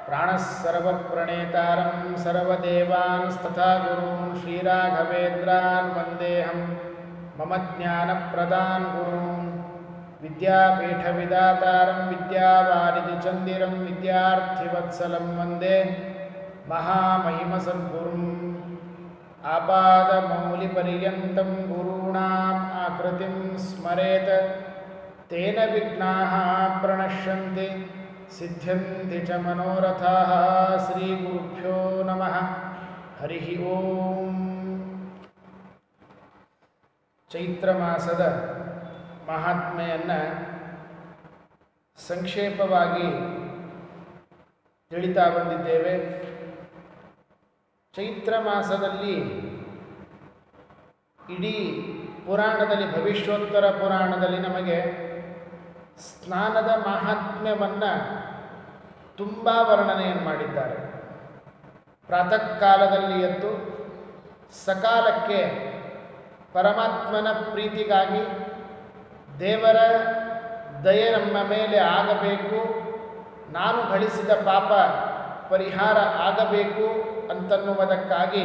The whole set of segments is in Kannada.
ಪ್ರಾಣಃ ಸರ್ವಪ್ರಣೇತಾರಂ ಸರ್ವದೇವಾಂಸ್ತಥಾ ಗುರುಂ ಶ್ರೀರಾಘವೇಂದ್ರಾನ್ ವಂದೇಹಂ ಮಮ ಜ್ಞಾನಪ್ರದಾನ್ ಗುರುಂ ವಿದ್ಯಾಪೀಠವಿದಾತಾರಂ ವಿದ್ಯಾವಾರಿಧಿಚಂದಿರಂ ವಿದ್ಯಾರ್ಥಿವತ್ಸಲಂ ವಂದೇ ಮಹಾಮಹಿಮಸದ್ಗುರುಂ ಆಪಾದಮೌಲಿಪರ್ಯಂతం ಗುरूणाम् ಆಕೃತಿಂ ಸ್ಮರೇತ್ ತೇನ ವಿಘ್ನಾः ಪ್ರಣಶ್ಯन्ति ಸಿದ್ಧ್ಯಂತಿ ಚ ಮನೋರಥಾः ಶ್ರೀಗುರುಭ್ಯೋ ನಮಃ ಹರಿ ಓಂ ಚೈತ್ರ ಮಾಸದ ಮಹಾತ್ಮೆಯನ್ನು ಸಂಕ್ಷೇಪವಾಗಿ ತಿಳಿತಾ ಬಂದಿದ್ದೇವೆ ಚೈತ್ರ ಮಾಸದಲ್ಲಿ ಇಡೀ ಪುರಾಣದಲ್ಲಿ ಭವಿಷ್ಯೋತ್ತರ ಪುರಾಣದಲ್ಲಿ ನಮಗೆ ಸ್ನಾನದ ಮಹಾತ್ಮ್ಯವನ್ನು ತುಂಬ ವರ್ಣನೆಯನ್ನು ಮಾಡಿದ್ದಾರೆ ಪ್ರಾತಃ ಕಾಲದಲ್ಲಿ ಎದ್ದು ಸಕಾಲಕ್ಕೆ ಪರಮಾತ್ಮನ ಪ್ರೀತಿಗಾಗಿ ದೇವರ ದಯೆ ನಮ್ಮ ಮೇಲೆ ಆಗಬೇಕು ನಾನು ಗಳಿಸಿದ ಪಾಪ ಪರಿಹಾರ ಆಗಬೇಕು ಅಂತನ್ನುವುದಕ್ಕಾಗಿ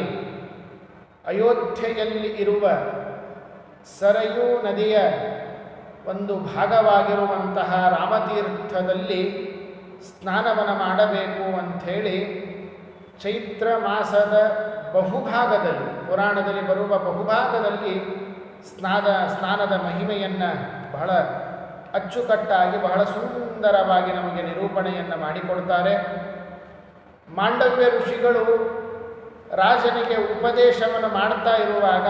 ಅಯೋಧ್ಯೆಯಲ್ಲಿ ಇರುವ ಸರಯೂ ನದಿಯ ಒಂದು ಭಾಗವಾಗಿರುವಂತಹ ರಾಮತೀರ್ಥದಲ್ಲಿ ಸ್ನಾನವನ್ನು ಮಾಡಬೇಕು ಅಂಥೇಳಿ ಚೈತ್ರ ಮಾಸದ ಬಹುಭಾಗದಲ್ಲಿ ಪುರಾಣದಲ್ಲಿ ಬರುವ ಬಹುಭಾಗದಲ್ಲಿ ಸ್ನಾನ ಸ್ನಾನದ ಮಹಿಮೆಯನ್ನು ಬಹಳ ಅಚ್ಚುಕಟ್ಟಾಗಿ ಬಹಳ ಸುಂದರವಾಗಿ ನಮಗೆ ನಿರೂಪಣೆಯನ್ನು ಮಾಡಿಕೊಡ್ತಾರೆ ಮಾಂಡವ್ಯ ಋಷಿಗಳು ರಾಜನಿಗೆ ಉಪದೇಶವನ್ನು ಮಾಡ್ತಾ ಇರುವಾಗ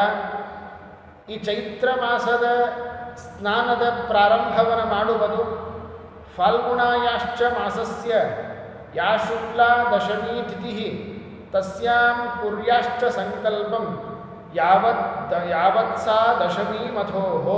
ಈ ಚೈತ್ರ ಮಾಸದ ಸ್ನಾನದ ಪ್ರಾರಂಭವನ್ನು ಮಾಡುವುದು ಫಾಲ್ಗುಣಾಯಾಶ್ಚ ಮಾಸಸ್ಯ ಯಾ ಶುಕ್ಲಾ ದಶಮೀ ತಿಥಿ ತಸ್ಯಾಂ ಕುರ್ಯಾಶ್ಚ ಸಂಕಲ್ಪಂ ಯಾವತ್ ಯಾವತ್ ಸಾ ದಶಮೀ ಮಥೋಹೋ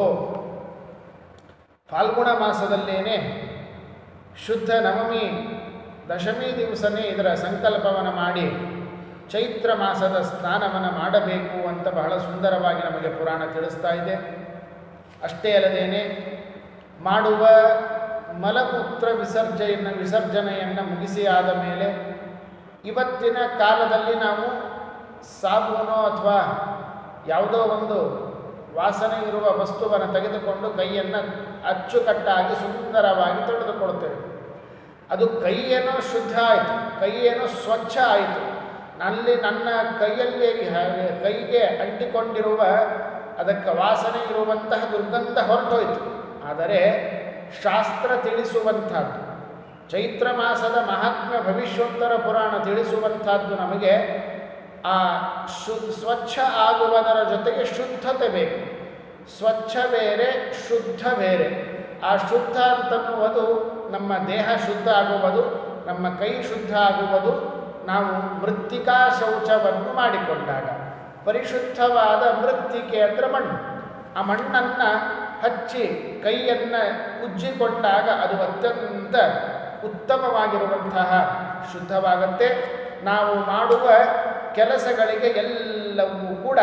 ಫಾಲ್ಗುಣ ಮಾಸದಲ್ಲೇನೆ ಶುದ್ಧ ನವಮಿ ದಶಮಿ ದಿವಸನೇ ಇದರ ಸಂಕಲ್ಪವನ್ನು ಮಾಡಿ ಚೈತ್ರ ಮಾಸದ ಸ್ನಾನವನ್ನು ಮಾಡಬೇಕು ಅಂತ ಬಹಳ ಸುಂದರವಾಗಿ ನಮಗೆ ಪುರಾಣ ತಿಳಿಸ್ತಾ ಇದೆ ಅಷ್ಟೇ ಅಲ್ಲದೇನೆ ಮಾಡುವ ಮಲಮೂತ್ರ ವಿಸರ್ಜನೆಯನ್ನು ವಿಸರ್ಜನೆಯನ್ನು ಮುಗಿಸಿ ಆದ ಮೇಲೆ ಇವತ್ತಿನ ಕಾಲದಲ್ಲಿ ನಾವು ಸಾಬೂನೋ ಅಥವಾ ಯಾವುದೋ ಒಂದು ವಾಸನೆ ಇರುವ ವಸ್ತುವನ್ನು ತೆಗೆದುಕೊಂಡು ಕೈಯನ್ನು ಅಚ್ಚುಕಟ್ಟಾಗಿ ಸುಂದರವಾಗಿ ತೊಳೆದುಕೊಳ್ತೇವೆ ಅದು ಕೈಯೇನೋ ಶುದ್ಧ ಆಯಿತು ಕೈಯೇನೋ ಸ್ವಚ್ಛ ಆಯಿತು ನಲ್ಲಿ ನನ್ನ ಕೈಯಲ್ಲಿ ಕೈಗೆ ಅಂಟಿಕೊಂಡಿರುವ ಅದಕ್ಕೆ ವಾಸನೆ ಇರುವಂತಹ ದುರ್ಗಂಧ ಹೊರಟೋಯ್ತು ಆದರೆ ಶಾಸ್ತ್ರ ತಿಳಿಸುವಂಥದ್ದು ಚೈತ್ರ ಮಾಸದ ಮಹಾತ್ಮ ಭವಿಷ್ಯೋತ್ತರ ಪುರಾಣ ತಿಳಿಸುವಂಥದ್ದು ನಮಗೆ ಆ ಶು ಸ್ವಚ್ಛ ಆಗುವುದರ ಜೊತೆಗೆ ಶುದ್ಧತೆ ಬೇಕು ಸ್ವಚ್ಛ ಬೇರೆ ಶುದ್ಧ ಬೇರೆ ಆ ಶುದ್ಧ ಅಂತನ್ನುವುದು ನಮ್ಮ ದೇಹ ಶುದ್ಧ ಆಗುವುದು ನಮ್ಮ ಕೈ ಶುದ್ಧ ಆಗುವುದು ನಾವು ಮೃತ್ತಿಕಾ ಶೌಚವನ್ನು ಮಾಡಿಕೊಂಡಾಗ ಪರಿಶುದ್ಧವಾದ ಮೃತ್ತಿಕೆ ಅಂದರೆ ಮಣ್ಣು ಆ ಮಣ್ಣನ್ನು ಹಚ್ಚಿ ಕೈಯನ್ನು ಉಜ್ಜಿಕೊಂಡಾಗ ಅದು ಅತ್ಯಂತ ಉತ್ತಮವಾಗಿರುವಂತಹ ಶುದ್ಧವಾಗತ್ತೆ ನಾವು ಮಾಡುವ ಕೆಲಸಗಳಿಗೆ ಎಲ್ಲವೂ ಕೂಡ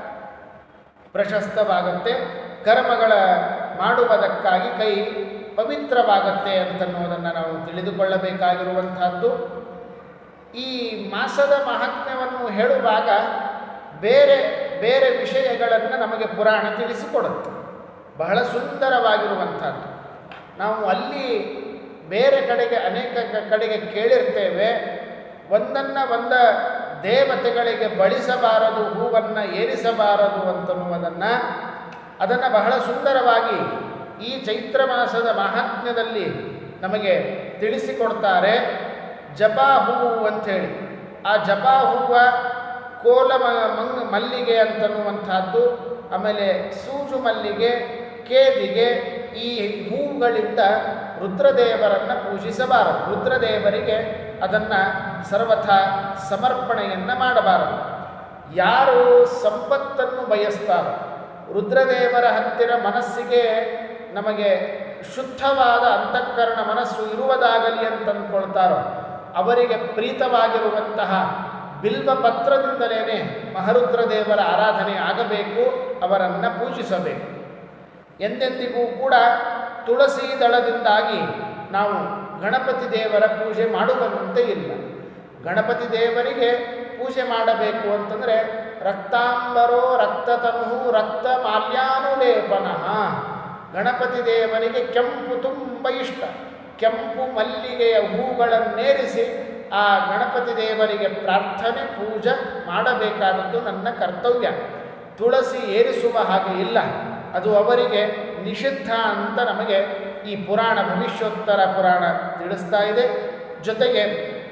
ಪ್ರಶಸ್ತವಾಗುತ್ತೆ ಕರ್ಮಗಳ ಮಾಡುವುದಕ್ಕಾಗಿ ಕೈ ಪವಿತ್ರವಾಗತ್ತೆ ಅಂತನ್ನುವುದನ್ನು ನಾವು ತಿಳಿದುಕೊಳ್ಳಬೇಕಾಗಿರುವಂತಹದ್ದು ಈ ಮಾಸದ ಮಹಾತ್ಮ್ಯವನ್ನು ಹೇಳುವಾಗ ಬೇರೆ ಬೇರೆ ವಿಷಯಗಳನ್ನು ನಮಗೆ ಪುರಾಣ ತಿಳಿಸಿಕೊಡುತ್ತೆ ಬಹಳ ಸುಂದರವಾಗಿರುವಂಥದ್ದು ನಾವು ಅಲ್ಲಿ ಬೇರೆ ಕಡೆಗೆ ಅನೇಕ ಕಡೆಗೆ ಕೇಳಿರ್ತೇವೆ ಒಂದನ್ನು ಒಂದ ದೇವತೆಗಳಿಗೆ ಬಳಿಸಬಾರದು ಹೂವನ್ನು ಏರಿಸಬಾರದು ಅಂತನ್ನುವುದನ್ನು ಅದನ್ನು ಬಹಳ ಸುಂದರವಾಗಿ ಈ ಚೈತ್ರ ಮಾಸದ ಮಹಾತ್ಮ್ಯದಲ್ಲಿ ನಮಗೆ ತಿಳಿಸಿಕೊಡ್ತಾರೆ ಜಪಾ ಹೂವು ಅಂಥೇಳಿ ಆ ಜಪಾ ಹೂವ ಕೋಲ ಮಂಗ್ ಮಲ್ಲಿಗೆ ಅಂತನ್ನುವಂಥದ್ದು ಆಮೇಲೆ ಸೂಜು ಮಲ್ಲಿಗೆ ಕೇದಿಗೆ ಈ ಹೂವುಗಳಿಂದ ರುದ್ರದೇವರನ್ನು ಪೂಜಿಸಬಾರದು ರುದ್ರದೇವರಿಗೆ ಅದನ್ನು ಸರ್ವಥ ಸಮರ್ಪಣೆಯನ್ನು ಮಾಡಬಾರದು ಯಾರು ಸಂಪತ್ತನ್ನು ಬಯಸ್ತಾರೋ ರುದ್ರದೇವರ ಹತ್ತಿರ ಮನಸ್ಸಿಗೆ ನಮಗೆ ಶುದ್ಧವಾದ ಅಂತಃಕರಣ ಮನಸ್ಸು ಇರುವುದಾಗಲಿ ಅಂತ ಅಂದ್ಕೊಳ್ತಾರೋ ಅವರಿಗೆ ಪ್ರೀತವಾಗಿರುವಂತಹ ಬಿಲ್ವ ಪತ್ರದಿಂದಲೇ ಮಹರುದ್ರ ದೇವರ ಆರಾಧನೆ ಆಗಬೇಕು ಅವರನ್ನು ಪೂಜಿಸಬೇಕು ಎಂದೆಂದಿಗೂ ಕೂಡ ತುಳಸಿ ದಳದಿಂದಾಗಿ ನಾವು ಗಣಪತಿ ದೇವರ ಪೂಜೆ ಮಾಡುವಂತೆ ಇಲ್ಲ ಗಣಪತಿ ದೇವರಿಗೆ ಪೂಜೆ ಮಾಡಬೇಕು ಅಂತಂದರೆ ರಕ್ತಾಂಬರೋ ರಕ್ತತನು ರಕ್ತ ಮಾಲ್ಯಾನುಲೇಪನಃ ಗಣಪತಿ ದೇವರಿಗೆ ಕೆಂಪು ತುಂಬ ಇಷ್ಟ ಕೆಂಪು ಮಲ್ಲಿಗೆಯ ಹೂಗಳನ್ನೇರಿಸಿ ಆ ಗಣಪತಿ ದೇವರಿಗೆ ಪ್ರಾರ್ಥನೆ ಪೂಜೆ ಮಾಡಬೇಕಾದದ್ದು ನನ್ನ ಕರ್ತವ್ಯ ತುಳಸಿ ಏರಿಸುವ ಹಾಗೆ ಇಲ್ಲ ಅದು ಅವರಿಗೆ ನಿಷಿದ್ಧ ಅಂತ ನಮಗೆ ಈ ಪುರಾಣ ಭವಿಷ್ಯೋತ್ತರ ಪುರಾಣ ತಿಳಿಸ್ತಾ ಇದೆ ಜೊತೆಗೆ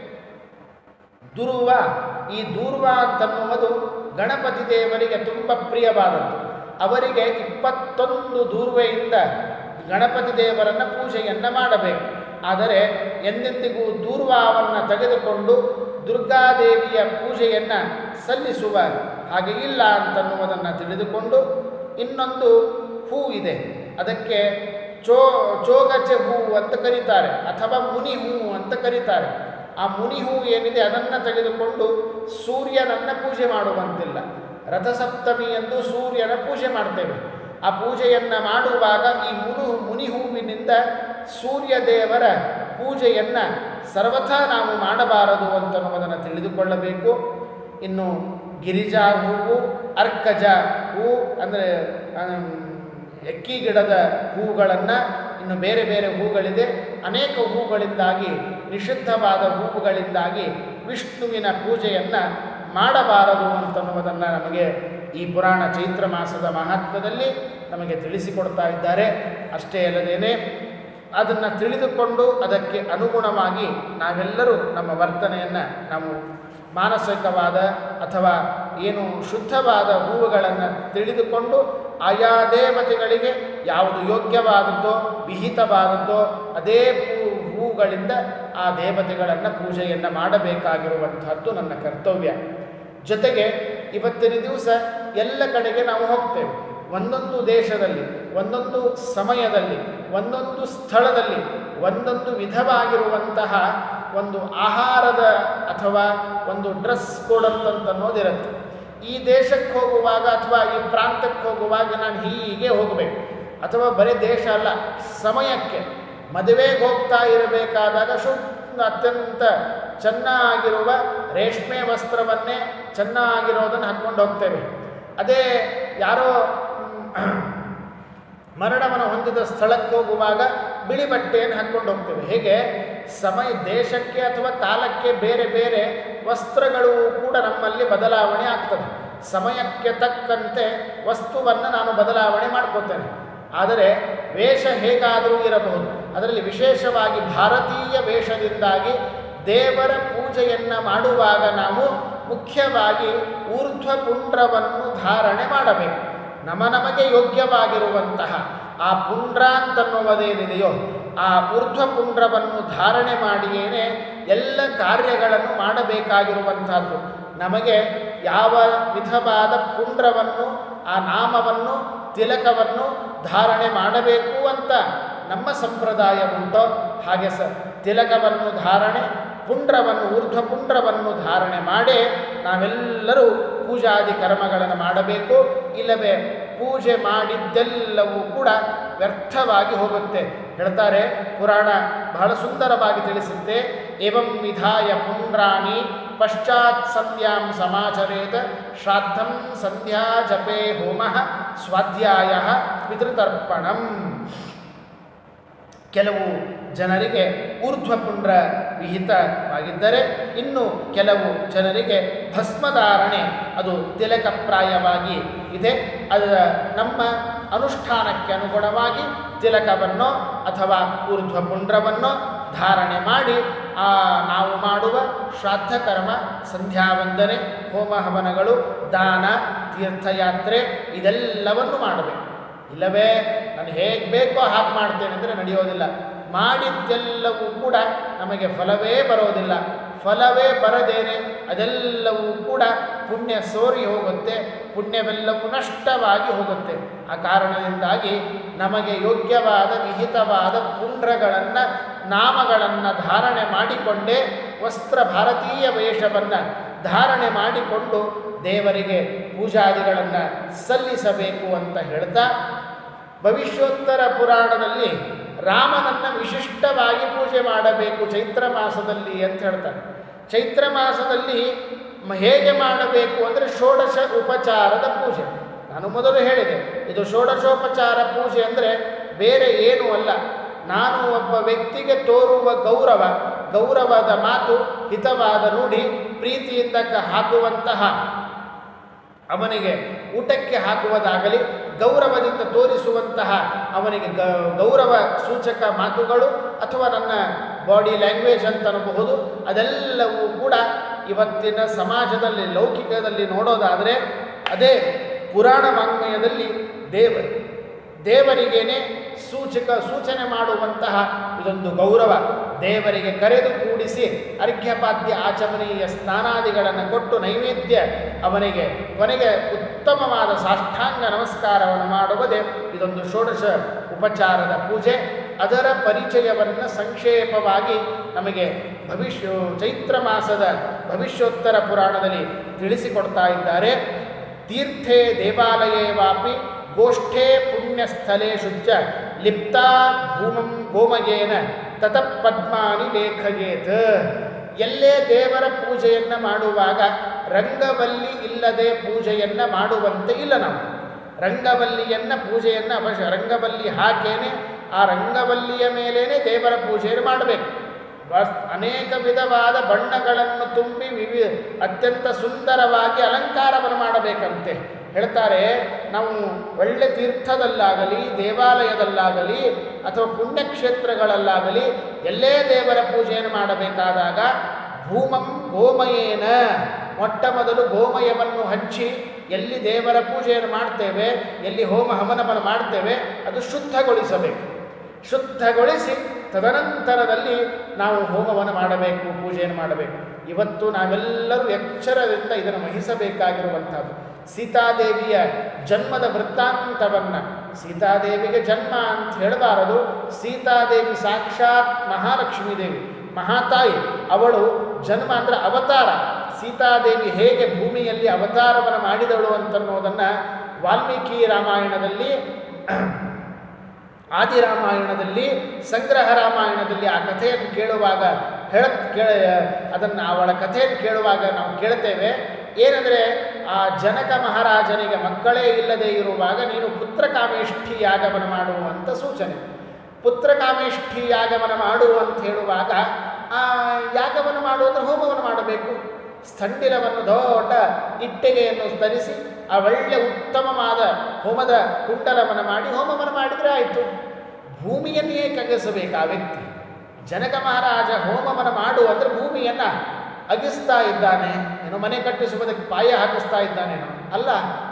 ದುರ್ವ ಈ ದೂರ್ವ ಅಂತನ್ನುವುದು ಗಣಪತಿ ದೇವರಿಗೆ ತುಂಬ ಪ್ರಿಯವಾದದ್ದು ಅವರಿಗೆ ಇಪ್ಪತ್ತೊಂದು ದೂರ್ವೆಯಿಂದ ಗಣಪತಿ ದೇವರನ್ನು ಪೂಜೆಯನ್ನು ಮಾಡಬೇಕು ಆದರೆ ಎಂದೆಂದಿಗೂ ದೂರ್ವಾವನ್ನು ತೆಗೆದುಕೊಂಡು ದುರ್ಗಾದೇವಿಯ ಪೂಜೆಯನ್ನು ಸಲ್ಲಿಸುವ ಹಾಗೆ ಇಲ್ಲ ಅಂತನ್ನುವುದನ್ನು ತಿಳಿದುಕೊಂಡು ಇನ್ನೊಂದು ಹೂ ಇದೆ ಅದಕ್ಕೆ ಚೋ ಚೋಗಚೆ ಹೂ ಅಂತ ಕರೀತಾರೆ ಅಥವಾ ಮುನಿ ಹೂ ಅಂತ ಕರೀತಾರೆ ಆ ಮುನಿ ಹೂ ಏನಿದೆ ಅದನ್ನು ತೆಗೆದುಕೊಂಡು ಸೂರ್ಯನನ್ನು ಪೂಜೆ ಮಾಡುವಂತಿಲ್ಲ ರಥಸಪ್ತಮಿ ಎಂದು ಸೂರ್ಯನ ಪೂಜೆ ಮಾಡ್ತೇವೆ ಆ ಪೂಜೆಯನ್ನು ಮಾಡುವಾಗ ಈ ಮುನು ಮುನಿ ಹೂವಿನಿಂದ ಸೂರ್ಯ ದೇವರ ಪೂಜೆಯನ್ನು ಸರ್ವಥಾ ನಾವು ಮಾಡಬಾರದು ಅಂತನ್ನುವುದನ್ನು ತಿಳಿದುಕೊಳ್ಳಬೇಕು ಇನ್ನು ಗಿರಿಜಾ ಹೂವು ಅರ್ಕಜ ಹೂ ಅಂದರೆ ಎಕ್ಕಿ ಗಿಡದ ಹೂಗಳನ್ನು ಇನ್ನು ಬೇರೆ ಬೇರೆ ಹೂಗಳಿದೆ ಅನೇಕ ಹೂಗಳಿಂದಾಗಿ ನಿಷಿದ್ಧವಾದ ಹೂವುಗಳಿಂದಾಗಿ ವಿಷ್ಣುವಿನ ಪೂಜೆಯನ್ನು ಮಾಡಬಾರದು ಅಂತನ್ನುವುದನ್ನು ನಮಗೆ ಈ ಪುರಾಣ ಚೈತ್ರ ಮಾಸದ ಮಹತ್ವದಲ್ಲಿ ನಮಗೆ ತಿಳಿಸಿಕೊಡ್ತಾ ಇದ್ದಾರೆ ಅಷ್ಟೇ ಅಲ್ಲದೇನೆ ಅದನ್ನು ತಿಳಿದುಕೊಂಡು ಅದಕ್ಕೆ ಅನುಗುಣವಾಗಿ ನಾವೆಲ್ಲರೂ ನಮ್ಮ ವರ್ತನೆಯನ್ನು ನಾವು ಮಾನಸಿಕವಾದ ಅಥವಾ ಏನು ಶುದ್ಧವಾದ ಹೂವುಗಳನ್ನು ತಿಳಿದುಕೊಂಡು ಆಯಾ ದೇವತೆಗಳಿಗೆ ಯಾವುದು ಯೋಗ್ಯವಾದದ್ದೋ ವಿಹಿತವಾದದ್ದೋ ಅದೇ ಹೂ ಹೂಗಳಿಂದ ಆ ದೇವತೆಗಳನ್ನು ಪೂಜೆಯನ್ನು ಮಾಡಬೇಕಾಗಿರುವಂತಹದ್ದು ನನ್ನ ಕರ್ತವ್ಯ ಜೊತೆಗೆ ಇವತ್ತಿನ ದಿವಸ ಎಲ್ಲ ಕಡೆಗೆ ನಾವು ಹೋಗ್ತೇವೆ ಒಂದೊಂದು ದೇಶದಲ್ಲಿ ಒಂದೊಂದು ಸಮಯದಲ್ಲಿ ಒಂದೊಂದು ಸ್ಥಳದಲ್ಲಿ ಒಂದೊಂದು ವಿಧವಾಗಿರುವಂತಹ ಒಂದು ಆಹಾರದ ಅಥವಾ ಒಂದು ಡ್ರೆಸ್ ಕೋಡ್ ಅಂತನ್ನೋದಿರುತ್ತೆ ಈ ದೇಶಕ್ಕೆ ಹೋಗುವಾಗ ಅಥವಾ ಈ ಪ್ರಾಂತಕ್ಕೆ ಹೋಗುವಾಗ ನಾನು ಹೀಗೆ ಹೋಗಬೇಕು ಅಥವಾ ಬರೀ ದೇಶ ಅಲ್ಲ ಸಮಯಕ್ಕೆ ಮದುವೆಗೆ ಹೋಗ್ತಾ ಇರಬೇಕಾದಾಗ ಶುದ್ಧ ಅತ್ಯಂತ ಚೆನ್ನಾಗಿರುವ ರೇಷ್ಮೆ ವಸ್ತ್ರವನ್ನೇ ಚೆನ್ನಾಗಿರೋದನ್ನು ಹಾಕ್ಕೊಂಡು ಹೋಗ್ತೇವೆ ಅದೇ ಯಾರೋ ಮ್, ಮರಣವನ್ನು ಹೊಂದಿದ ಸ್ಥಳಕ್ಕೆ ಹೋಗುವಾಗ ಬಿಳಿ ಬಟ್ಟೆಯನ್ನು ಹಾಕ್ಕೊಂಡು ಹೋಗ್ತೇವೆ ಹೇಗೆ ಸಮಯ ದೇಶಕ್ಕೆ ಅಥವಾ ಕಾಲಕ್ಕೆ ಬೇರೆ ಬೇರೆ ವಸ್ತ್ರಗಳು ಕೂಡ ನಮ್ಮಲ್ಲಿ ಬದಲಾವಣೆ ಆಗ್ತದೆ ಸಮಯಕ್ಕೆ ತಕ್ಕಂತೆ ವಸ್ತುವನ್ನು ನಾನು ಬದಲಾವಣೆ ಮಾಡ್ಕೋತೇನೆ ಆದರೆ ವೇಷ ಹೇಗಾದರೂ ಇರಬಹುದು ಅದರಲ್ಲಿ ವಿಶೇಷವಾಗಿ ಭಾರತೀಯ ವೇಷದಿಂದಾಗಿ ದೇವರ ಪೂಜೆಯನ್ನು ಮಾಡುವಾಗ ನಾವು ಮುಖ್ಯವಾಗಿ ಊರ್ಧ್ವ ಪುಂಡ್ರವನ್ನು ಧಾರಣೆ ಮಾಡಬೇಕು ನಮ ನಮಗೆ ಯೋಗ್ಯವಾಗಿರುವಂತಹ ಆ ಪುಂಡ್ರ ಅಂತನ್ನುವುದೇನಿದೆಯೋ ಆ ಊರ್ಧ್ವ ಪುಂಡ್ರವನ್ನು ಧಾರಣೆ ಮಾಡಿಯೇನೆ ಎಲ್ಲ ಕಾರ್ಯಗಳನ್ನು ಮಾಡಬೇಕಾಗಿರುವಂತಹದ್ದು ನಮಗೆ ಯಾವ ವಿಧವಾದ ಪುಂಡ್ರವನ್ನು ಆ ನಾಮವನ್ನು ತಿಲಕವನ್ನು ಧಾರಣೆ ಮಾಡಬೇಕು ಅಂತ ನಮ್ಮ ಸಂಪ್ರದಾಯ ಉಂಟೋ ಹಾಗೆ ಸ ತಿಲಕವನ್ನು ಧಾರಣೆ ಪುಂಡ್ರವನ್ನು ಊರ್ಧ್ವ ಪುಂಡ್ರವನ್ನು ಧಾರಣೆ ಮಾಡಿ ನಾವೆಲ್ಲರೂ ಪೂಜಾದಿ ಕರ್ಮಗಳನ್ನು ಮಾಡಬೇಕು ಇಲ್ಲವೇ ಪೂಜೆ ಮಾಡಿದ್ದೆಲ್ಲವೂ ಕೂಡ ವ್ಯರ್ಥವಾಗಿ ಹೋಗುತ್ತೆ ಹೇಳ್ತಾರೆ ಪುರಾಣ ಬಹಳ ಸುಂದರವಾಗಿ ತಿಳಿಸುತ್ತೆ ಏವಂ ವಿಧಾಯ ಪುಂಡ್ರಾಣಿ ಪಶ್ಚಾತ್ ಸಂಧ್ಯಾಂ ಸಮಾಚರೇತ ಶ್ರಾದ್ದಂ ಸಂಧ್ಯಾ ಜಪೇ ಹೋಮ ಸ್ವಾಧ್ಯಾಯ ಪಿತೃತರ್ಪಣಂ ಕೆಲವು ಜನರಿಗೆ ಊರ್ಧ್ವಪುಂಡ್ರ ವಿಹಿತವಾಗಿದ್ದರೆ ಇನ್ನು ಕೆಲವು ಜನರಿಗೆ ಭಸ್ಮಧಾರಣೆ ಅದು ತಿಲಕಪ್ರಾಯವಾಗಿ ಇದೆ ಅದರ ನಮ್ಮ ಅನುಷ್ಠಾನಕ್ಕೆ ಅನುಗುಣವಾಗಿ ತಿಲಕವನ್ನೋ ಅಥವಾ ಊರ್ಧ್ವಪುಂಡ್ರವನ್ನೋ ಧಾರಣೆ ಮಾಡಿ ಆ ನಾವು ಮಾಡುವ ಶ್ರಾದ್ದ ಕರ್ಮ ಸಂಧ್ಯಾವಂದನೆ ಹೋಮ ಹವನಗಳು ದಾನ ತೀರ್ಥಯಾತ್ರೆ ಇದೆಲ್ಲವನ್ನು ಮಾಡಬೇಕು ಇಲ್ಲವೇ ನಾನು ಹೇಗೆ ಬೇಕೋ ಹಾಗೆ ಮಾಡ್ತೇನೆ ಅಂದರೆ ನಡೆಯೋದಿಲ್ಲ ಮಾಡಿದ್ದೆಲ್ಲವೂ ಕೂಡ ನಮಗೆ ಫಲವೇ ಬರೋದಿಲ್ಲ ಫಲವೇ ಬರದೇನೆ ಅದೆಲ್ಲವೂ ಕೂಡ ಪುಣ್ಯ ಸೋರಿ ಹೋಗುತ್ತೆ ಪುಣ್ಯವೆಲ್ಲವೂ ನಷ್ಟವಾಗಿ ಹೋಗುತ್ತೆ ಆ ಕಾರಣದಿಂದಾಗಿ ನಮಗೆ ಯೋಗ್ಯವಾದ ವಿಹಿತವಾದ ಪುಂಡ್ರಗಳನ್ನು ನಾಮಗಳನ್ನು ಧಾರಣೆ ಮಾಡಿಕೊಂಡೇ ವಸ್ತ್ರ ಭಾರತೀಯ ವೇಷವನ್ನು ಧಾರಣೆ ಮಾಡಿಕೊಂಡು ದೇವರಿಗೆ ಪೂಜಾದಿಗಳನ್ನು ಸಲ್ಲಿಸಬೇಕು ಅಂತ ಹೇಳ್ತಾ ಭವಿಷ್ಯೋತ್ತರ ಪುರಾಣದಲ್ಲಿ ರಾಮನನ್ನು ವಿಶಿಷ್ಟವಾಗಿ ಪೂಜೆ ಮಾಡಬೇಕು ಚೈತ್ರ ಮಾಸದಲ್ಲಿ ಅಂತ ಹೇಳ್ತಾರೆ ಚೈತ್ರ ಮಾಸದಲ್ಲಿ ಮ- ಹೇಗೆ ಮಾಡಬೇಕು ಅಂದರೆ ಷೋಡಶ ಉಪಚಾರದ ಪೂಜೆ ನಾನು ಮೊದಲು ಹೇಳಿದೆ ಇದು ಷೋಡಶೋಪಚಾರ ಪೂಜೆ ಅಂದರೆ ಬೇರೆ ಏನೂ ಅಲ್ಲ ನಾನು ಒಬ್ಬ ವ್ಯಕ್ತಿಗೆ ತೋರುವ ಗೌರವ ಗೌರವದ ಮಾತು ಹಿತವಾದ ನುಡಿ ಪ್ರೀತಿಯಿಂದ ಕ- ಹಾಕುವಂತಹ ಅವನಿಗೆ ಊಟಕ್ಕೆ ಹಾಕುವುದಾಗಲಿ ಗೌರವದಿಂದ ತೋರಿಸುವಂತಹ ಅವನಿಗೆ ಗ ಗೌರವ ಸೂಚಕ ಮಾತುಗಳು ಅಥವಾ ನನ್ನ ಬಾಡಿ ಲ್ಯಾಂಗ್ವೇಜ್ ಅಂತ ಅನ್ನಬಹುದು ಅದೆಲ್ಲವೂ ಕೂಡ ಇವತ್ತಿನ ಸಮಾಜದಲ್ಲಿ ಲೌಕಿಕದಲ್ಲಿ ನೋಡೋದಾದರೆ ಅದೇ ಪುರಾಣ ವಾಂಗ್ಮಯದಲ್ಲಿ ದೇವ ದೇವರಿಗೇನೆ ಸೂಚಕ ಸೂಚನೆ ಮಾಡುವಂತಹ ಇದೊಂದು ಗೌರವ ದೇವರಿಗೆ ಕರೆದು ಕೂಡಿಸಿ ಅರ್ಘ್ಯಪಾದ್ಯ ಆಚಮನೀಯ ಸ್ನಾನಾದಿಗಳನ್ನು ಕೊಟ್ಟು ನೈವೇದ್ಯ ಅವನಿಗೆ ಕೊನೆಗೆ ಉತ್ತಮವಾದ ಸಾಷ್ಟಾಂಗ ನಮಸ್ಕಾರವನ್ನು ಮಾಡುವುದೇ ಇದೊಂದು ಷೋಡಶ ಉಪಚಾರದ ಪೂಜೆ ಅದರ ಪರಿಚಯವನ್ನು ಸಂಕ್ಷೇಪವಾಗಿ ನಮಗೆ ಭವಿಷ್ಯ ಚೈತ್ರ ಮಾಸದ ಭವಿಷ್ಯೋತ್ತರ ಪುರಾಣದಲ್ಲಿ ತಿಳಿಸಿಕೊಡ್ತಾ ಇದ್ದಾರೆ ತೀರ್ಥೇ ದೇವಾಲಯೇ ವಾಪಿ ಗೋಷ್ಠೇ ಪುಣ್ಯಸ್ಥಳೇಶು ಚ ಲಿಪ್ತಾ ಭೂಮಂ ಗೋಮಯೇನ ತತಃ ಪದ್ಮಾನಿ ಲೇಖಯೇತ್ ಎಲ್ಲೇ ದೇವರ ಪೂಜೆಯನ್ನು ಮಾಡುವಾಗ ರಂಗವಲ್ಲಿ ಇಲ್ಲದೆ ಪೂಜೆಯನ್ನು ಮಾಡುವಂತೆ ಇಲ್ಲ ನಾವು ರಂಗವಲ್ಲಿಯನ್ನು ಪೂಜೆಯನ್ನು ಅವಶ್ಯ ರಂಗವಲ್ಲಿ ಹಾಕೇನೆ ಆ ರಂಗವಲ್ಲಿಯ ಮೇಲೇನೆ ದೇವರ ಪೂಜೆಯನ್ನು ಮಾಡಬೇಕು ವಸ್ ಅನೇಕ ವಿಧವಾದ ಬಣ್ಣಗಳನ್ನು ತುಂಬಿ ವಿವಿ ಅತ್ಯಂತ ಸುಂದರವಾಗಿ ಅಲಂಕಾರವನ್ನು ಮಾಡಬೇಕಂತೆ ಹೇಳ್ತಾರೆ ನಾವು ಒಳ್ಳೆ ತೀರ್ಥದಲ್ಲಾಗಲಿ ದೇವಾಲಯದಲ್ಲಾಗಲಿ ಅಥವಾ ಪುಣ್ಯಕ್ಷೇತ್ರಗಳಲ್ಲಾಗಲಿ ಎಲ್ಲೇ ದೇವರ ಪೂಜೆಯನ್ನು ಮಾಡಬೇಕಾದಾಗ ಭೂಮಂ ಗೋಮಯೇನ ಮೊಟ್ಟ ಮೊದಲು ಗೋಮಯವನ್ನು ಹಚ್ಚಿ ಎಲ್ಲಿ ದೇವರ ಪೂಜೆಯನ್ನು ಮಾಡ್ತೇವೆ ಎಲ್ಲಿ ಹೋಮ ಹವನವನ್ನು ಮಾಡ್ತೇವೆ ಅದು ಶುದ್ಧಗೊಳಿಸಬೇಕು ಶುದ್ಧಗೊಳಿಸಿ ತದನಂತರದಲ್ಲಿ ನಾವು ಹೋಮವನ್ನು ಮಾಡಬೇಕು ಪೂಜೆಯನ್ನು ಮಾಡಬೇಕು ಇವತ್ತು ನಾವೆಲ್ಲರೂ ಎಚ್ಚರದಿಂದ ಇದನ್ನು ವಹಿಸಬೇಕಾಗಿರುವಂಥದ್ದು ಸೀತಾದೇವಿಯ ಜನ್ಮದ ವೃತ್ತಾಂತವನ್ನು ಸೀತಾದೇವಿಗೆ ಜನ್ಮ ಅಂತ ಹೇಳಬಾರದು ಸೀತಾದೇವಿ ಸಾಕ್ಷಾತ್ ಮಹಾಲಕ್ಷ್ಮೀ ದೇವಿ ಮಹಾತಾಯಿ ಅವಳು ಜನ್ಮ ಅಂದರೆ ಅವತಾರ ಸೀತಾದೇವಿ ಹೇಗೆ ಭೂಮಿಯಲ್ಲಿ ಅವತಾರವನ್ನು ಮಾಡಿದಳು ಅಂತನ್ನೋದನ್ನು ವಾಲ್ಮೀಕಿ ರಾಮಾಯಣದಲ್ಲಿ ಆದಿರಾಮಾಯಣದಲ್ಲಿ ಸಂಗ್ರಹ ರಾಮಾಯಣದಲ್ಲಿ ಆ ಕಥೆಯನ್ನು ಕೇಳುವಾಗ ಹೇಳ ಕೇಳ ಅದನ್ನು ಅವಳ ಕಥೆಯನ್ನು ಕೇಳುವಾಗ ನಾವು ಕೇಳ್ತೇವೆ ಏನಂದರೆ ಆ ಜನಕ ಮಹಾರಾಜನಿಗೆ ಮಕ್ಕಳೇ ಇಲ್ಲದೆ ಇರುವಾಗ ನೀನು ಪುತ್ರಕಾಮೇಷ್ಠಿ ಯಾಗವನ್ನು ಮಾಡುವಂಥ ಸೂಚನೆ ಪುತ್ರಕಾಮೇಷ್ಠಿ ಯಾಗವನ್ನು ಮಾಡು ಅಂತ ಹೇಳುವಾಗ ಆ ಯಾಗವನ್ನು ಮಾಡುವಂದ್ರೆ ಹೋಮವನ್ನು ಮಾಡಬೇಕು ಸ್ಥಂಡಿಲವನ್ನು ದೊಡ್ಡ ಇಟ್ಟಿಗೆಯನ್ನು ಧರಿಸಿ ಆ ಒಳ್ಳೆ ಉತ್ತಮವಾದ ಹೋಮದ ಕುಂಡಲವನ್ನು ಮಾಡಿ ಹೋಮವನ್ನು ಮಾಡಿದರೆ ಆಯಿತು ಭೂಮಿಯನ್ನೇ ಕಗ್ಗಿಸಬೇಕು ಆ ವ್ಯಕ್ತಿ ಜನಕ ಮಹಾರಾಜ ಹೋಮವನ್ನು ಮಾಡು ಅಂದರೆ ಭೂಮಿಯನ್ನು ಅಗಿಸ್ತಾ ಇದ್ದಾನೆ ಏನೋ ಮನೆ ಕಟ್ಟಿಸುವುದಕ್ಕೆ ಪಾಯ ಹಾಕಿಸ್ತಾ ಇದ್ದಾನೇನೋ ಅಲ್ಲ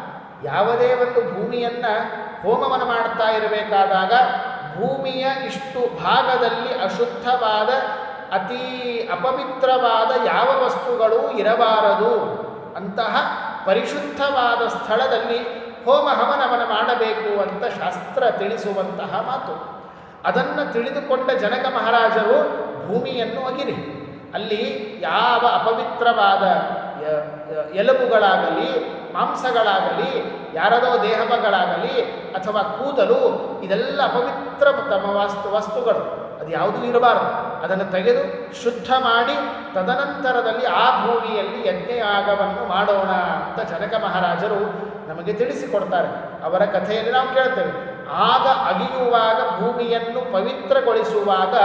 ಯಾವುದೇ ಒಂದು ಭೂಮಿಯನ್ನು ಹೋಮವನ್ನು ಮಾಡ್ತಾ ಇರಬೇಕಾದಾಗ ಭೂಮಿಯ ಇಷ್ಟು ಭಾಗದಲ್ಲಿ ಅಶುದ್ಧವಾದ ಅತಿ ಅಪವಿತ್ರವಾದ ಯಾವ ವಸ್ತುಗಳು ಇರಬಾರದು ಅಂತಹ ಪರಿಶುದ್ಧವಾದ ಸ್ಥಳದಲ್ಲಿ ಹೋಮ ಹವನವನ್ನು ಮಾಡಬೇಕು ಅಂತ ಶಾಸ್ತ್ರ ತಿಳಿಸುವಂತಹ ಮಾತು ಅದನ್ನು ತಿಳಿದುಕೊಂಡ ಜನಕ ಮಹಾರಾಜರು ಭೂಮಿಯನ್ನು ಅಗಿರಿ ಅಲ್ಲಿ ಯಾವ ಅಪವಿತ್ರವಾದ ಯ- ಯ- ಎಲುಬುಗಳಾಗಲಿ ಮಾಂಸಗಳಾಗಲಿ ಯಾರದೋ ದೇಹಗಳಾಗಲಿ ಅಥವಾ ಕೂದಲು ಇದೆಲ್ಲ ಅಪವಿತ್ರ ತಮ್ಮ ವಸ್ತು ವಸ್ತುಗಳು ಅದು ಯಾವುದೂ ಇರಬಾರದು ಅದನ್ನು ತೆಗೆದು ಶುದ್ಧ ಮಾಡಿ ತದನಂತರದಲ್ಲಿ ಆ ಭೂಮಿಯಲ್ಲಿ ಯಜ್ಞಯಾಗವನ್ನು ಮಾಡೋಣ ಅಂತ ಜನಕ ಮಹಾರಾಜರು ನಮಗೆ ತಿಳಿಸಿಕೊಡ್ತಾರೆ ಅವರ ಕಥೆಯಲ್ಲಿ ನಾವು ಕೇಳ್ತೇವೆ ಆಗ ಅಗಿಯುವಾಗ ಭೂಮಿಯನ್ನು ಪವಿತ್ರಗೊಳಿಸುವಾಗ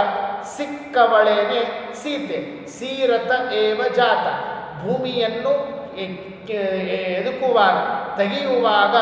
ಸಿಕ್ಕವಳೇನೆ ಸೀತೆ ಸೀರತ ಏವ ಜಾತ ಭೂಮಿಯನ್ನು ಎ- ಕೆ- ಎದುಕುವಾಗ ತೆಗೆಯುವಾಗ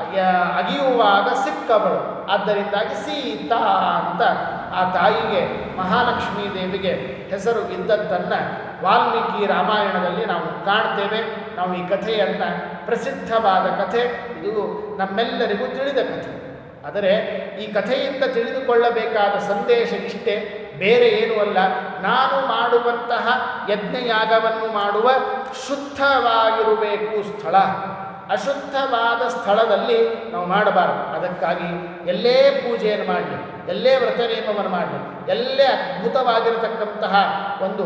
ಯ- ಅಗಿಯುವಾಗ ಸಿಕ್ಕವಳು ಆದ್ದರಿಂದಾಗಿ ಸೀತಾ ಅಂತ ಆ ತಾಯಿಗೆ ಮಹಾಲಕ್ಷ್ಮೀ ದೇವಿಗೆ ಹೆಸರು ಇದ್ದದ್ದನ್ನು ವಾಲ್ಮೀಕಿ ರಾಮಾಯಣದಲ್ಲಿ ನಾವು ಕಾಣ್ತೇವೆ ನಾವು ಈ ಕಥೆಯನ್ನು ಪ್ರಸಿದ್ಧವಾದ ಕಥೆ ಇದು ನಮ್ಮೆಲ್ಲರಿಗೂ ತಿಳಿದ ಕಥೆ ಆದರೆ ಈ ಕಥೆಯಿಂದ ತಿಳಿದುಕೊಳ್ಳಬೇಕಾದ ಸಂದೇಶ ಇಷ್ಟೇ ಬೇರೆ ಏನೂ ಅಲ್ಲ ನಾನು ಮಾಡುವಂತಹ ಯಜ್ಞಯಾಗವನ್ನು ಮಾಡುವ ಶುದ್ಧವಾಗಿರಬೇಕು ಸ್ಥಳ ಅಶುದ್ಧವಾದ ಸ್ಥಳದಲ್ಲಿ ನಾವು ಮಾಡಬಾರದು ಅದಕ್ಕಾಗಿ ಎಲ್ಲೇ ಪೂಜೆಯನ್ನು ಮಾಡಲಿ ಎಲ್ಲೇ ವ್ರತ ನಿಯಮವನ್ನು ಮಾಡಲಿ ಎಲ್ಲೇ ಅದ್ಭುತವಾಗಿರತಕ್ಕಂತಹ ಒಂದು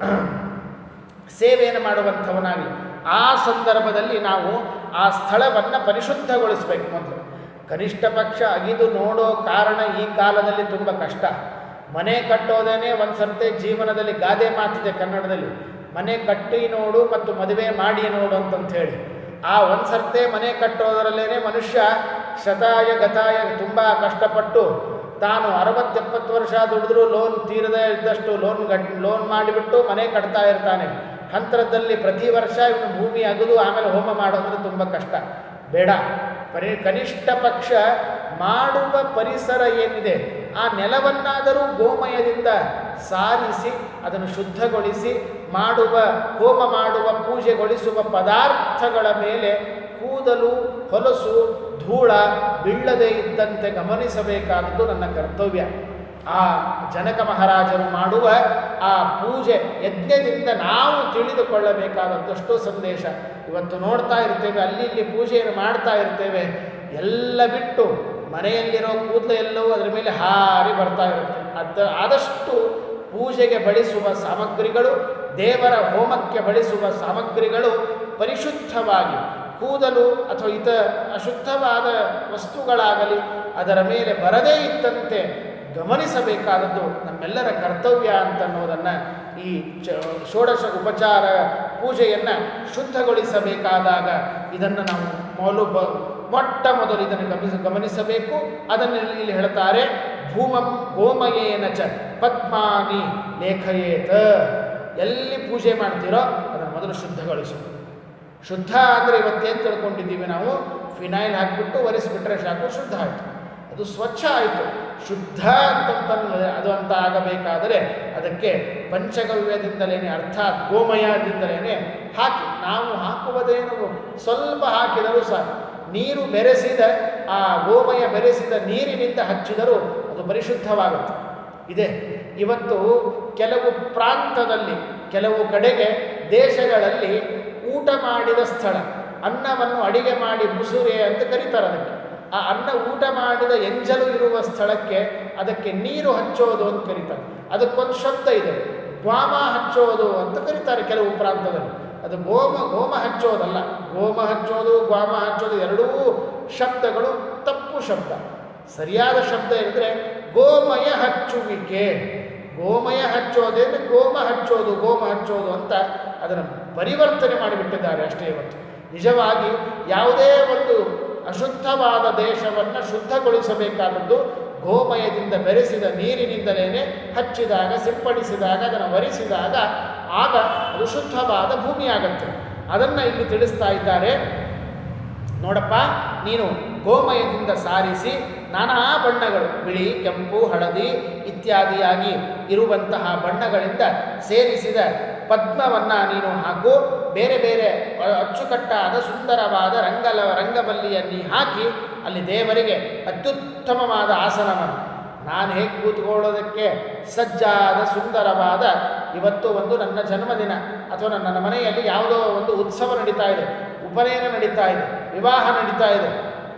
ಸೇವೆಯನ್ನು ಮಾಡುವಂಥವನಾಗಲಿ ಆ ಸಂದರ್ಭದಲ್ಲಿ ನಾವು ಆ ಸ್ಥಳವನ್ನು ಪರಿಶುದ್ಧಗೊಳಿಸಬೇಕು ಮೊದಲು ಕನಿಷ್ಠ ಪಕ್ಷ ಅಗಿದು ನೋಡೋ ಕಾರಣ ಈ ಕಾಲದಲ್ಲಿ ತುಂಬ ಕಷ್ಟ ಮನೆ ಕಟ್ಟೋದೇನೆ ಒಂದು ಸರ್ತೆ ಜೀವನದಲ್ಲಿ ಗಾದೆ ಮಾತಿದೆ ಕನ್ನಡದಲ್ಲಿ ಮನೆ ಕಟ್ಟಿ ನೋಡು ಮತ್ತು ಮದುವೆ ಮಾಡಿ ನೋಡು ಅಂತಂತ ಹೇಳಿ ಆ ಒಂದು ಸರ್ತೆ ಮನೆ ಕಟ್ಟೋದರಲ್ಲೇನೆ ಮನುಷ್ಯ ಶತಾಯ ಗತಾಯ ತುಂಬ ಕಷ್ಟಪಟ್ಟು ತಾನು ಅರವತ್ತೆಪ್ಪತ್ತು ವರ್ಷ ದುಡಿದ್ರೂ ಲೋನ್ ತೀರದೇ ಇದ್ದಷ್ಟು ಲೋನ್ ಗಟ್ ಲೋನ್ ಮಾಡಿಬಿಟ್ಟು ಮನೆ ಕಟ್ತಾ ಇರ್ತಾನೆ ಹಂತರದಲ್ಲಿ ಪ್ರತಿ ವರ್ಷ ಇವನು ಭೂಮಿ ಅಗದು ಆಮೇಲೆ ಹೋಮ ಮಾಡೋದ್ರೆ ತುಂಬ ಕಷ್ಟ ಬೇಡ ಪರಿ ಕನಿಷ್ಠ ಪಕ್ಷ ಮಾಡುವ ಪರಿಸರ ಏನಿದೆ ಆ ನೆಲವನ್ನಾದರೂ ಗೋಮಯದಿಂದ ಸಾರಿಸಿ ಅದನ್ನು ಶುದ್ಧಗೊಳಿಸಿ ಮಾಡುವ ಹೋಮ ಮಾಡುವ ಪೂಜೆಗೊಳಿಸುವ ಪದಾರ್ಥಗಳ ಮೇಲೆ ಕೂದಲು ಹೊಲಸು ಧೂಳ ಬೀಳದೇ ಇದ್ದಂತೆ ಗಮನಿಸಬೇಕಾದದ್ದು ನನ್ನ ಕರ್ತವ್ಯ ಆ ಜನಕ ಮಹಾರಾಜರು ಮಾಡುವ ಆ ಪೂಜೆ ಯಜ್ಞದಿಂದ ನಾವು ತಿಳಿದುಕೊಳ್ಳಬೇಕಾದದ್ದಷ್ಟು ಸಂದೇಶ ಇವತ್ತು ನೋಡ್ತಾ ಇರ್ತೇವೆ ಅಲ್ಲಿ ಇಲ್ಲಿ ಪೂಜೆಯನ್ನು ಮಾಡ್ತಾ ಇರ್ತೇವೆ ಎಲ್ಲ ಬಿಟ್ಟು ಮನೆಯಲ್ಲಿರೋ ಕೂದಲು ಎಲ್ಲವೂ ಅದರ ಮೇಲೆ ಹಾರಿ ಬರ್ತಾ ಇರುತ್ತೆ ಅದ ಆದಷ್ಟು ಪೂಜೆಗೆ ಬಳಸುವ ಸಾಮಗ್ರಿಗಳು ದೇವರ ಹೋಮಕ್ಕೆ ಬಳಸುವ ಸಾಮಗ್ರಿಗಳು ಪರಿಶುದ್ಧವಾಗಿ ಕೂದಲು ಅಥವಾ ಇತ ಅಶುದ್ಧವಾದ ವಸ್ತುಗಳಾಗಲಿ ಅದರ ಮೇಲೆ ಬರದೇ ಇದ್ದಂತೆ ಗಮನಿಸಬೇಕಾದದ್ದು ನಮ್ಮೆಲ್ಲರ ಕರ್ತವ್ಯ ಅಂತನ್ನೋದನ್ನು ಈ ಚ ಷೋಡಶ ಉಪಚಾರ ಪೂಜೆಯನ್ನು ಶುದ್ಧಗೊಳಿಸಬೇಕಾದಾಗ ಇದನ್ನು ನಾವು ಮೊದಲು ಬ ಮೊಟ್ಟ ಮೊದಲು ಇದನ್ನು ಗಮನಿಸ ಗಮನಿಸಬೇಕು ಅದನ್ನು ಇಲ್ಲಿ ಇಲ್ಲಿ ಹೇಳ್ತಾರೆ ಭೂಮಂ ಗೋಮಯೇನ ಚ ಪದ್ಮಾನಿ ಲೇಖಯೇತ ಎಲ್ಲಿ ಪೂಜೆ ಮಾಡ್ತೀರೋ ಅದನ್ನು ಮೊದಲು ಶುದ್ಧಗೊಳಿಸು ಶುದ್ಧ ಅಂದರೆ ಇವತ್ತೇನು ತಿಳ್ಕೊಂಡಿದ್ದೀವಿ ನಾವು ಫಿನೈಲ್ ಹಾಕಿಬಿಟ್ಟು ಒರೆಸಿಬಿಟ್ರೆ ಸಾಕು ಶುದ್ಧ ಆಯಿತು ಅದು ಸ್ವಚ್ಛ ಆಯಿತು ಶುದ್ಧ ಅಂತಂತ ಅದು ಅಂತ ಆಗಬೇಕಾದರೆ ಅದಕ್ಕೆ ಪಂಚಗವ್ಯದಿಂದಲೇ ಅರ್ಥಾತ್ ಗೋಮಯದಿಂದಲೇ ಹಾಕಿ ನಾವು ಹಾಕುವುದೇನು ಸ್ವಲ್ಪ ಹಾಕಿದರೂ ಸಾಕು ನೀರು ಬೆರೆಸಿದ ಆ ಗೋಮಯ ಬೆರೆಸಿದ ನೀರಿನಿಂದ ಹಚ್ಚಿದರೂ ಅದು ಪರಿಶುದ್ಧವಾಗುತ್ತೆ ಇದೆ ಇವತ್ತು ಕೆಲವು ಪ್ರಾಂತದಲ್ಲಿ ಕೆಲವು ಕಡೆಗೆ ದೇಶಗಳಲ್ಲಿ ಊಟ ಮಾಡಿದ ಸ್ಥಳ ಅನ್ನವನ್ನು ಅಡಿಗೆ ಮಾಡಿ ಮುಸುರೆ ಅಂತ ಕರೀತಾರೆ ಅದಕ್ಕೆ ಆ ಅನ್ನ ಊಟ ಮಾಡಿದ ಎಂಜಲು ಇರುವ ಸ್ಥಳಕ್ಕೆ ಅದಕ್ಕೆ ನೀರು ಹಚ್ಚೋದು ಅಂತ ಕರೀತಾರೆ ಅದಕ್ಕೊಂದು ಶಬ್ದ ಇದೆ ಗ್ವಾಮ ಹಚ್ಚೋದು ಅಂತ ಕರೀತಾರೆ ಕೆಲವು ಪ್ರಾಂತದಲ್ಲಿ ಅದು ಗೋಮ ಗೋಮ ಹಚ್ಚೋದಲ್ಲ ಗೋಮ ಹಚ್ಚೋದು ಗ್ವಾಮ ಹಚ್ಚೋದು ಎರಡೂ ಶಬ್ದಗಳು ತಪ್ಪು ಶಬ್ದ ಸರಿಯಾದ ಶಬ್ದ ಹೇಳಿದ್ರೆ ಗೋಮಯ ಹಚ್ಚುವಿಕೆ ಗೋಮಯ ಹಚ್ಚೋದೇನೆ ಗೋಮ ಹಚ್ಚೋದು ಗೋಮ ಹಚ್ಚೋದು ಅಂತ ಅದನ್ನು ಪರಿವರ್ತನೆ ಮಾಡಿಬಿಟ್ಟಿದ್ದಾರೆ ಅಷ್ಟೇ ಇವತ್ತು ನಿಜವಾಗಿ ಯಾವುದೇ ಒಂದು ಅಶುದ್ಧವಾದ ದೇಶವನ್ನು ಶುದ್ಧಗೊಳಿಸಬೇಕಾದದ್ದು ಗೋಮಯದಿಂದ ಬೆರೆಸಿದ ನೀರಿನಿಂದಲೇ ಹಚ್ಚಿದಾಗ ಸಿಂಪಡಿಸಿದಾಗ ಅದನ್ನು ವರಿಸಿದಾಗ ಆಗ ಅದು ಶುದ್ಧವಾದ ಭೂಮಿಯಾಗತ್ತೆ ಅದನ್ನು ಇಲ್ಲಿ ತಿಳಿಸ್ತಾ ಇದ್ದಾರೆ ನೋಡಪ್ಪ ನೀನು ಗೋಮಯದಿಂದ ಸಾರಿಸಿ ನಾನಾ ಬಣ್ಣಗಳು ಬಿಳಿ ಕೆಂಪು ಹಳದಿ ಇತ್ಯಾದಿಯಾಗಿ ಇರುವಂತಹ ಬಣ್ಣಗಳಿಂದ ಸೇರಿಸಿದ ಪದ್ಮವನ್ನು ನೀನು ಹಾಕು ಬೇರೆ ಬೇರೆ ಅ- ಅಚ್ಚುಕಟ್ಟಾದ ಸುಂದರವಾದ ರಂಗಲ ರಂಗವಲ್ಲಿಯಲ್ಲಿ ಹಾಕಿ ಅಲ್ಲಿ ದೇವರಿಗೆ ಅತ್ಯುತ್ತಮವಾದ ಆಸನವನ್ನು ನಾನು ಹೇಗೆ ಕೂತ್ಕೊಳ್ಳೋದಕ್ಕೆ ಸಜ್ಜಾದ ಸುಂದರವಾದ ಇವತ್ತು ಒಂದು ನನ್ನ ಜನ್ಮದಿನ ಅಥವಾ ನನ್ನ ಮನೆಯಲ್ಲಿ ಯಾವುದೋ ಒಂದು ಉತ್ಸವ ನಡೀತಾ ಇದೆ ಉಪನಯನ ನಡೀತಾ ಇದೆ ವಿವಾಹ ನಡೀತಾ ಇದೆ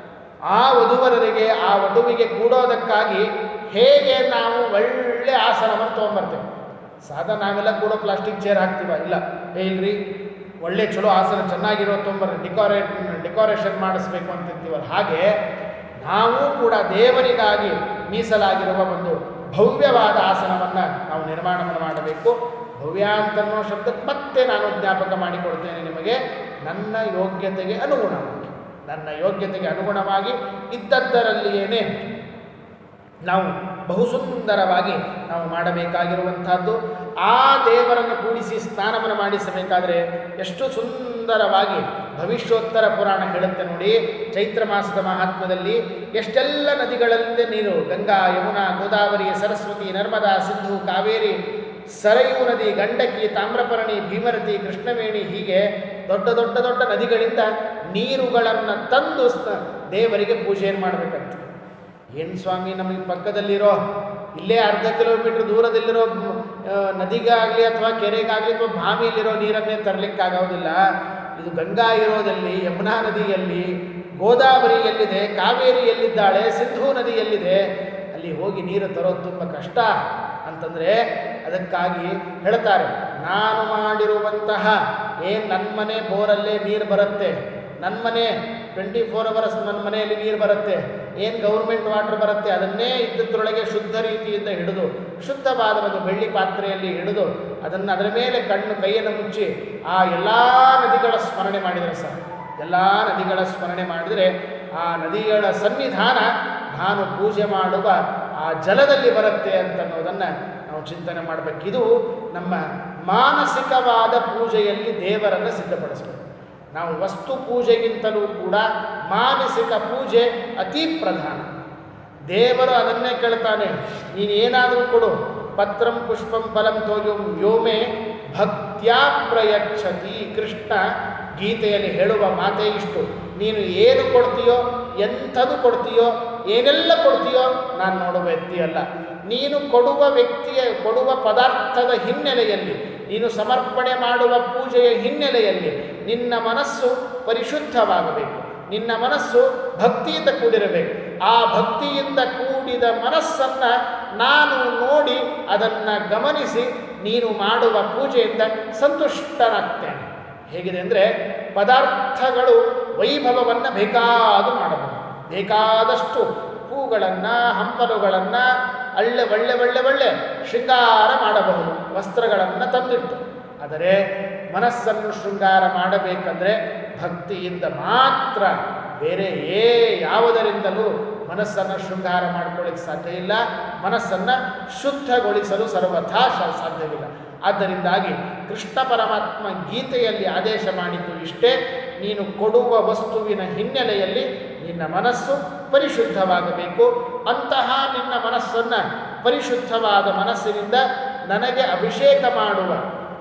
ಆ ವಧುವರರಿಗೆ ಆ ವಧುವಿಗೆ ಕೂಡೋದಕ್ಕಾಗಿ ಹೇಗೆ ನಾವು ಒಳ್ಳೆ ಆಸನವನ್ನು ತೊಗೊಂಬರ್ತೇವೆ ಸಾದಾ ನಾವೆಲ್ಲ ಕೂಡ ಪ್ಲಾಸ್ಟಿಕ್ ಚೇರ್ ಹಾಕ್ತೀವ ಇಲ್ಲ ಏ ಇಲ್ರಿ ಒಳ್ಳೆ ಚಲೋ ಆಸನ ಚೆನ್ನಾಗಿರೋ ತೊಂಬರ್ರಿ ಡಿಕೋರೇಟ್ ಡೆಕೋರೇಷನ್ ಮಾಡಿಸ್ಬೇಕು ಅಂತಿರ್ತೀವಲ್ಲ ಹಾಗೆ ನಾವು ಕೂಡ ದೇವರಿಗಾಗಿ ಮೀಸಲಾಗಿರುವ ಒಂದು ಭವ್ಯವಾದ ಆಸನವನ್ನು ನಾವು ನಿರ್ಮಾಣವನ್ನು ಮಾಡಬೇಕು ಭವ್ಯ ಅಂತನ್ನೋ ಶಬ್ದಕ್ಕೆ ಮತ್ತೆ ನಾನು ಜ್ಞಾಪಕ ಮಾಡಿಕೊಡ್ತೇನೆ ನಿಮಗೆ ನನ್ನ ಯೋಗ್ಯತೆಗೆ ಅನುಗುಣವಾಗಿ ನನ್ನ ಯೋಗ್ಯತೆಗೆ ಅನುಗುಣವಾಗಿ ಇದ್ದದ್ದರಲ್ಲಿಯೇನೇ ನಾವು ಬಹು ಸುಂದರವಾಗಿ ನಾವು ಮಾಡಬೇಕಾಗಿರುವಂಥದ್ದು ಆ ದೇವರನ್ನು ಕೂಡಿಸಿ ಸ್ನಾನವನ್ನು ಮಾಡಿಸಬೇಕಾದರೆ ಎಷ್ಟು ಸುಂದರವಾಗಿ ಭವಿಷ್ಯೋತ್ತರ ಪುರಾಣ ಹೇಳುತ್ತೆ ನೋಡಿ ಚೈತ್ರ ಮಾಸದ ಮಹಾತ್ಮದಲ್ಲಿ ಎಷ್ಟೆಲ್ಲ ನದಿಗಳಲ್ಲಿ ನೀರು ಗಂಗಾ ಯಮುನಾ ಗೋದಾವರಿ ಸರಸ್ವತಿ ನರ್ಮದಾ ಸಿಂಧು ಕಾವೇರಿ ಸರಯೂ ನದಿ ಗಂಡಕಿ ತಾಮ್ರಪರ್ಣಿ ಭೀಮರತಿ ಕೃಷ್ಣವೇಣಿ ಹೀಗೆ ದೊಡ್ಡ ದೊಡ್ಡ ದೊಡ್ಡ ನದಿಗಳಿಂದ ನೀರುಗಳನ್ನು ತಂದು ಸ್ನ- ದೇವರಿಗೆ ಪೂಜೆಯನ್ನು ಮಾಡಬೇಕಂತ ಏನು ಸ್ವಾಮಿ ನಮಗೆ ಪಕ್ಕದಲ್ಲಿರೋ ಇಲ್ಲೇ ಅರ್ಧ ಕಿಲೋಮೀಟ್ರ್ ದೂರದಲ್ಲಿರೋ ಮ್, ಆ, ನದಿಗಾಗಲಿ ಅಥವಾ ಕೆರೆಗಾಗಲಿ ಅಥವಾ ಬಾವಿಯಲ್ಲಿರೋ ನೀರನ್ನೇ ತರಲಿಕ್ಕಾಗೋದಿಲ್ಲ ಇದು ಗಂಗಾ ಇರೋದಲ್ಲಿ ಯಮುನಾ ನದಿಯಲ್ಲಿ ಗೋದಾವರಿ ಎಲ್ಲಿದೆ ಕಾವೇರಿ ಎಲ್ಲಿದ್ದಾಳೆ ಸಿಂಧೂ ನದಿ ಎಲ್ಲಿದೆ ಅಲ್ಲಿ ಹೋಗಿ ನೀರು ತರೋದು ತುಂಬ ಕಷ್ಟ ಅಂತಂದರೆ ಅದಕ್ಕಾಗಿ ಹೇಳ್ತಾರೆ ನಾನು ಮಾಡಿರುವಂತಹ ಏನು ನನ್ನ ಮನೆ ಬೋರಲ್ಲೇ ನೀರು ಬರುತ್ತೆ ನನ್ನ ಮನೆ ಟ್ವೆಂಟಿ ಫೋರ್ ಅವರ್ಸ್ ನನ್ನ ಮನೆಯಲ್ಲಿ ನೀರು ಬರುತ್ತೆ ಏನು ಗೌರ್ಮೆಂಟ್ ವಾಟರ್ ಬರುತ್ತೆ ಅದನ್ನೇ ಇದ್ದದ್ರೊಳಗೆ ಶುದ್ಧ ರೀತಿಯಿಂದ ಹಿಡಿದು ಶುದ್ಧವಾದ ಒಂದು ಬೆಳ್ಳಿ ಪಾತ್ರೆಯಲ್ಲಿ ಹಿಡಿದು ಅದನ್ನು ಅದರ ಮೇಲೆ ಕಣ್ಣು ಕೈಯನ್ನು ಮುಚ್ಚಿ ಆ ಎಲ್ಲ ನದಿಗಳ ಸ್ಮರಣೆ ಮಾಡಿದರೆ ಸರ್ ಎಲ್ಲ ನದಿಗಳ ಸ್ಮರಣೆ ಮಾಡಿದರೆ ಆ ನದಿಗಳ ಸನ್ನಿಧಾನ ನಾನು ಪೂಜೆ ಮಾಡುವ ಆ ಜಲದಲ್ಲಿ ಬರುತ್ತೆ ಅಂತನ್ನೋದನ್ನು ನಾವು ಚಿಂತನೆ ಮಾಡಬೇಕು ಇದು ನಮ್ಮ ಮಾನಸಿಕವಾದ ಪೂಜೆಯಲ್ಲಿ ದೇವರನ್ನು ಸಿದ್ಧಪಡಿಸಬೇಕು ನಾವು ವಸ್ತು ಪೂಜೆಗಿಂತಲೂ ಕೂಡ ಮಾನಸಿಕ ಪೂಜೆ ಅತಿ ಪ್ರಧಾನ ದೇವರು ಅದನ್ನೇ ಕೇಳ್ತಾನೆ ನೀನು ಏನಾದರೂ ಕೊಡು ಪತ್ರಂ ಪುಷ್ಪಂ ಫಲಂ ತೋಯಂ ವ್ಯೋಮೆ ಭಕ್ತ್ಯಾ ಪ್ರಯಚ್ಛತಿ ಕೃಷ್ಣ ಗೀತೆಯಲ್ಲಿ ಹೇಳುವ ಮಾತೇ ಇಷ್ಟು ನೀನು ಏನು ಕೊಡ್ತೀಯೋ ಎಂಥದ್ದು ಕೊಡ್ತೀಯೋ ಏನೆಲ್ಲ ಕೊಡ್ತೀಯೋ ನಾನು ನೋಡುವ ವ್ಯಕ್ತಿ ಅಲ್ಲ ನೀನು ಕೊಡುವ ವ್ಯಕ್ತಿಯ ಕೊಡುವ ಪದಾರ್ಥದ ಹಿನ್ನೆಲೆಯಲ್ಲಿ ನೀನು ಸಮರ್ಪಣೆ ಮಾಡುವ ಪೂಜೆಯ ಹಿನ್ನೆಲೆಯಲ್ಲಿ ನಿನ್ನ ಮನಸ್ಸು ಪರಿಶುದ್ಧವಾಗಬೇಕು ನಿನ್ನ ಮನಸ್ಸು ಭಕ್ತಿಯಿಂದ ಕೂಡಿರಬೇಕು ಆ ಭಕ್ತಿಯಿಂದ ಕೂಡಿದ ಮನಸ್ಸನ್ನು ನಾನು ನೋಡಿ ಅದನ್ನು ಗಮನಿಸಿ ನೀನು ಮಾಡುವ ಪೂಜೆಯಿಂದ ಸಂತುಷ್ಟನಾಗ್ತೇನೆ ಹೇಗಿದೆ ಅಂದರೆ ಪದಾರ್ಥಗಳು ವೈಭವವನ್ನು ಬೇಕಾದು ಮಾಡಬಹುದು ಬೇಕಾದಷ್ಟು ಹೂಗಳನ್ನು ಹಂಪಲುಗಳನ್ನು ಒಳ್ಳೆ ಒಳ್ಳೆ ಒಳ್ಳೆ ಒಳ್ಳೆ ಶೃಂಗಾರ ಮಾಡಬಹುದು ವಸ್ತ್ರಗಳನ್ನು ತಂದಿಟ್ಟು ಆದರೆ ಮನಸ್ಸನ್ನು ಶೃಂಗಾರ ಮಾಡಬೇಕಂದ್ರೆ ಭಕ್ತಿಯಿಂದ ಮಾತ್ರ ಬೇರೆ ಏ ಯಾವುದರಿಂದಲೂ ಮನಸ್ಸನ್ನು ಶೃಂಗಾರ ಮಾಡ್ಕೊಳ್ಳಿಕ್ಕೆ ಸಾಧ್ಯ ಇಲ್ಲ ಮನಸ್ಸನ್ನು ಶುದ್ಧಗೊಳಿಸಲು ಸರ್ವಥಾ ಶ- ಸಾಧ್ಯವಿಲ್ಲ ಆದ್ದರಿಂದಾಗಿ ಕೃಷ್ಣ ಪರಮಾತ್ಮ ಗೀತೆಯಲ್ಲಿ ಆದೇಶ ಮಾಡಿದ್ದು ಇಷ್ಟೇ ನೀನು ಕೊಡುವ ವಸ್ತುವಿನ ಹಿನ್ನೆಲೆಯಲ್ಲಿ ನಿನ್ನ ಮನಸ್ಸು ಪರಿಶುದ್ಧವಾಗಬೇಕು ಅಂತಹ ನಿನ್ನ ಮನಸ್ಸನ್ನು ಪರಿಶುದ್ಧವಾದ ಮನಸ್ಸಿನಿಂದ ನನಗೆ ಅಭಿಷೇಕ ಮಾಡುವ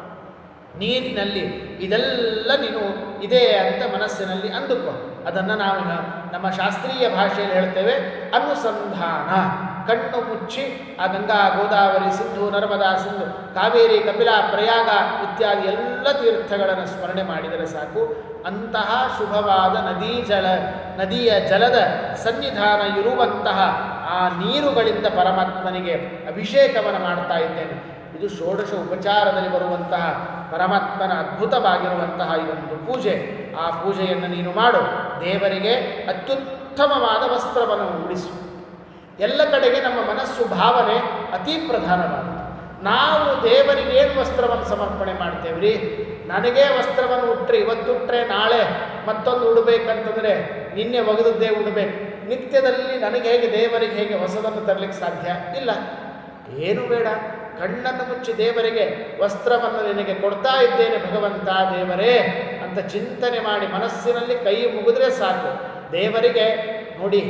ನೀರಿನಲ್ಲಿ ಇದೆಲ್ಲ ನೀನು ಇದೆ ಅಂತ ಮನಸ್ಸಿನಲ್ಲಿ ಅಂದುಕೋ ಅದನ್ನು ನಾವು ಹ- ನಮ್ಮ ಶಾಸ್ತ್ರೀಯ ಭಾಷೆಯಲ್ಲಿ ಹೇಳ್ತೇವೆ ಅನುಸಂಧಾನ ಕಣ್ಣು ಮುಚ್ಚಿ ಆ ಗಂಗಾ ಗೋದಾವರಿ ಸಿಂಧು ನರ್ಮದಾ ಸಿಂಧು ಕಾವೇರಿ ಕಪಿಲ ಪ್ರಯಾಗ ಇತ್ಯಾದಿ ಎಲ್ಲ ತೀರ್ಥಗಳನ್ನು ಸ್ಮರಣೆ ಮಾಡಿದರೆ ಸಾಕು ಅಂತಹ ಶುಭವಾದ ನದೀ ಜಲ ನದಿಯ ಜಲದ ಸನ್ನಿಧಾನ ಇರುವಂತಹ ಆ ನೀರುಗಳಿಂದ ಪರಮಾತ್ಮನಿಗೆ ಅಭಿಷೇಕವನ್ನು ಮಾಡ್ತಾ ಇದ್ದೇನೆ ಇದು ಷೋಡಶ ಉಪಚಾರದಲ್ಲಿ ಬರುವಂತಹ ಪರಮಾತ್ಮನ ಅದ್ಭುತವಾಗಿರುವಂತಹ ಇದೊಂದು ಪೂಜೆ ಆ ಪೂಜೆಯನ್ನು ನೀನು ಮಾಡು ದೇವರಿಗೆ ಅತ್ಯುತ್ತಮವಾದ ವಸ್ತ್ರವನ್ನು ಉಡಿಸು ಎಲ್ಲ ಕಡೆಗೆ ನಮ್ಮ ಮನಸ್ಸು ಭಾವನೆ ಅತಿ ಪ್ರಧಾನವಾದದ್ದು ನಾವು ದೇವರಿಗೆ ಏನು ವಸ್ತ್ರವನ್ನು ಸಮರ್ಪಣೆ ಮಾಡ್ತೇವೆ ರೀ ನನಗೇ ವಸ್ತ್ರವನ್ನು ಉಟ್ರೆ ಇವತ್ತುಟ್ರೆ ನಾಳೆ ಮತ್ತೊಂದು ಉಡಬೇಕಂತಂದರೆ ನಿನ್ನೆ ಒಗೆದದ್ದೇ ಉಡಬೇಕು ನಿತ್ಯದಲ್ಲಿ ನನಗೆ ಹೇಗೆ ದೇವರಿಗೆ ಹೇಗೆ ಹೊಸದನ್ನು ತರಲಿಕ್ಕೆ ಸಾಧ್ಯ ಇಲ್ಲ ಏನು ಬೇಡ ಕಣ್ಣನ್ನು ಮುಚ್ಚಿ ದೇವರಿಗೆ ವಸ್ತ್ರವನ್ನು ನಿನಗೆ ಕೊಡ್ತಾ ಇದ್ದೇನೆ ಭಗವಂತ ದೇವರೇ ಅಂತ ಚಿಂತನೆ ಮಾಡಿ ಮನಸ್ಸಿನಲ್ಲಿ ಕೈ ಮುಗಿದ್ರೆ ಸಾಕು ದೇವರಿಗೆ ನೋಡಿ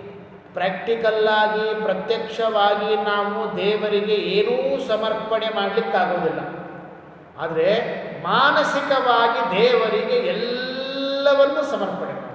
ಪ್ರಾಕ್ಟಿಕಲ್ಲಾಗಿ ಪ್ರತ್ಯಕ್ಷವಾಗಿ ನಾವು ದೇವರಿಗೆ ಏನೂ ಸಮರ್ಪಣೆ ಮಾಡಲಿಕ್ಕಾಗೋದಿಲ್ಲ ಆದರೆ ಮಾನಸಿಕವಾಗಿ ದೇವರಿಗೆ ಎಲ್ಲವನ್ನು ಸಮರ್ಪಣೆ ಮಾಡಿ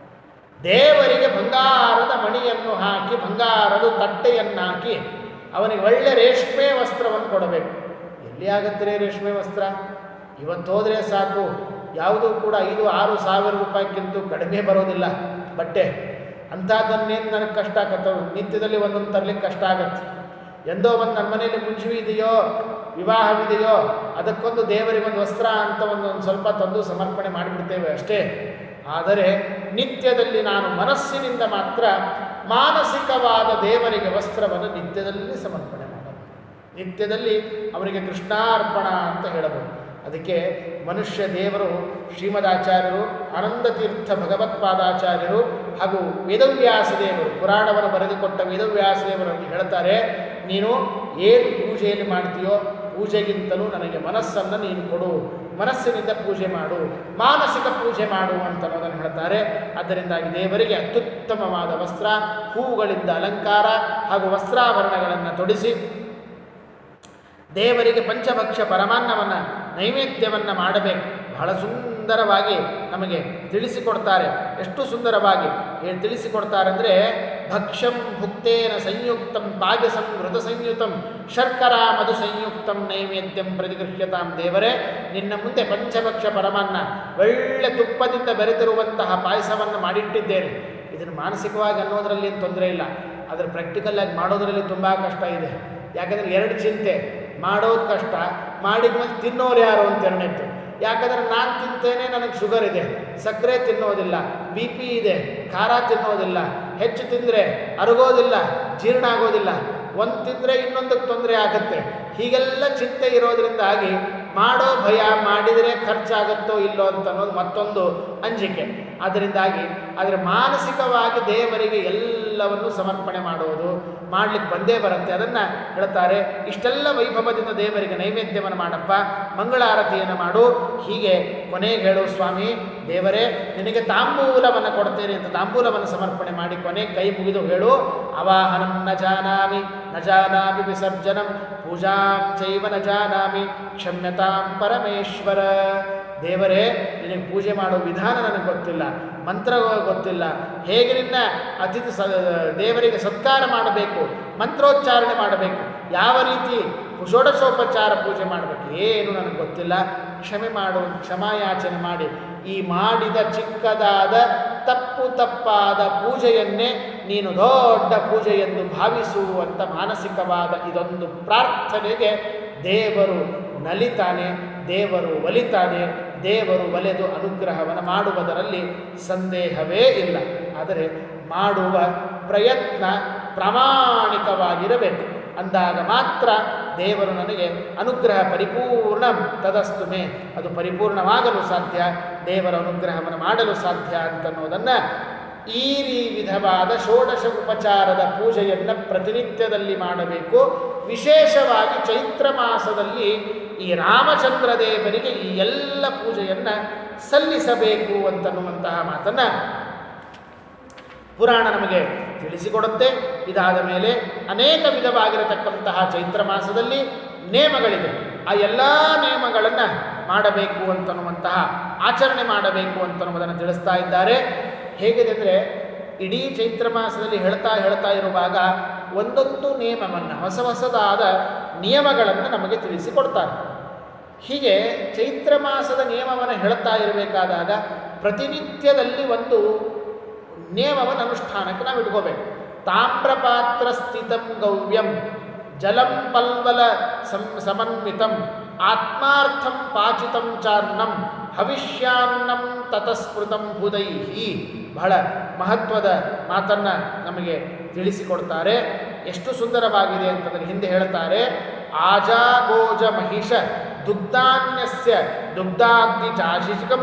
ದೇವರಿಗೆ ಬಂಗಾರದ ಮಣಿಯನ್ನು ಹಾಕಿ ಬಂಗಾರದ ತಟ್ಟೆಯನ್ನು ಹಾಕಿ ಅವನಿಗೆ ಒಳ್ಳೆ ರೇಷ್ಮೆ ವಸ್ತ್ರವನ್ನು ಕೊಡಬೇಕು ಎಲ್ಲಿ ಆಗುತ್ತೆ ರೀ ರೇಷ್ಮೆ ವಸ್ತ್ರ ಇವತ್ತು ಹೋದರೆ ಸಾಕು ಯಾವುದೂ ಕೂಡ ಐದು ಆರು ಸಾವಿರ ರೂಪಾಯಿಗಿಂತ ಕಡಿಮೆ ಬರೋದಿಲ್ಲ ಬಟ್ಟೆ ಅಂಥದ್ದನ್ನೇನು ನನಗೆ ಕಷ್ಟ ಆಗತ್ತೆ ನಿತ್ಯದಲ್ಲಿ ಒಂದೊಂದು ತರಲಿಕ್ಕೆ ಕಷ್ಟ ಆಗತ್ತೆ ಎಂದೋ ಒಂದು ನಮ್ಮ ಮನೆಯಲ್ಲಿ ಮುಂಜುವಿ ಇದೆಯೋ ವಿವಾಹವಿದೆಯೋ ಅದಕ್ಕೊಂದು ದೇವರಿಗೆ ಒಂದು ವಸ್ತ್ರ ಅಂತ ಒಂದು ಒಂದು ಸ್ವಲ್ಪ ತಂದು ಸಮರ್ಪಣೆ ಮಾಡಿಬಿಡ್ತೇವೆ ಅಷ್ಟೇ ಆದರೆ ನಿತ್ಯದಲ್ಲಿ ನಾನು ಮನಸ್ಸಿನಿಂದ ಮಾತ್ರ ಮಾನಸಿಕವಾದ ದೇವರಿಗೆ ವಸ್ತ್ರವನ್ನು ನಿತ್ಯದಲ್ಲಿ ಸಮರ್ಪಣೆ ಮಾಡಬಹುದು ನಿತ್ಯದಲ್ಲಿ ಅವರಿಗೆ ಕೃಷ್ಣಾರ್ಪಣ ಅಂತ ಹೇಳಬಹುದು ಅದಕ್ಕೆ ಮನುಷ್ಯ ದೇವರು ಶ್ರೀಮದಾಚಾರ್ಯರು ಆನಂದ ತೀರ್ಥ ಭಗವತ್ಪಾದಾಚಾರ್ಯರು ಹಾಗೂ ವೇದವ್ಯಾಸ ದೇವರು ಪುರಾಣವನ್ನು ಬರೆದುಕೊಟ್ಟ ವೇದವ್ಯಾಸ ದೇವರಲ್ಲಿ ಹೇಳ್ತಾರೆ ನೀನು ಏನು ಪೂಜೆಯಲ್ಲಿ ಮಾಡ್ತೀಯೋ ಪೂಜೆಗಿಂತಲೂ ನನಗೆ ಮನಸ್ಸನ್ನು ನೀನು ಕೊಡು ಮನಸ್ಸಿನಿಂದ ಪೂಜೆ ಮಾಡು ಮಾನಸಿಕ ಪೂಜೆ ಮಾಡು ಅಂತ ಅನ್ನೋದನ್ನು ಹೇಳ್ತಾರೆ ಅದರಿಂದಾಗಿ ದೇವರಿಗೆ ಅತ್ಯುತ್ತಮವಾದ ವಸ್ತ್ರ ಹೂವುಗಳಿಂದ ಅಲಂಕಾರ ಹಾಗೂ ವಸ್ತ್ರಾಭರಣಗಳನ್ನು ತೊಡಿಸಿ ದೇವರಿಗೆ ಪಂಚಭಕ್ಷ ಪರಮಾನ್ನವನ್ನು ನೈವೇದ್ಯವನ್ನು ಮಾಡಬೇಕು ಬಹಳ ಸುಂದರವಾಗಿ ನಮಗೆ ತಿಳಿಸಿಕೊಡ್ತಾರೆ ಎಷ್ಟು ಸುಂದರವಾಗಿ ಏನು ತಿಳಿಸಿಕೊಡ್ತಾರೆ ಅಂದರೆ ಭಕ್ಷ್ಯಂ ಭುಕ್ತೇನ ಸಂಯುಕ್ತಂ ಪಾಯಸಂ ಘೃತ ಸಂಯುತಂ ಶರ್ಕರಾ ಮಧು ಸಂಯುಕ್ತಂ ನೈವೇದ್ಯಂ ಪ್ರತಿಗೃಹ್ಯತಾಂ ದೇವರೇ ನಿನ್ನ ಮುಂದೆ ಪಂಚಭಕ್ಷ ಪರಮಾನ್ನ ಒಳ್ಳೆ ತುಪ್ಪದಿಂದ ಬೆರೆತಿರುವಂತಹ ಪಾಯಸವನ್ನು ಮಾಡಿಟ್ಟಿದ್ದೇನೆ ಇದನ್ನು ಮಾನಸಿಕವಾಗಿ ಅನ್ನೋದರಲ್ಲಿ ಏನು ತೊಂದರೆ ಇಲ್ಲ ಆದರೆ ಪ್ರಾಕ್ಟಿಕಲ್ ಆಗಿ ಮಾಡೋದರಲ್ಲಿ ತುಂಬ ಕಷ್ಟ ಇದೆ ಯಾಕಂದರೆ ಎರಡು ಚಿಂತೆ ಮಾಡೋದು ಕಷ್ಟ ಮಾಡಿದ್ಮೇಲೆ ತಿನ್ನೋರು ಯಾರು ಅಂತ ಎರಡನೇದ್ದು ಯಾಕಂದರೆ ನಾನು ತಿಂತೇನೆ ನನಗೆ ಶುಗರ್ ಇದೆ ಸಕ್ಕರೆ ತಿನ್ನೋದಿಲ್ಲ ಬಿ ಪಿ ಇದೆ ಖಾರ ತಿನ್ನೋದಿಲ್ಲ ಹೆಚ್ಚು ತಿಂದರೆ ಅರಗೋದಿಲ್ಲ ಜೀರ್ಣ ಆಗೋದಿಲ್ಲ ಒಂದು ತಿಂದರೆ ಇನ್ನೊಂದಕ್ಕೆ ತೊಂದರೆ ಆಗುತ್ತೆ ಹೀಗೆಲ್ಲ ಚಿಂತೆ ಇರೋದ್ರಿಂದಾಗಿ ಮಾಡೋ ಭಯ ಮಾಡಿದರೆ ಖರ್ಚಾಗುತ್ತೋ ಇಲ್ಲೋ ಅಂತ ಅನ್ನೋದು ಮತ್ತೊಂದು ಅಂಜಿಕೆ ಅದರಿಂದಾಗಿ ಆದರೆ ಮಾನಸಿಕವಾಗಿ ದೇವರಿಗೆ ಎಲ್ಲವನ್ನು ಸಮರ್ಪಣೆ ಮಾಡುವುದು ಮಾಡ್ಲಿಕ್ಕೆ ಬಂದೇ ಬರುತ್ತೆ ಅದನ್ನು ಹೇಳ್ತಾರೆ ಇಷ್ಟೆಲ್ಲ ವೈಭವದಿಂದ ದೇವರಿಗೆ ನೈವೇದ್ಯವನ್ನು ಮಾಡಪ್ಪ ಮಂಗಳಾರತಿಯನ್ನು ಮಾಡು ಹೀಗೆ ಕೊನೆಗೆ ಹೇಳು ಸ್ವಾಮಿ ದೇವರೇ ನಿನಗೆ ತಾಂಬೂಲವನ್ನು ಕೊಡ್ತೇನೆ ಅಂತ ತಾಂಬೂಲವನ್ನು ಸಮರ್ಪಣೆ ಮಾಡಿ ಕೊನೆಗೆ ಕೈ ಮುಗಿದು ಹೇಳು ಅವಾಹನಂ ನ ಜಾನಾಮಿ ನ ಜಾನಾಮಿ ವಿಸರ್ಜನಂ ಪೂಜಾಂ ಚೈವ ನ ಜಾನಾಮಿ ಕ್ಷಮ್ಯತಾಂ ಪರಮೇಶ್ವರ ದೇವರೇ ನಿನಗೆ ಪೂಜೆ ಮಾಡೋ ವಿಧಾನ ನನಗೆ ಗೊತ್ತಿಲ್ಲ ಮಂತ್ರ ಗೊತ್ತಿಲ್ಲ ಹೇಗೆ ನಿನ್ನ ಅತಿಥಿ ಸ ದೇವರಿಗೆ ಸತ್ಕಾರ ಮಾಡಬೇಕು ಮಂತ್ರೋಚ್ಚಾರಣೆ ಮಾಡಬೇಕು ಯಾವ ರೀತಿ ಷೋಡಶೋಪಚಾರ ಪೂಜೆ ಮಾಡಬೇಕು ಏನು ನನಗೆ ಗೊತ್ತಿಲ್ಲ ಕ್ಷಮೆ ಮಾಡು ಕ್ಷಮಾಯಾಚನೆ ಮಾಡಿ ಈ ಮಾಡಿದ ಚಿಕ್ಕದಾದ ತಪ್ಪು ತಪ್ಪಾದ ಪೂಜೆಯನ್ನೇ ನೀನು ದೊಡ್ಡ ಪೂಜೆ ಎಂದು ಭಾವಿಸುವಂಥ ಮಾನಸಿಕವಾದ ಇದೊಂದು ಪ್ರಾರ್ಥನೆಗೆ ದೇವರು ನಲಿತಾನೆ ದೇವರು ಒಲಿತಾನೆ ದೇವರು ಒಲೆದು ಅನುಗ್ರಹವನ್ನು ಮಾಡುವುದರಲ್ಲಿ ಸಂದೇಹವೇ ಇಲ್ಲ ಆದರೆ ಮಾಡುವ ಪ್ರಯತ್ನ ಪ್ರಾಮಾಣಿಕವಾಗಿರಬೇಕು ಅಂದಾಗ ಮಾತ್ರ ದೇವರು ನನಗೆ ಅನುಗ್ರಹ ಪರಿಪೂರ್ಣ ತದಸ್ತು ಮೇ ಅದು ಪರಿಪೂರ್ಣವಾಗಲು ಸಾಧ್ಯ ದೇವರ ಅನುಗ್ರಹವನ್ನು ಮಾಡಲು ಸಾಧ್ಯ ಅಂತನ್ನೋದನ್ನು ಈ ರೀ ವಿಧವಾದ ಷೋಡಶ ಉಪಚಾರದ ಪೂಜೆಯನ್ನು ಪ್ರತಿನಿತ್ಯದಲ್ಲಿ ಮಾಡಬೇಕು ವಿಶೇಷವಾಗಿ ಚೈತ್ರ ಮಾಸದಲ್ಲಿ ಈ ರಾಮಚಂದ್ರ ದೇವರಿಗೆ ಈ ಎಲ್ಲ ಪೂಜೆಯನ್ನು ಸಲ್ಲಿಸಬೇಕು ಅಂತನ್ನುವಂತಹ ಮಾತನ್ನು ಪುರಾಣ ನಮಗೆ ತಿಳಿಸಿಕೊಡುತ್ತೆ ಇದಾದ ಮೇಲೆ ಅನೇಕ ವಿಧವಾಗಿರತಕ್ಕಂತಹ ಚೈತ್ರ ಮಾಸದಲ್ಲಿ ನೇಮಗಳಿದೆ ಆ ಎಲ್ಲ ನೇಮಗಳನ್ನು ಮಾಡಬೇಕು ಅಂತನ್ನುವಂತಹ ಆಚರಣೆ ಮಾಡಬೇಕು ಅಂತನ್ನುವುದನ್ನು ತಿಳಿಸ್ತಾ ಇದ್ದಾರೆ ಹೇಗಿದೆ ಅಂದರೆ ಇಡೀ ಚೈತ್ರ ಮಾಸದಲ್ಲಿ ಹೇಳ್ತಾ ಹೇಳ್ತಾ ಇರುವಾಗ ಒಂದೊಂದು ನಿಯಮವನ್ನು ಹೊಸ ಹೊಸದಾದ ನಿಯಮಗಳನ್ನು ನಮಗೆ ತಿಳಿಸಿಕೊಡ್ತಾರೆ ಹೀಗೆ ಚೈತ್ರ ಮಾಸದ ನಿಯಮವನ್ನು ಹೇಳ್ತಾ ಇರಬೇಕಾದಾಗ ಪ್ರತಿನಿತ್ಯದಲ್ಲಿ ಒಂದು ನಿಯಮವನ್ನು ಅನುಷ್ಠಾನಕ್ಕೆ ನಾವು ಇಟ್ಕೋಬೇಕು ತಾಮ್ರಪಾತ್ರ ಸ್ಥಿತಂ ಗವ್ಯಂ ಜಲಂ ಪಲ್ವಲ ಸಂ ಸಮನ್ವಿತಂ ಆತ್ಮಾರ್ಥಂ ಪಾಚಿತಂ ಚಾನ್ನಂ ಹವಿಷ್ಯಾನ್ನಂ ತತಸ್ಮೃತಂ ಹುದೈಹಿ ಬಹಳ ಮಹತ್ವದ ಮಾತನ್ನು ನಮಗೆ ತಿಳಿಸಿಕೊಡ್ತಾರೆ ಎಷ್ಟು ಸುಂದರವಾಗಿದೆ ಅಂತಂದರೆ ಹಿಂದೆ ಹೇಳ್ತಾರೆ ಆಜಾಗೋಜ ಮಹಿಷ ದುಗ್ಧಾನ್ಯಸ್ಯ ದುಗ್ಧಾಗ್ನಿ ಚಾಶಿಕಂ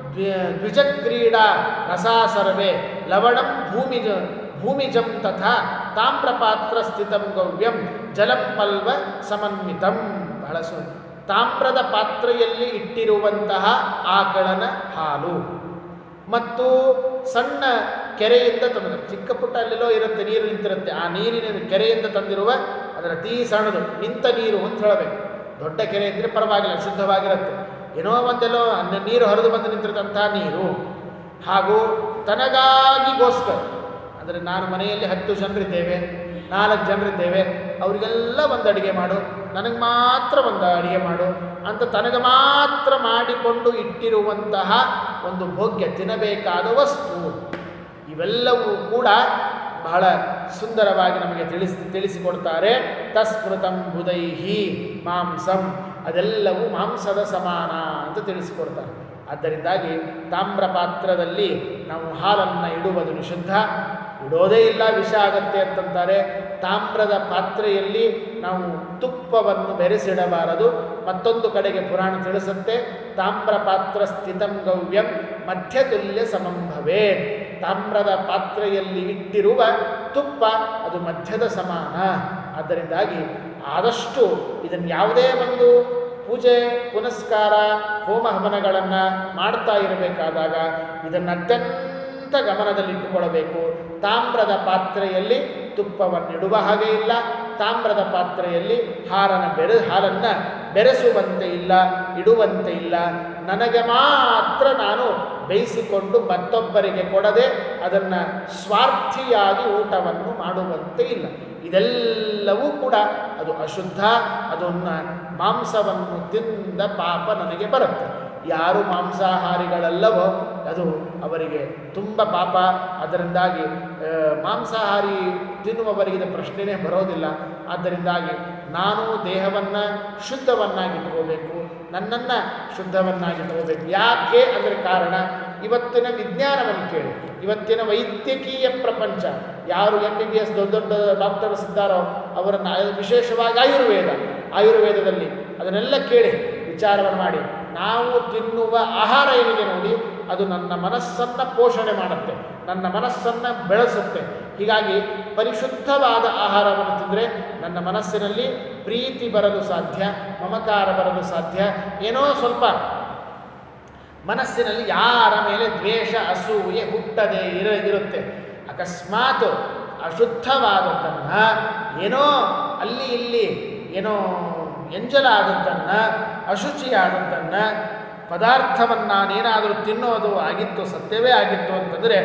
ದ್ವಿಜಕ್ರೀಡಾ ರಸಾಸರ್ವೆ ಲವಣಂ ಭೂಮಿಜ ಭೂಮಿಜಂ ತಥಾ ತಾಮ್ರಪಾತ್ರ ಸ್ಥಿತಂ ಗವ್ಯಂ ಜಲಂ ಪಲ್ವ ಸಮನ್ವಿತಂ ಬಹಳ ಸು ತಾಮ್ರದ ಪಾತ್ರೆಯಲ್ಲಿ ಇಟ್ಟಿರುವಂತಹ ಆಕಳನ ಹಾಲು ಮತ್ತು ಸಣ್ಣ ಕೆರೆಯಿಂದ ತಂದ ಚಿಕ್ಕ ಪುಟ್ಟ ಅಲ್ಲೆಲ್ಲೋ ಇರುತ್ತೆ ನೀರು ನಿಂತಿರುತ್ತೆ ಆ ನೀರಿನ ಕೆರೆಯಿಂದ ತಂದಿರುವ ಅದರ ಅತೀ ಸಣ್ಣದು ನಿಂತ ನೀರು ಅಂತ ಹೇಳಬೇಕು ದೊಡ್ಡ ಕೆರೆ ಇದ್ದರೆ ಪರವಾಗಿಲ್ಲ ಶುದ್ಧವಾಗಿರುತ್ತೆ ಏನೋ ಒಂದೆಲ್ಲೋ ನ- ನೀರು ಹರಿದು ಬಂದು ನಿಂತಿರತಂತಹ ನೀರು ಹಾಗೂ ತನಗಾಗಿಗೋಸ್ಕರ ಅಂದರೆ ನಾನು ಮನೆಯಲ್ಲಿ ಹತ್ತು ಜನರಿದ್ದೇವೆ ನಾಲ್ಕು ಜನರಿದ್ದೇವೆ ಅವರಿಗೆಲ್ಲ ಒಂದು ಅಡುಗೆ ಮಾಡು ನನಗೆ ಮಾತ್ರ ಒಂದು ಅಡುಗೆ ಮಾಡು ಅಂತ ತನಗೆ ಮಾತ್ರ ಮಾಡಿಕೊಂಡು ಇಟ್ಟಿರುವಂತಹ ಒಂದು ಭೋಗ್ಯ ತಿನ್ನಬೇಕಾದ ವಸ್ತು ಇವೆಲ್ಲವೂ ಕೂಡ ಬಹಳ ಸುಂದರವಾಗಿ ನಮಗೆ ತಿಳಿಸಿ ತಿಳಿಸಿಕೊಡ್ತಾರೆ ತಸ್ಮೃತಂ ಬುಧೈಹಿ ಮಾಂಸಂ ಅದೆಲ್ಲವೂ ಮಾಂಸದ ಸಮಾನ ಅಂತ ತಿಳಿಸಿಕೊಡ್ತಾರೆ ಆದ್ದರಿಂದಾಗಿ ತಾಮ್ರ ಪಾತ್ರದಲ್ಲಿ ನಾವು ಹಾಲನ್ನು ಇಡುವುದು ನಿಷಿದ್ಧ ಇಡೋದೇ ಇಲ್ಲ ವಿಷ ಆಗತ್ತೆ ಅಂತಂತಾರೆ ತಾಮ್ರದ ಪಾತ್ರೆಯಲ್ಲಿ ನಾವು ತುಪ್ಪವನ್ನು ಬೆರೆಸಿಡಬಾರದು ಮತ್ತೊಂದು ಕಡೆಗೆ ಪುರಾಣ ತಿಳಿಸುತ್ತೆ ತಾಮ್ರ ಪಾತ್ರ ಸ್ಥಿತಂ ಗವ್ಯಂ ಮಧ್ಯತುಲ್ಯ ಸಮಂಭವೇ ತಾಮ್ರದ ಪಾತ್ರೆಯಲ್ಲಿ ಇಟ್ಟಿರುವ ತುಪ್ಪ ಅದು ಮಧ್ಯದ ಸಮಾನ ಆದ್ದರಿಂದಾಗಿ ಆದಷ್ಟು ಇದನ್ನು ಯಾವುದೇ ಒಂದು ಪೂಜೆ ಪುನಸ್ಕಾರ ಹೋಮ ಹವನಗಳನ್ನು ಮಾಡ್ತಾ ಇರಬೇಕಾದಾಗ ಇದನ್ನು ಅತ್ಯಂತ ಗಮನದಲ್ಲಿಟ್ಟುಕೊಳ್ಳಬೇಕು ತಾಮ್ರದ ಪಾತ್ರೆಯಲ್ಲಿ ತುಪ್ಪವನ್ನಿಡುವ ಹಾಗೆ ಇಲ್ಲ ತಾಮ್ರದ ಪಾತ್ರೆಯಲ್ಲಿ ಹಾರನ ಬೆರೆ ಹಾಲನ್ನು ಬೆರೆಸುವಂತೆ ಇಲ್ಲ ಇಡುವಂತೆ ಇಲ್ಲ ನನಗೆ ಮಾತ್ರ ನಾನು ಬೇಯಿಸಿಕೊಂಡು ಮತ್ತೊಬ್ಬರಿಗೆ ಕೊಡದೆ ಅದನ್ನು ಸ್ವಾರ್ಥಿಯಾಗಿ ಊಟವನ್ನು ಮಾಡುವಂತೆ ಇಲ್ಲ ಇದೆಲ್ಲವೂ ಕೂಡ ಅದು ಅಶುದ್ಧ ಅದನ್ನು ಮಾಂಸವನ್ನು ತಿಂದ ಪಾಪ ನನಗೆ ಬರುತ್ತೆ ಯಾರು ಮಾಂಸಾಹಾರಿಗಳಲ್ಲವೋ ಅದು ಅವರಿಗೆ ತುಂಬ ಪಾಪ ಅದರಿಂದಾಗಿ ಆ, ಮಾಂಸಾಹಾರಿ ತಿನ್ನುವವರಿಗೆ ಇದು ಪ್ರಶ್ನೆನೇ ಬರೋದಿಲ್ಲ ಆದ್ದರಿಂದಾಗಿ ನಾನು ದೇಹವನ್ನು ಶುದ್ಧವನ್ನಾಗಿಟ್ಕೋಬೇಕು ನನ್ನನ್ನು ಶುದ್ಧವನ್ನಾಗಿಟ್ಕೋಬೇಕು ಯಾಕೆ ಅಂದರೆ ಕಾರಣ ಇವತ್ತಿನ ವಿಜ್ಞಾನವನ್ನು ಕೇಳಿ ಇವತ್ತಿನ ವೈದ್ಯಕೀಯ ಪ್ರಪಂಚ ಯಾರು ಎಂ ಬಿ ಬಿ ಎಸ್ ದೊಡ್ಡ ದೊಡ್ಡ ಡಾಕ್ಟರ್ಸ್ ಇದ್ದಾರೋ ಅವರನ್ನು ವಿಶೇಷವಾಗಿ ಆಯುರ್ವೇದ ಆಯುರ್ವೇದದಲ್ಲಿ ಅದನ್ನೆಲ್ಲ ಕೇಳಿ ವಿಚಾರವನ್ನು ಮಾಡಿ ನಾವು ತಿನ್ನುವ ಆಹಾರ ಏನಿದೆ ನೋಡಿ ಅದು ನನ್ನ ಮನಸ್ಸನ್ನು ಪೋಷಣೆ ಮಾಡುತ್ತೆ ನನ್ನ ಮನಸ್ಸನ್ನು ಬೆಳೆಸುತ್ತೆ ಹೀಗಾಗಿ ಪರಿಶುದ್ಧವಾದ ಆಹಾರವನ್ನು ತಿಂದರೆ ನನ್ನ ಮನಸ್ಸಿನಲ್ಲಿ ಪ್ರೀತಿ ಬರಲು ಸಾಧ್ಯ ಮಮಕಾರ ಬರಲು ಸಾಧ್ಯ ಏನೋ ಸ್ವಲ್ಪ ಮನಸ್ಸಿನಲ್ಲಿ ಯಾರ ಮೇಲೆ ದ್ವೇಷ ಅಸೂಯೆ ಹುಟ್ಟದೆ ಇರ ಇರುತ್ತೆ ಅಕಸ್ಮಾತ್ ಅಶುದ್ಧವಾದದ್ದನ್ನು ಏನೋ ಅಲ್ಲಿ ಇಲ್ಲಿ ಏನೋ ಎಂಜಲಾದದ್ದನ್ನು ಅಶುಚಿಯಾದದ್ದನ್ನು ಪದಾರ್ಥವನ್ನು ನಾನೇನಾದರೂ ತಿನ್ನೋದು ಆಗಿತ್ತು ಸತ್ಯವೇ ಆಗಿತ್ತು ಅಂತಂದರೆ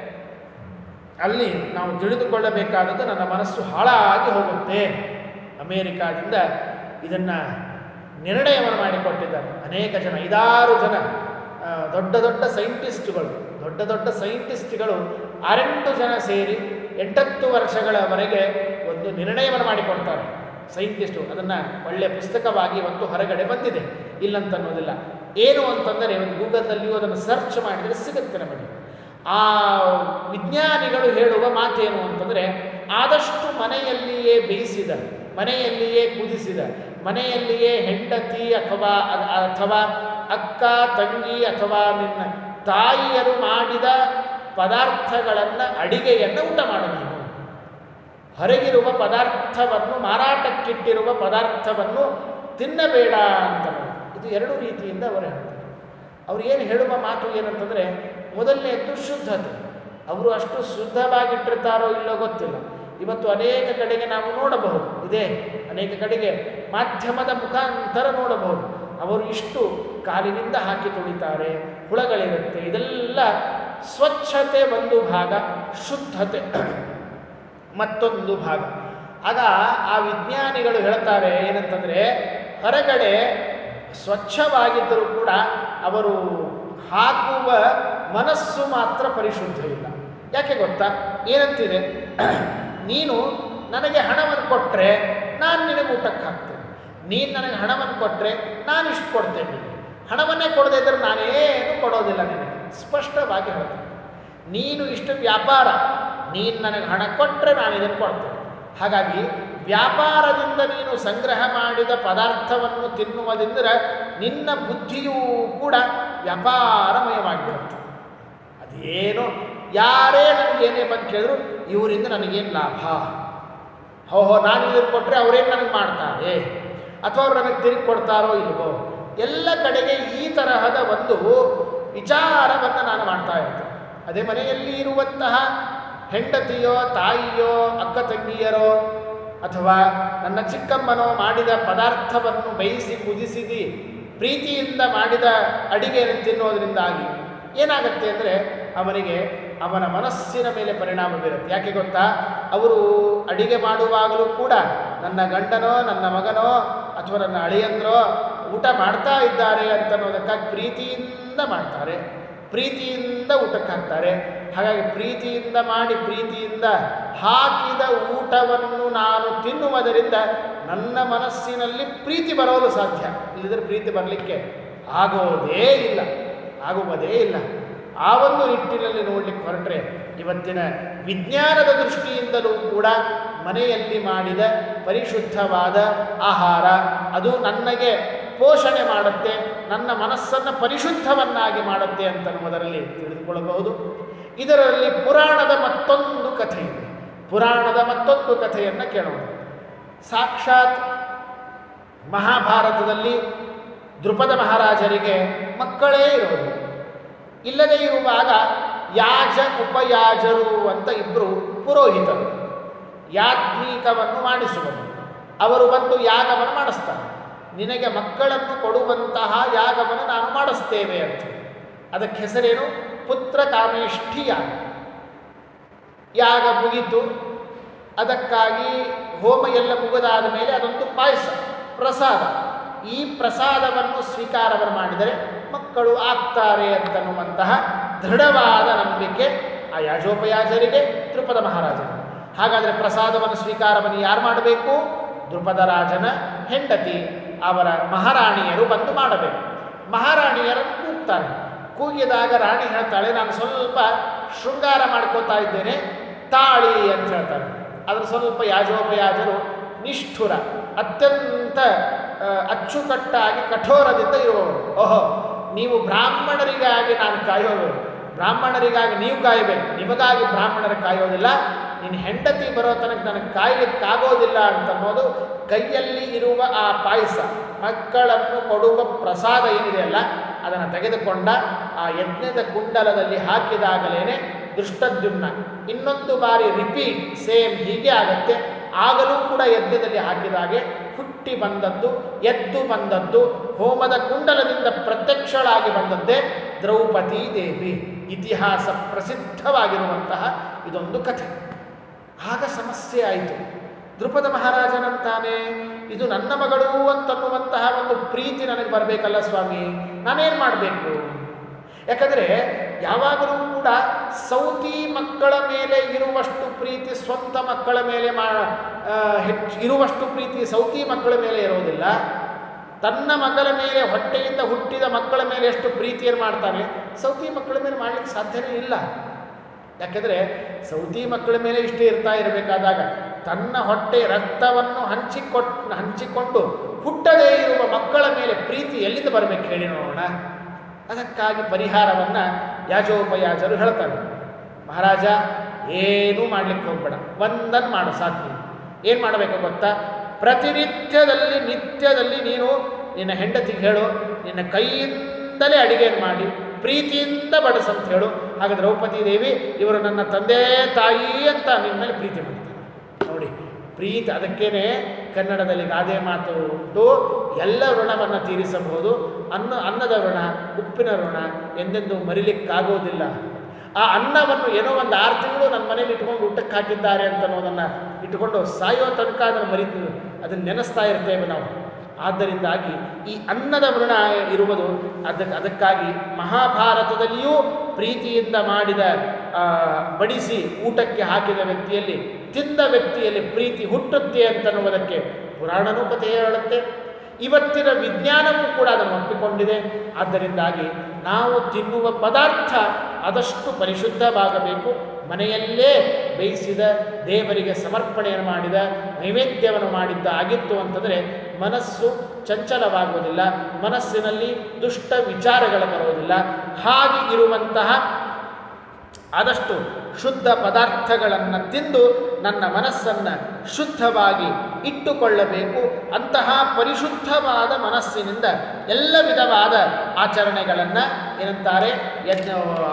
ಅಲ್ಲಿ ನಾವು ತಿಳಿದುಕೊಳ್ಳಬೇಕಾದದ್ದು ನನ್ನ ಮನಸ್ಸು ಹಾಳಾಗಿ ಹೋಗುತ್ತೆ ಅಮೇರಿಕಾದಿಂದ ಇದನ್ನು ನಿರ್ಣಯವನ್ನು ಮಾಡಿಕೊಟ್ಟಿದ್ದಾರೆ ಅನೇಕ ಜನ ಐದಾರು ಜನ ಆ, ದೊಡ್ಡ ದೊಡ್ಡ ಸೈಂಟಿಸ್ಟ್ಗಳು ದೊಡ್ಡ ದೊಡ್ಡ ಸೈಂಟಿಸ್ಟ್ಗಳು ಆರೆಂಟು ಜನ ಸೇರಿ ಎಂಟತ್ತು ವರ್ಷಗಳವರೆಗೆ ಒಂದು ನಿರ್ಣಯವನ್ನು ಮಾಡಿಕೊಡ್ತಾರೆ ಸೈಂಟಿಸ್ಟು ಅದನ್ನು ಒಳ್ಳೆಯ ಪುಸ್ತಕವಾಗಿ ಒಂದು ಹೊರಗಡೆ ಬಂದಿದೆ ಇಲ್ಲಂತ ಅನ್ನೋದಿಲ್ಲ ಏನು ಅಂತಂದರೆ ಒಂದು ಗೂಗಲ್ನಲ್ಲಿಯೂ ಅದನ್ನು ಸರ್ಚ್ ಮಾಡಿದರೆ ಸಿಗುತ್ತೆ ನಮಗೆ ಆ ವಿಜ್ಞಾನಿಗಳು ಹೇಳುವ ಮಾತೇನು ಅಂತಂದರೆ ಆದಷ್ಟು ಮನೆಯಲ್ಲಿಯೇ ಬೇಯಿಸಿದ ಮನೆಯಲ್ಲಿಯೇ ಕುದಿಸಿದ ಮನೆಯಲ್ಲಿಯೇ ಹೆಂಡತಿ ಅಥವಾ ಅ- ಅಥವಾ ಅಕ್ಕ ತಂಗಿ ಅಥವಾ ನಿನ್ನ ತಾಯಿಯರು ಮಾಡಿದ ಪದಾರ್ಥಗಳನ್ನು ಅಡಿಗೆಯನ್ನು ಊಟ ಮಾಡು ನೀನು ಹೊರಗಿರುವ ಪದಾರ್ಥವನ್ನು ಮಾರಾಟಕ್ಕಿಟ್ಟಿರುವ ಪದಾರ್ಥವನ್ನು ತಿನ್ನಬೇಡ ಅಂತ ಇದು ಎರಡು ರೀತಿಯಿಂದ ಅವರು ಹೇಳ್ತಾರೆ ಅವ್ರು ಏನು ಹೇಳುವ ಮಾತು ಏನಂತಂದರೆ ಮೊದಲನೆಯದ್ದು ಶುದ್ಧತೆ ಅವರು ಅಷ್ಟು ಶುದ್ಧವಾಗಿಟ್ಟಿರ್ತಾರೋ ಇಲ್ಲೋ ಗೊತ್ತಿಲ್ಲ ಇವತ್ತು ಅನೇಕ ಕಡೆಗೆ ನಾವು ನೋಡಬಹುದು ಇದೆ ಅನೇಕ ಕಡೆಗೆ ಮಾಧ್ಯಮದ ಮುಖಾಂತರ ನೋಡಬಹುದು ಅವರು ಇಷ್ಟು ಕಾಲಿನಿಂದ ಹಾಕಿ ತುಳಿತಾರೆ ಹುಳಗಳಿರುತ್ತೆ ಇದೆಲ್ಲ ಸ್ವಚ್ಛತೆ ಒಂದು ಭಾಗ ಶುದ್ಧತೆ ಮತ್ತೊಂದು ಭಾಗ ಆಗ ಆ ವಿಜ್ಞಾನಿಗಳು ಹೇಳ್ತಾರೆ ಏನಂತಂದರೆ ಹೊರಗಡೆ ಸ್ವಚ್ಛವಾಗಿದ್ದರೂ ಕೂಡ ಅವರು ಹಾಕುವ ಮನಸ್ಸು ಮಾತ್ರ ಪರಿಶುದ್ಧ ಇಲ್ಲ ಯಾಕೆ ಗೊತ್ತಾ ಏನಂತಿದೆ ನೀನು ನನಗೆ ಹಣವನ್ನು ಕೊಟ್ಟರೆ ನಾನು ನಿನಗೆ ಊಟಕ್ಕೆ ಹಾಕ್ತೇನೆ ನೀನು ನನಗೆ ಹಣವನ್ನು ಕೊಟ್ಟರೆ ನಾನು ಇಷ್ಟು ಕೊಡ್ತೇನೆ ನಿನಗೆ ಹಣವನ್ನೇ ಕೊಡದೇ ಇದ್ದರೆ ನಾನೇನು ಕೊಡೋದಿಲ್ಲ ನಿನಗೆ ಸ್ಪಷ್ಟವಾಗಿ ಹೇಳ್ತೇನೆ ನೀನು ಇಷ್ಟು ವ್ಯಾಪಾರ ನೀನು ನನಗೆ ಹಣ ಕೊಟ್ಟರೆ ನಾನು ಇದನ್ನು ಕೊಡ್ತೇನೆ ಹಾಗಾಗಿ ವ್ಯಾಪಾರದಿಂದ ನೀನು ಸಂಗ್ರಹ ಮಾಡಿದ ಪದಾರ್ಥವನ್ನು ತಿನ್ನುವುದೆಂದರೆ ನಿನ್ನ ಬುದ್ಧಿಯೂ ಕೂಡ ವ್ಯಾಪಾರಮಯವಾಗಿಬಿಡುತ್ತೆ ಅದೇನು ಯಾರೇ ನನಗೇನೇ ಬಂದು ಕೇಳಿದ್ರು ಇವರಿಂದ ನನಗೇನು ಲಾಭ ಹೋ ಹೋ ನಾನು ಇದನ್ನು ಕೊಟ್ಟರೆ ಅವರೇನು ನನಗೆ ಮಾಡ್ತಾರೆ ಅಥವಾ ಅವ್ರು ನನಗೆ ತಿರುಗಿ ಕೊಡ್ತಾರೋ ಇಲ್ವೋ ಎಲ್ಲ ಕಡೆಗೆ ಈ ತರಹದ ಒಂದು ವಿಚಾರವನ್ನು ನಾನು ಮಾಡ್ತಾ ಇರ್ತೇನೆ ಅದೇ ಮನೆಯಲ್ಲಿ ಇರುವಂತಹ ಹೆಂಡತಿಯೋ ತಾಯಿಯೋ ಅಕ್ಕ ತಂಗಿಯರೋ ಅಥವಾ ನನ್ನ ಚಿಕ್ಕಮ್ಮನೋ ಮಾಡಿದ ಪದಾರ್ಥವನ್ನು ಬೇಯಿಸಿ ಕುದಿಸಿದಿ ಪ್ರೀತಿಯಿಂದ ಮಾಡಿದ ಅಡಿಗೆಯನ್ನು ತಿನ್ನೋದ್ರಿಂದಾಗಿ ಏನಾಗುತ್ತೆ ಅಂದರೆ ಅವನಿಗೆ ಅವನ ಮನಸ್ಸಿನ ಮೇಲೆ ಪರಿಣಾಮ ಬೀರುತ್ತೆ ಯಾಕೆ ಗೊತ್ತಾ ಅವರು ಅಡಿಗೆ ಮಾಡುವಾಗಲೂ ಕೂಡ ನನ್ನ ಗಂಡನೋ ನನ್ನ ಮಗನೋ ಅಥವಾ ನನ್ನ ಅಳಿಯಂದ್ರೋ ಊಟ ಮಾಡ್ತಾ ಇದ್ದಾರೆ ಅಂತ ಅನ್ನೋದಕ್ಕಾಗಿ ಪ್ರೀತಿಯಿಂದ ಮಾಡ್ತಾರೆ ಪ್ರೀತಿಯಿಂದ ಊಟಕ್ಕೆ ಹಾಕ್ತಾರೆ ಹಾಗಾಗಿ ಪ್ರೀತಿಯಿಂದ ಮಾಡಿ ಪ್ರೀತಿಯಿಂದ ಹಾಕಿದ ಊಟವನ್ನು ನಾನು ತಿನ್ನುವುದರಿಂದ ನನ್ನ ಮನಸ್ಸಿನಲ್ಲಿ ಪ್ರೀತಿ ಬರೋಲು ಸಾಧ್ಯ ಇಲ್ಲದ್ರೆ ಪ್ರೀತಿ ಬರಲಿಕ್ಕೆ ಆಗೋದೇ ಇಲ್ಲ ಆಗುವುದೇ ಇಲ್ಲ ಆ ಒಂದು ನಿಟ್ಟಿನಲ್ಲಿ ನೋಡಲಿಕ್ಕೆ ಹೊರಟ್ರೆ ಇವತ್ತಿನ ವಿಜ್ಞಾನದ ದೃಷ್ಟಿಯಿಂದಲೂ ಕೂಡ ಮನೆಯಲ್ಲಿ ಮಾಡಿದ ಪರಿಶುದ್ಧವಾದ ಆಹಾರ ಅದು ನನಗೆ ಪೋಷಣೆ ಮಾಡುತ್ತೆ ನನ್ನ ಮನಸ್ಸನ್ನು ಪರಿಶುದ್ಧವನ್ನಾಗಿ ಮಾಡುತ್ತೆ ಅಂತನ್ನುವುದರಲ್ಲಿ ತಿಳಿದುಕೊಳ್ಳಬಹುದು ಇದರಲ್ಲಿ ಪುರಾಣದ ಮತ್ತೊಂದು ಕಥೆ ಇದೆ ಪುರಾಣದ ಮತ್ತೊಂದು ಕಥೆಯನ್ನು ಕೇಳೋಣ ಸಾಕ್ಷಾತ್ ಮಹಾಭಾರತದಲ್ಲಿ ದೃಪದ ಮಹಾರಾಜರಿಗೆ ಮಕ್ಕಳೇ ಇರೋದು ಇಲ್ಲದೇ ಇರುವಾಗ ಯಾಜ ಉಪಯಾಜರು ಅಂತ ಇಬ್ಬರು ಪುರೋಹಿತರು ಯಾಜ್ಞಿಕವನ್ನು ಮಾಡಿಸುವರು ಅವರು ಬಂದು ಯಾಗವನ್ನು ಮಾಡಿಸ್ತಾರೆ ನಿನಗೆ ಮಕ್ಕಳನ್ನು ಕೊಡುವಂತಹ ಯಾಗವನ್ನು ನಾನು ಮಾಡಿಸ್ತೇವೆ ಅಂತ ಅದಕ್ಕೆ ಹೆಸರೇನು ಪುತ್ರ ಕಾಮೇಷ್ಠಿ ಯಾಗ ಯಾಗ ಮುಗಿತು ಅದಕ್ಕಾಗಿ ಹೋಮ ಎಲ್ಲ ಮುಗಿದಾದ ಮೇಲೆ ಅದೊಂದು ಪಾಯಸ ಪ್ರಸಾದ ಈ ಪ್ರಸಾದವನ್ನು ಸ್ವೀಕಾರವನ್ನು ಮಾಡಿದರೆ ಮಕ್ಕಳು ಆಗ್ತಾರೆ ಅಂತನ್ನುವಂತಹ ದೃಢವಾದ ನಂಬಿಕೆ ಆ ಯಾಜೋಪಯಾಜರಿಗೆ ತ್ರಿಪದ ಮಹಾರಾಜರಿಗೆ ಹಾಗಾದರೆ ಪ್ರಸಾದವನ್ನು ಸ್ವೀಕಾರವನ್ನು ಯಾರು ಮಾಡಬೇಕು ದೃಪದ ರಾಜನ ಹೆಂಡತಿ ಅವರ ಮಹಾರಾಣಿಯರು ಬಂದು ಮಾಡಬೇಕು ಮಹಾರಾಣಿಯರನ್ನು ಕೂಗ್ತಾರೆ ಕೂಗಿದಾಗ ರಾಣಿ ಹೇಳ್ತಾಳೆ ನಾನು ಸ್ವಲ್ಪ ಶೃಂಗಾರ ಮಾಡ್ಕೋತಾ ಇದ್ದೇನೆ ತಾಳಿ ಅಂತ ಹೇಳ್ತಾರೆ ಅದ್ರ ಸ್ವಲ್ಪ ಯಾಜೋಪಯಾಜರು ನಿಷ್ಠುರ ಅತ್ಯಂತ ಆ, ಅಚ್ಚುಕಟ್ಟಾಗಿ ಕಠೋರದಿಂದ ಇರುವವರು ಓಹೋ ನೀವು ಬ್ರಾಹ್ಮಣರಿಗಾಗಿ ನಾನು ಕಾಯೋದು ಬ್ರಾಹ್ಮಣರಿಗಾಗಿ ನೀವು ಕಾಯಬೇಕು ನಿಮಗಾಗಿ ಬ್ರಾಹ್ಮಣರ ಕಾಯೋದಿಲ್ಲ ನಿನ್ನ ಹೆಂಡತಿ ಬರೋ ತನಕ ನನಗೆ ಕಾಯಲಿಕ್ಕಾಗೋದಿಲ್ಲ ಅಂತ ಅನ್ನೋದು ಕೈಯಲ್ಲಿ ಇರುವ ಆ ಪಾಯಸ ಮಕ್ಕಳನ್ನು ಕೊಡುವ ಪ್ರಸಾದ ಏನಿದೆಯಲ್ಲ ಅದನ್ನು ತೆಗೆದುಕೊಂಡ ಆ ಯಜ್ಞದ ಕುಂಡಲದಲ್ಲಿ ಹಾಕಿದಾಗಲೇ ದೃಷ್ಟದ್ಯುಮ್ನ ಇನ್ನೊಂದು ಬಾರಿ ರಿಪೀಟ್ ಸೇಮ್ ಹೀಗೆ ಆಗತ್ತೆ ಆಗಲೂ ಕೂಡ ಯಜ್ಞದಲ್ಲಿ ಹಾಕಿದಾಗೆ ಹುಟ್ಟಿ ಬಂದದ್ದು ಎದ್ದು ಬಂದದ್ದು ಹೋಮದ ಕುಂಡಲದಿಂದ ಪ್ರತ್ಯಕ್ಷಳಾಗಿ ಬಂದದ್ದೇ ದ್ರೌಪದಿ ದೇವಿ ಇತಿಹಾಸ ಪ್ರಸಿದ್ಧವಾಗಿರುವಂತಹ ಇದೊಂದು ಕಥೆ ಆಗ ಸಮಸ್ಯೆ ಆಯಿತು ದೃಪದ ಮಹಾರಾಜನಂತಾನೆ ಇದು ನನ್ನ ಮಗಳು ಅಂತನ್ನುವಂತಹ ಒಂದು ಪ್ರೀತಿ ನನಗೆ ಬರಬೇಕಲ್ಲ ಸ್ವಾಮಿ ನಾನೇನು ಮಾಡಬೇಕು ಯಾಕಂದರೆ ಯಾವಾಗಲೂ ಕೂಡ ಸೌತಿ ಮಕ್ಕಳ ಮೇಲೆ ಇರುವಷ್ಟು ಪ್ರೀತಿ ಸ್ವಂತ ಮಕ್ಕಳ ಮೇಲೆ ಮಾ ಆ, ಹೆಚ್ಚು ಇರುವಷ್ಟು ಪ್ರೀತಿ ಸೌತಿ ಮಕ್ಕಳ ಮೇಲೆ ಇರೋದಿಲ್ಲ ತನ್ನ ಮಗಳ ಮೇಲೆ ಹೊಟ್ಟೆಯಿಂದ ಹುಟ್ಟಿದ ಮಕ್ಕಳ ಮೇಲೆ ಎಷ್ಟು ಪ್ರೀತಿಯನ್ನು ಮಾಡ್ತಾನೆ ಸೌತಿ ಮಕ್ಕಳ ಮೇಲೆ ಮಾಡಲಿಕ್ಕೆ ಸಾಧ್ಯನೇ ಇಲ್ಲ ಯಾಕೆಂದರೆ ಸೌತಿ ಮಕ್ಕಳ ಮೇಲೆ ಇಷ್ಟೇ ಇರ್ತಾ ಇರಬೇಕಾದಾಗ ತನ್ನ ಹೊಟ್ಟೆ ರಕ್ತವನ್ನು ಹಂಚಿಕೊಟ್ ಹಂಚಿಕೊಂಡು ಹುಟ್ಟದೇ ಇರುವ ಮಕ್ಕಳ ಮೇಲೆ ಪ್ರೀತಿ ಎಲ್ಲಿಂದ ಬರಬೇಕು ಹೇಳಿ ನೋಡೋಣ ಅದಕ್ಕಾಗಿ ಪರಿಹಾರವನ್ನು ಯಾಜೋಪಯಾಜರು ಹೇಳ್ತಾರೆ ಮಹಾರಾಜ ಏನೂ ಮಾಡಲಿಕ್ಕೆ ಹೋಗ್ಬೇಡ ಒಂದನ್ನು ಮಾಡು ಸಾಕು ನೀನು ಏನು ಮಾಡಬೇಕು ಗೊತ್ತಾ ಪ್ರತಿನಿತ್ಯದಲ್ಲಿ ನಿತ್ಯದಲ್ಲಿ ನೀನು ನಿನ್ನ ಹೆಂಡತಿಗೆ ಹೇಳು ನಿನ್ನ ಕೈಯಿಂದಲೇ ಅಡಿಗೆಯನ್ನು ಮಾಡಿ ಪ್ರೀತಿಯಿಂದ ಬಡಿಸಂತ ಹೇಳು ಹಾಗೆ ದ್ರೌಪದಿ ದೇವಿ ಇವರು ನನ್ನ ತಂದೆ ತಾಯಿ ಅಂತ ನಿನ್ನ ಮೇಲೆ ಪ್ರೀತಿ ಮಾಡ್ತಾರೆ ನೋಡಿ ಪ್ರೀತಿ ಅದಕ್ಕೇನೆ ಕನ್ನಡದಲ್ಲಿ ಗಾದೆ ಮಾತು ಉಂಟು ಎಲ್ಲ ಋಣವನ್ನು ತೀರಿಸಬಹುದು ಅನ್ನ ಅನ್ನದ ಋಣ ಉಪ್ಪಿನ ಋಣ ಎಂದೆಂದೂ ಮರಿಲಿಕ್ಕಾಗೋದಿಲ್ಲ ಆ ಅನ್ನವನ್ನು ಏನೋ ಒಂದು ಆರು ತಿಂಗಳು ನನ್ನ ಮನೇಲಿ ಇಟ್ಕೊಂಡು ಊಟಕ್ಕೆ ಹಾಕಿದ್ದಾರೆ ಅಂತ ಅನ್ನೋದನ್ನು ಇಟ್ಕೊಂಡು ಸಾಯೋ ತನಕ ಅದನ್ನು ಮರಿತು ಅದನ್ನು ನೆನೆಸ್ತಾ ಇರ್ತೇವೆ ನಾವು ಆದ್ದರಿಂದಾಗಿ ಈ ಅನ್ನದ ಮೃಣ ಇರುವುದು ಅದಕ್ಕೆ ಅದಕ್ಕಾಗಿ ಮಹಾಭಾರತದಲ್ಲಿಯೂ ಪ್ರೀತಿಯಿಂದ ಮಾಡಿದ ಆ, ಬಡಿಸಿ ಊಟಕ್ಕೆ ಹಾಕಿದ ವ್ಯಕ್ತಿಯಲ್ಲಿ ತಿಂದ ವ್ಯಕ್ತಿಯಲ್ಲಿ ಪ್ರೀತಿ ಹುಟ್ಟುತ್ತೆ ಅಂತನ್ನುವುದಕ್ಕೆ ಪುರಾಣನೂ ಕಥೆ ಹೇಳುತ್ತೆ ಇವತ್ತಿನ ವಿಜ್ಞಾನವೂ ಕೂಡ ಅದನ್ನು ಒಪ್ಪಿಕೊಂಡಿದೆ ಆದ್ದರಿಂದಾಗಿ ನಾವು ತಿನ್ನುವ ಪದಾರ್ಥ ಆದಷ್ಟು ಪರಿಶುದ್ಧವಾಗಬೇಕು ಮನೆಯಲ್ಲೇ ಬೇಯಿಸಿದ ದೇವರಿಗೆ ಸಮರ್ಪಣೆಯನ್ನು ಮಾಡಿದ ನೈವೇದ್ಯವನ್ನು ಮಾಡಿದ್ದ ಆಗಿತ್ತು ಅಂತಂದರೆ ಮನಸ್ಸು ಚಂಚಲವಾಗುವುದಿಲ್ಲ ಮನಸ್ಸಿನಲ್ಲಿ ದುಷ್ಟ ವಿಚಾರಗಳು ಬರುವುದಿಲ್ಲ ಹಾಗೆ ಇರುವಂತಹ ಆದಷ್ಟು ಶುದ್ಧ ಪದಾರ್ಥಗಳನ್ನು ತಿಂದು ನನ್ನ ಮನಸ್ಸನ್ನು ಶುದ್ಧವಾಗಿ ಇಟ್ಟುಕೊಳ್ಳಬೇಕು ಅಂತಹ ಪರಿಶುದ್ಧವಾದ ಮನಸ್ಸಿನಿಂದ ಎಲ್ಲ ವಿಧವಾದ ಆಚರಣೆಗಳನ್ನು ಏನಂತಾರೆ ಯಜ್ಞ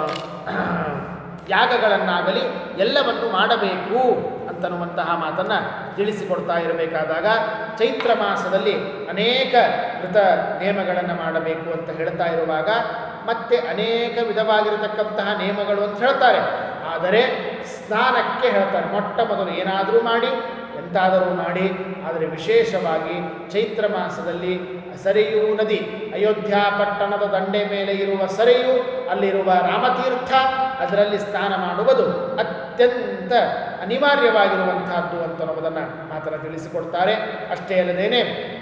ಯಾಗಗಳನ್ನಾಗಲಿ ಎಲ್ಲವನ್ನು ಮಾಡಬೇಕು ಅಂತನ್ನುವಂತಹ ಮಾತನ್ನು ತಿಳಿಸಿಕೊಡ್ತಾ ಇರಬೇಕಾದಾಗ ಚೈತ್ರ ಮಾಸದಲ್ಲಿ ಅನೇಕ ಮೃತ ನೇಮಗಳನ್ನು ಮಾಡಬೇಕು ಅಂತ ಹೇಳ್ತಾ ಇರುವಾಗ ಮತ್ತೆ ಅನೇಕ ವಿಧವಾಗಿರತಕ್ಕಂತಹ ನೇಮಗಳು ಅಂತ ಹೇಳ್ತಾರೆ ಆದರೆ ಸ್ನಾನಕ್ಕೆ ಹೇಳ್ತಾರೆ ಮೊಟ್ಟ ಮೊದಲು ಏನಾದರೂ ಮಾಡಿ ಎಂತಾದರೂ ಮಾಡಿ ಆದರೆ ವಿಶೇಷವಾಗಿ ಚೈತ್ರ ಮಾಸದಲ್ಲಿ ಸರಿಯೂ ನದಿ ಅಯೋಧ್ಯ ಪಟ್ಟಣದ ದಂಡೆ ಮೇಲೆ ಇರುವ ಸರಿಯು ಅಲ್ಲಿರುವ ರಾಮತೀರ್ಥ ಅದರಲ್ಲಿ ಸ್ನಾನ ಮಾಡುವುದು ಅತ್ಯಂತ ಅನಿವಾರ್ಯವಾಗಿರುವಂತಹದ್ದು ಅಂತ ಅನ್ನೋದನ್ನು ಮಾತನ್ನು ತಿಳಿಸಿಕೊಡ್ತಾರೆ ಅಷ್ಟೇ ಅಲ್ಲದೇನೆ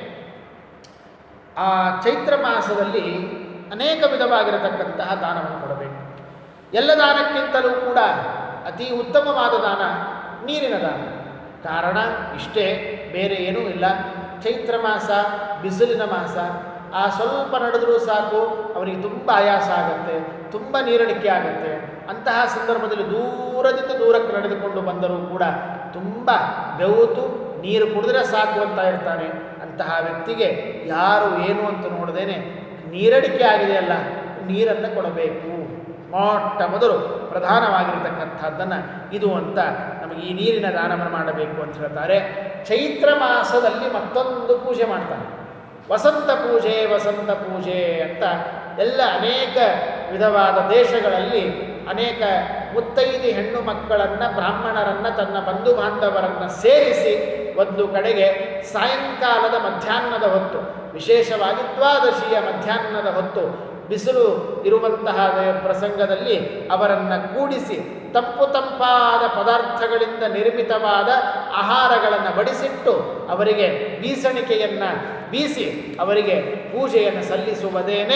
ಆ ಚೈತ್ರ ಮಾಸದಲ್ಲಿ ಅನೇಕ ವಿಧವಾಗಿರತಕ್ಕಂತಹ ದಾನವನ್ನು ಕೊಡಬೇಕು ಎಲ್ಲ ದಾನಕ್ಕಿಂತಲೂ ಕೂಡ ಅತಿ ಉತ್ತಮವಾದ ದಾನ ನೀರಿನ ದಾನ ಕಾರಣ ಇಷ್ಟೇ ಬೇರೆ ಏನೂ ಇಲ್ಲ ಚೈತ್ರ ಮಾಸ ಬಿಸಿಲಿನ ಮಾಸ ಆ ಸ್ವಲ್ಪ ನಡೆದರೂ ಸಾಕು ಅವರಿಗೆ ತುಂಬ ಆಯಾಸ ಆಗುತ್ತೆ ತುಂಬ ನೀರಡಿಕೆ ಆಗುತ್ತೆ ಅಂತಹ ಸಂದರ್ಭದಲ್ಲಿ ದೂರದಿಂದ ದೂರಕ್ಕೆ ನಡೆದುಕೊಂಡು ಬಂದರೂ ಕೂಡ ತುಂಬ ಬೆವತು ನೀರು ಕುಡಿದ್ರೆ ಸಾಕು ಅಂತ ಇರ್ತಾನೆ ಅಂತಹ ವ್ಯಕ್ತಿಗೆ ಯಾರು ಏನು ಅಂತ ನೋಡದೇನೆ ನೀರಡಿಕೆ ಆಗಿದೆಯಲ್ಲ ನೀರನ್ನು ಕೊಡಬೇಕು ಮೊಟ್ಟ ಮೊದಲು ಪ್ರಧಾನವಾಗಿರತಕ್ಕಂಥದ್ದನ್ನು ಇದು ಅಂತ ನಮಗೆ ಈ ನೀರಿನ ದಾನವನ್ನು ಮಾಡಬೇಕು ಅಂತ ಹೇಳ್ತಾರೆ ಚೈತ್ರ ಮಾಸದಲ್ಲಿ ಮತ್ತೊಂದು ಪೂಜೆ ಮಾಡ್ತಾರೆ ವಸಂತ ಪೂಜೆ ವಸಂತ ಪೂಜೆ ಅಂತ ಎಲ್ಲ ಅನೇಕ ವಿಧವಾದ ದೇಶಗಳಲ್ಲಿ ಅನೇಕ ಮುತ್ತೈದಿ ಹೆಣ್ಣು ಮಕ್ಕಳನ್ನು ಬ್ರಾಹ್ಮಣರನ್ನು ತನ್ನ ಬಂಧು ಬಾಂಧವರನ್ನು ಸೇರಿಸಿ ಒಂದು ಕಡೆಗೆ ಸಾಯಂಕಾಲದ ಮಧ್ಯಾಹ್ನದ ಹೊತ್ತು ವಿಶೇಷವಾಗಿ ದ್ವಾದಶಿಯ ಮಧ್ಯಾಹ್ನದ ಹೊತ್ತು ಬಿಸಿಲು ಇರುವಂತಹ ಪ್ರಸಂಗದಲ್ಲಿ ಅವರನ್ನು ಕೂಡಿಸಿ ತಂಪು ತಂಪಾದ ಪದಾರ್ಥಗಳಿಂದ ನಿರ್ಮಿತವಾದ ಆಹಾರಗಳನ್ನು ಬಡಿಸಿಟ್ಟು ಅವರಿಗೆ ಬೀಸಣಿಕೆಯನ್ನು ಬೀಸಿ ಅವರಿಗೆ ಪೂಜೆಯನ್ನು ಸಲ್ಲಿಸುವುದೇನೆ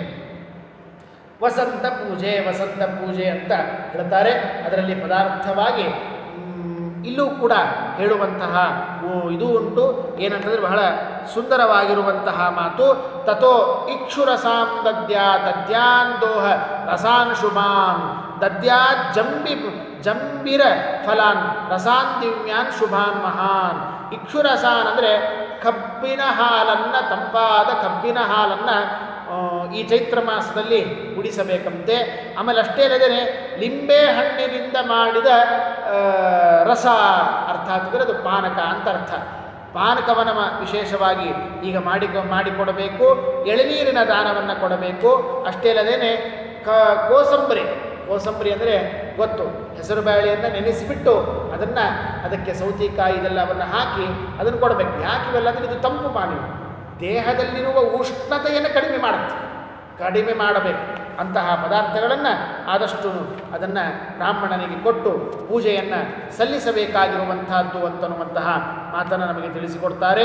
ವಸಂತ ಪೂಜೆ ವಸಂತ ಪೂಜೆ ಅಂತ ಹೇಳ್ತಾರೆ ಅದರಲ್ಲಿ ಪದಾರ್ಥವಾಗಿ ಮ್, ಇಲ್ಲೂ ಕೂಡ ಹೇಳುವಂತಹ ಓ, ಇದು ಉಂಟು ಏನಂತಂದರೆ ಬಹಳ ಸುಂದರವಾಗಿರುವಂತಹ ಮಾತು ತಥೋ ಇಕ್ಷುರಸಾಂ ದದ್ಯಾ ದದ್ಯಾನ್ ದೋಹ ರಸಾನ್ ಶುಭಾನ್ ದದ್ಯಾ ಜಂಬಿ ಜಂಬಿರ ಫಲಾನ್ ರಸಾನ್ ದಿವ್ಯಾನ್ ಶುಭಾನ್ ಮಹಾನ್ ಇಕ್ಷುರಸಾನ್ ಅಂದರೆ ಕಬ್ಬಿನ ಹಾಲನ್ನು ತಂಪಾದ ಕಬ್ಬಿನ ಹಾಲನ್ನು ಆ, ಈ ಚೈತ್ರ ಮಾಸದಲ್ಲಿ ಕುಡಿಸಬೇಕಂತೆ ಆಮೇಲೆ ಅಷ್ಟೇ ಅಲ್ಲದೆ ಲಿಂಬೆ ಹಣ್ಣಿನಿಂದ ಮಾಡಿದ ಆ, ರಸ ಅರ್ಥಾತ್ ಅಂದರೆ ಅದು ಪಾನಕ ಅಂತ ಅರ್ಥ ಪಾನಕವನ್ನು ಮ- ವಿಶೇಷವಾಗಿ ಈಗ ಮಾಡಿ ಮಾಡಿಕೊಡಬೇಕು ಎಳನೀರಿನ ದಾನವನ್ನು ಕೊಡಬೇಕು ಅಷ್ಟೇ ಅಲ್ಲದೇನೆ ಕ ಕೋಸಂಬರಿ ಕೋಸಂಬರಿ ಅಂದರೆ ಗೊತ್ತು ಹೆಸರು ಬೇಳೆಯನ್ನು ನೆನೆಸಿಬಿಟ್ಟು ಅದನ್ನು ಅದಕ್ಕೆ ಸೌತೆಕಾಯಿ ಇದೆಲ್ಲವನ್ನು ಹಾಕಿ ಅದನ್ನು ಕೊಡಬೇಕು ಯಾಕೆ ಇವೆಲ್ಲ ಅಂದರೆ ಇದು ತಂಪು ಪಾನೀಯ ದೇಹದಲ್ಲಿರುವ ಉಷ್ಣತೆಯನ್ನು ಕಡಿಮೆ ಮಾಡುತ್ತೆ ಕಡಿಮೆ ಮಾಡಬೇಕು ಅಂತಹ ಪದಾರ್ಥಗಳನ್ನು ಆದಷ್ಟು ಅದನ್ನು ಬ್ರಾಹ್ಮಣನಿಗೆ ಕೊಟ್ಟು ಪೂಜೆಯನ್ನು ಸಲ್ಲಿಸಬೇಕಾಗಿರುವಂತಹದ್ದು ಅಂತನ್ನುವಂತಹ ಮಾತನ್ನು ನಮಗೆ ತಿಳಿಸಿಕೊಡ್ತಾರೆ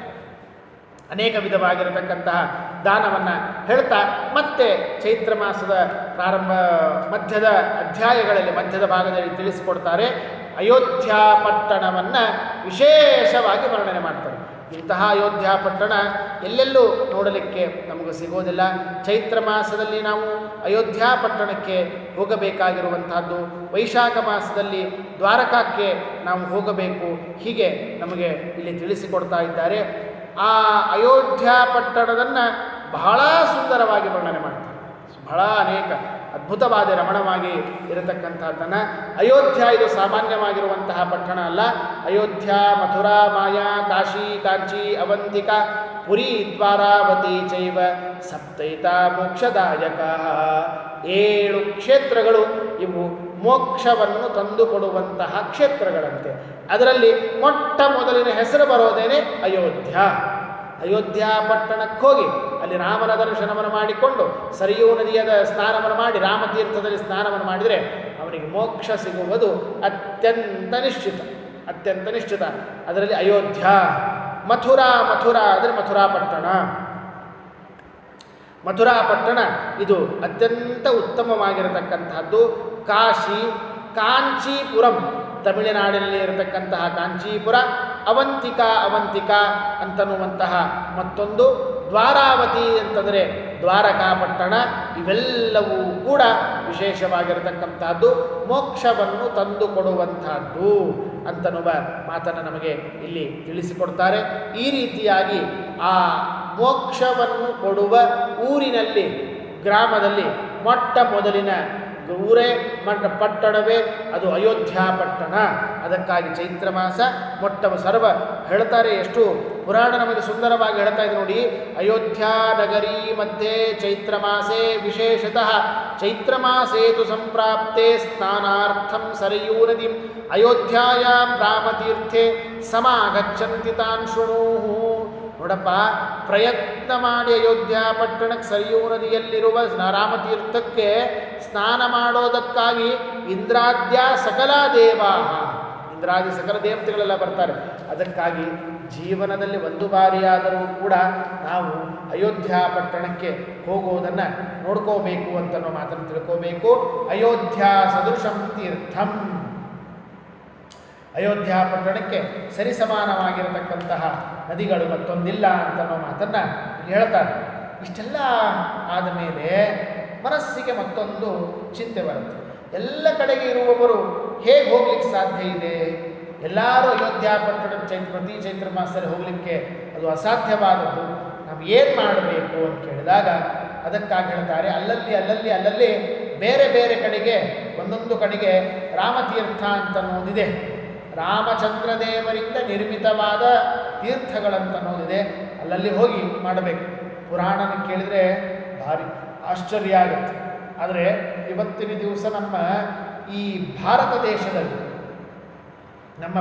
ಅನೇಕ ವಿಧವಾಗಿರತಕ್ಕಂತಹ ದಾನವನ್ನು ಹೇಳ್ತಾ ಮತ್ತೆ ಚೈತ್ರ ಮಾಸದ ಪ್ರಾರಂಭ ಮಧ್ಯದ ಅಧ್ಯಾಯಗಳಲ್ಲಿ ಮಧ್ಯದ ಭಾಗದಲ್ಲಿ ತಿಳಿಸಿಕೊಡ್ತಾರೆ ಅಯೋಧ್ಯ ಪಟ್ಟಣವನ್ನು ವಿಶೇಷವಾಗಿ ವರ್ಣನೆ ಮಾಡ್ತಾರೆ ಇಂತಹ ಅಯೋಧ್ಯ ಪಟ್ಟಣ ಎಲ್ಲೆಲ್ಲೂ ನೋಡಲಿಕ್ಕೆ ನಮಗೆ ಸಿಗೋದಿಲ್ಲ ಚೈತ್ರ ಮಾಸದಲ್ಲಿ ನಾವು ಅಯೋಧ್ಯ ಪಟ್ಟಣಕ್ಕೆ ಹೋಗಬೇಕಾಗಿರುವಂತಹದ್ದು ವೈಶಾಖ ಮಾಸದಲ್ಲಿ ದ್ವಾರಕಾಕ್ಕೆ ನಾವು ಹೋಗಬೇಕು ಹೀಗೆ ನಮಗೆ ಇಲ್ಲಿ ತಿಳಿಸಿಕೊಡ್ತಾ ಇದ್ದಾರೆ ಆ ಅಯೋಧ್ಯ ಪಟ್ಟಣದನ್ನು ಬಹಳ ಸುಂದರವಾಗಿ ವರ್ಣನೆ ಮಾಡ್ತಾರೆ ಬಹಳ ಅನೇಕ ಅದ್ಭುತವಾದ ರಮಣವಾಗಿ ಇರತಕ್ಕಂಥದ್ದನ್ನು ಅಯೋಧ್ಯ ಇದು ಸಾಮಾನ್ಯವಾಗಿರುವಂತಹ ಪಟ್ಟಣ ಅಲ್ಲ ಅಯೋಧ್ಯ ಮಥುರಾ ಮಾಯಾ ಕಾಶಿ ಕಾಂಚಿ ಅವಂತಿಕ ಪುರಿ ದ್ವಾರಾವತಿ ಚೈವ ಸಪ್ತೈತ ಮೋಕ್ಷದಾಯಕ ಏಳು ಕ್ಷೇತ್ರಗಳು ಇವು ಮೋಕ್ಷವನ್ನು ತಂದುಕೊಡುವಂತಹ ಕ್ಷೇತ್ರಗಳಂತೆ ಅದರಲ್ಲಿ ಮೊಟ್ಟ ಮೊದಲಿನ ಹೆಸರು ಬರೋದೇನೆ ಅಯೋಧ್ಯ ಅಯೋಧ್ಯ ಪಟ್ಟಣಕ್ಕೆ ಹೋಗಿ ಅಲ್ಲಿ ರಾಮನ ದರ್ಶನವನ್ನು ಮಾಡಿಕೊಂಡು ಸರಿಯೂ ನದಿಯದ ಸ್ನಾನವನ್ನು ಮಾಡಿ ರಾಮತೀರ್ಥದಲ್ಲಿ ಸ್ನಾನವನ್ನು ಮಾಡಿದರೆ ಅವನಿಗೆ ಮೋಕ್ಷ ಸಿಗುವುದು ಅತ್ಯಂತ ನಿಶ್ಚಿತ ಅತ್ಯಂತ ನಿಶ್ಚಿತ ಅದರಲ್ಲಿ ಅಯೋಧ್ಯ ಮಥುರಾ ಮಥುರಾ ಅಂದರೆ ಮಥುರಾ ಪಟ್ಟಣ ಮಥುರಾ ಪಟ್ಟಣ ಇದು ಅತ್ಯಂತ ಉತ್ತಮವಾಗಿರತಕ್ಕಂತಹದ್ದು ಕಾಶಿ ಕಾಂಚೀಪುರಂ ತಮಿಳುನಾಡಿನಲ್ಲಿ ಇರತಕ್ಕಂತಹ ಕಾಂಚೀಪುರ ಅವಂತಿಕ ಅವಂತಿಕ ಅಂತನ್ನುವಂತಹ ಮತ್ತೊಂದು ದ್ವಾರಾವತಿ ಅಂತಂದರೆ ದ್ವಾರಕಾ ಪಟ್ಟಣ ಇವೆಲ್ಲವೂ ಕೂಡ ವಿಶೇಷವಾಗಿರತಕ್ಕಂತಹದ್ದು ಮೋಕ್ಷವನ್ನು ತಂದುಕೊಡುವಂತಹದ್ದು ಅಂತನ್ನುವ ಮಾತನ್ನು ನಮಗೆ ಇಲ್ಲಿ ತಿಳಿಸಿಕೊಡ್ತಾರೆ ಈ ರೀತಿಯಾಗಿ ಆ ಮೋಕ್ಷವನ್ನು ಕೊಡುವ ಊರಿನಲ್ಲಿ ಗ್ರಾಮದಲ್ಲಿ ಮೊಟ್ಟ ಮೊದಲಿನ ಊರೇ ಮಟ್ಟ ಪಟ್ಟಣವೇ ಅದು ಅಯೋಧ್ಯ ಪಟ್ಟಣ ಅದಕ್ಕಾಗಿ ಚೈತ್ರ ಮಾಸ ಮೊಟ್ಟ ಸರ್ವ ಹೇಳ್ತಾರೆ ಎಷ್ಟು ಪುರಾಣ ನಮಗೆ ಸುಂದರವಾಗಿ ಹೇಳ್ತಾ ಇದೆ ನೋಡಿ ಅಯೋಧ್ಯ ನಗರಿ ಮಧ್ಯೆ ಚೈತ್ರ ಮಾಸೆ ವಿಶೇಷತಃ ಚೈತ್ರ ಮಾಸೇತು ಸಂಪ್ರಾಪ್ತೆ ಸ್ನಾನಾರ್ಥಂ ಸರಯೂ ನದಿಂ ಅಯೋಧ್ಯಾಯಾಂ ರಾಮತೀರ್ಥೆ ಸಮಾಗಚ್ಚಂತಿ ತಾನ್ ಶೃಣು ನೋಡಪ್ಪ ಪ್ರಯತ್ನ ಮಾಡಿ ಅಯೋಧ್ಯ ಪಟ್ಟಣಕ್ಕೆ ಸರಿಯೂ ನದಿಯಲ್ಲಿರುವ ಸ್ನ- ರಾಮತೀರ್ಥಕ್ಕೆ ಸ್ನಾನ ಮಾಡೋದಕ್ಕಾಗಿ ಇಂದ್ರಾದ್ಯ ಸಕಲ ದೇವಾ ಇಂದ್ರಾದಿ ಸಕಲ ದೇವತೆಗಳೆಲ್ಲ ಬರ್ತಾರೆ ಅದಕ್ಕಾಗಿ ಜೀವನದಲ್ಲಿ ಒಂದು ಬಾರಿಯಾದರೂ ಕೂಡ ನಾವು ಅಯೋಧ್ಯ ಪಟ್ಟಣಕ್ಕೆ ಹೋಗುವುದನ್ನು ನೋಡ್ಕೋಬೇಕು ಅಂತನ್ನೋ ಮಾತನ್ನು ತಿಳ್ಕೋಬೇಕು ಅಯೋಧ್ಯ ಸದೃಶಂ ತೀರ್ಥಂ ಅಯೋಧ್ಯ ಪಟ್ಟಣಕ್ಕೆ ಸರಿಸಮಾನವಾಗಿರತಕ್ಕಂತಹ ನದಿಗಳು ಮತ್ತೊಂದಿಲ್ಲ ಅಂತನ್ನೋ ಮಾತನ್ನು ಇಲ್ಲಿ ಹೇಳ್ತಾರೆ ಇಷ್ಟೆಲ್ಲ ಆದ ಮೇಲೆ ಮನಸ್ಸಿಗೆ ಮತ್ತೊಂದು ಚಿಂತೆ ಬರುತ್ತೆ ಎಲ್ಲ ಕಡೆಗೆ ಇರುವವರು ಹೇಗೆ ಹೋಗ್ಲಿಕ್ಕೆ ಸಾಧ್ಯ ಇದೆ ಎಲ್ಲರೂ ಅಯೋಧ್ಯ ಪಟ್ಟಣ ಚೈತ್ರ ಪ್ರತಿ ಚೈತ್ರ ಮಾಸದಲ್ಲಿ ಹೋಗಲಿಕ್ಕೆ ಅದು ಅಸಾಧ್ಯವಾದದ್ದು ನಾವು ಏನು ಮಾಡಬೇಕು ಅಂತ ಕೇಳಿದಾಗ ಅದಕ್ಕಾಗಿ ಹೇಳ್ತಾರೆ ಅಲ್ಲಲ್ಲಿ ಅಲ್ಲಲ್ಲಿ ಅಲ್ಲಲ್ಲಿ ಬೇರೆ ಬೇರೆ ಕಡೆಗೆ ಒಂದೊಂದು ಕಡೆಗೆ ರಾಮತೀರ್ಥ ಅಂತ ಅನ್ನೋದಿದೆ ರಾಮಚಂದ್ರ ದೇವರಿಂದ ನಿರ್ಮಿತವಾದ ತೀರ್ಥಗಳಂತನ್ನೋದಿದೆ ಅಲ್ಲಲ್ಲಿ ಹೋಗಿ ಮಾಡಬೇಕು ಪುರಾಣನ ಕೇಳಿದರೆ ಭಾರಿ ಆಶ್ಚರ್ಯ ಆಗುತ್ತೆ ಆದರೆ ಇವತ್ತಿನ ದಿವಸ ನಮ್ಮ ಈ ಭಾರತ ದೇಶದಲ್ಲಿ ನಮ್ಮ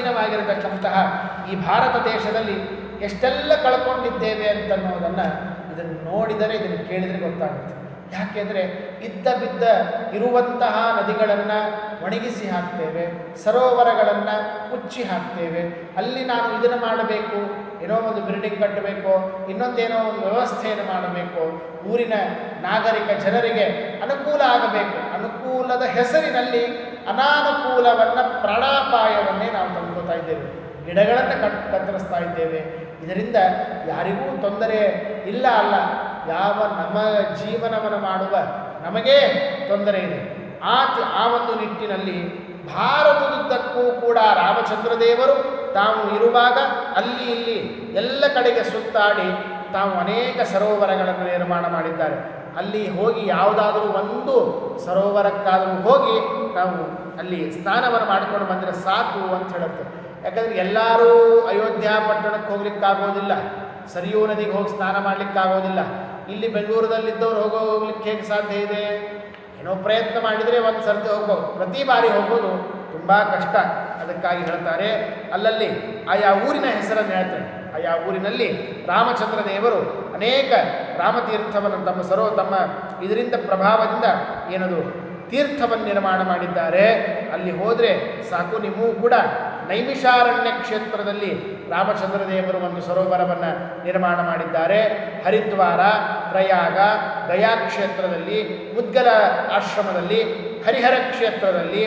ಪ್ರಾಚೀನವಾಗಿರತಕ್ಕಂತಹ ಈ ಭಾರತ ದೇಶದಲ್ಲಿ ಎಷ್ಟೆಲ್ಲ ಕಳ್ಕೊಂಡಿದ್ದೇವೆ ಅಂತನ್ನೋದನ್ನು ಇದನ್ನು ನೋಡಿದರೆ ಇದನ್ನು ಕೇಳಿದರೆ ಗೊತ್ತಾಗುತ್ತೆ ಯಾಕೆಂದರೆ ಇದ್ದ ಬಿದ್ದ ಇರುವಂತಹ ನದಿಗಳನ್ನು ಒಣಗಿಸಿ ಹಾಕ್ತೇವೆ ಸರೋವರಗಳನ್ನು ಮುಚ್ಚಿ ಹಾಕ್ತೇವೆ ಅಲ್ಲಿ ನಾನು ಇದನ್ನು ಮಾಡಬೇಕು ಏನೋ ಒಂದು ಬಿಲ್ಡಿಂಗ್ ಕಟ್ಟಬೇಕು ಇನ್ನೊಂದೇನೋ ಒಂದು ವ್ಯವಸ್ಥೆಯನ್ನು ಮಾಡಬೇಕು ಊರಿನ ನಾಗರಿಕ ಜನರಿಗೆ ಅನುಕೂಲ ಆಗಬೇಕು ಅನುಕೂಲದ ಹೆಸರಿನಲ್ಲಿ ಅನಾನುಕೂಲವನ್ನು ಪ್ರಾಣಾಪಾಯವನ್ನೇ ನಾವು ತಂದ್ಕೋತಾ ಇದ್ದೇವೆ ಗಿಡಗಳನ್ನು ಕಟ್ ಕತ್ತರಿಸ್ತಾ ಇದ್ದೇವೆ ಇದರಿಂದ ಯಾರಿಗೂ ತೊಂದರೆ ಇಲ್ಲ ಅಲ್ಲ ಯಾವ ನಮ್ಮ ಜೀವನವನ್ನು ಮಾಡುವ ನಮಗೇ ತೊಂದರೆ ಇದೆ ಆ ತಿ- ಆ ಒಂದು ನಿಟ್ಟಿನಲ್ಲಿ ಭಾರತದುದ್ದಕ್ಕೂ ಕೂಡ ರಾಮಚಂದ್ರ ದೇವರು ತಾವು ಇರುವಾಗ ಅಲ್ಲಿ ಇಲ್ಲಿ ಎಲ್ಲ ಕಡೆಗೆ ಸುತ್ತಾಡಿ ತಾವು ಅನೇಕ ಸರೋವರಗಳನ್ನು ನಿರ್ಮಾಣ ಮಾಡಿದ್ದಾರೆ ಅಲ್ಲಿ ಹೋಗಿ ಯಾವುದಾದರೂ ಒಂದು ಸರೋವರಕ್ಕಾದರೂ ಹೋಗಿ ನಾವು ಅಲ್ಲಿ ಸ್ನಾನವನ್ನು ಮಾಡಿಕೊಂಡು ಬಂದರೆ ಸಾಕು ಅಂತ ಹೇಳುತ್ತೆ ಯಾಕಂದರೆ ಎಲ್ಲರೂ ಅಯೋಧ್ಯ ಪಟ್ಟಣಕ್ಕೆ ಹೋಗ್ಲಿಕ್ಕಾಗೋದಿಲ್ಲ ಸರಿಯೂ ನದಿಗೆ ಹೋಗಿ ಸ್ನಾನ ಮಾಡಲಿಕ್ಕಾಗೋದಿಲ್ಲ ಇಲ್ಲಿ ಬೆಂಗಳೂರದಲ್ಲಿದ್ದವ್ರು ಹೋಗೋ ಹೋಗ್ಲಿಕ್ಕೆ ಹೇಗೆ ಸಾಧ್ಯ ಇದೆ ಏನೋ ಪ್ರಯತ್ನ ಮಾಡಿದರೆ ಒಂದು ಸರ್ತಿ ಹೋಗ್ಬೋದು ಪ್ರತಿ ಬಾರಿ ಹೋಗೋದು ತುಂಬ ಕಷ್ಟ ಅದಕ್ಕಾಗಿ ಹೇಳ್ತಾರೆ ಅಲ್ಲಲ್ಲಿ ಆಯಾ ಊರಿನ ಹೆಸರನ್ನು ಹೇಳ್ತಾರೆ ಆಯಾ ಊರಿನಲ್ಲಿ ರಾಮಚಂದ್ರ ದೇವರು ಅನೇಕ ರಾಮತೀರ್ಥವನ್ನು ತಮ್ಮ ಸರೋ ತಮ್ಮ ಇದರಿಂದ ಪ್ರಭಾವದಿಂದ ಏನದು ತೀರ್ಥವನ್ನು ನಿರ್ಮಾಣ ಮಾಡಿದ್ದಾರೆ ಅಲ್ಲಿ ಹೋದರೆ ಸಾಕು ನಿಮ್ಮೂ ಕೂಡ ನೈಮಿಷಾರಣ್ಯ ಕ್ಷೇತ್ರದಲ್ಲಿ ರಾಮಚಂದ್ರ ದೇವರು ಒಂದು ಸರೋವರವನ್ನು ನಿರ್ಮಾಣ ಮಾಡಿದ್ದಾರೆ ಹರಿದ್ವಾರ ಪ್ರಯಾಗ ಗಯಾ ಕ್ಷೇತ್ರದಲ್ಲಿ ಮುದ್ಗಲ ಆಶ್ರಮದಲ್ಲಿ ಹರಿಹರ ಕ್ಷೇತ್ರದಲ್ಲಿ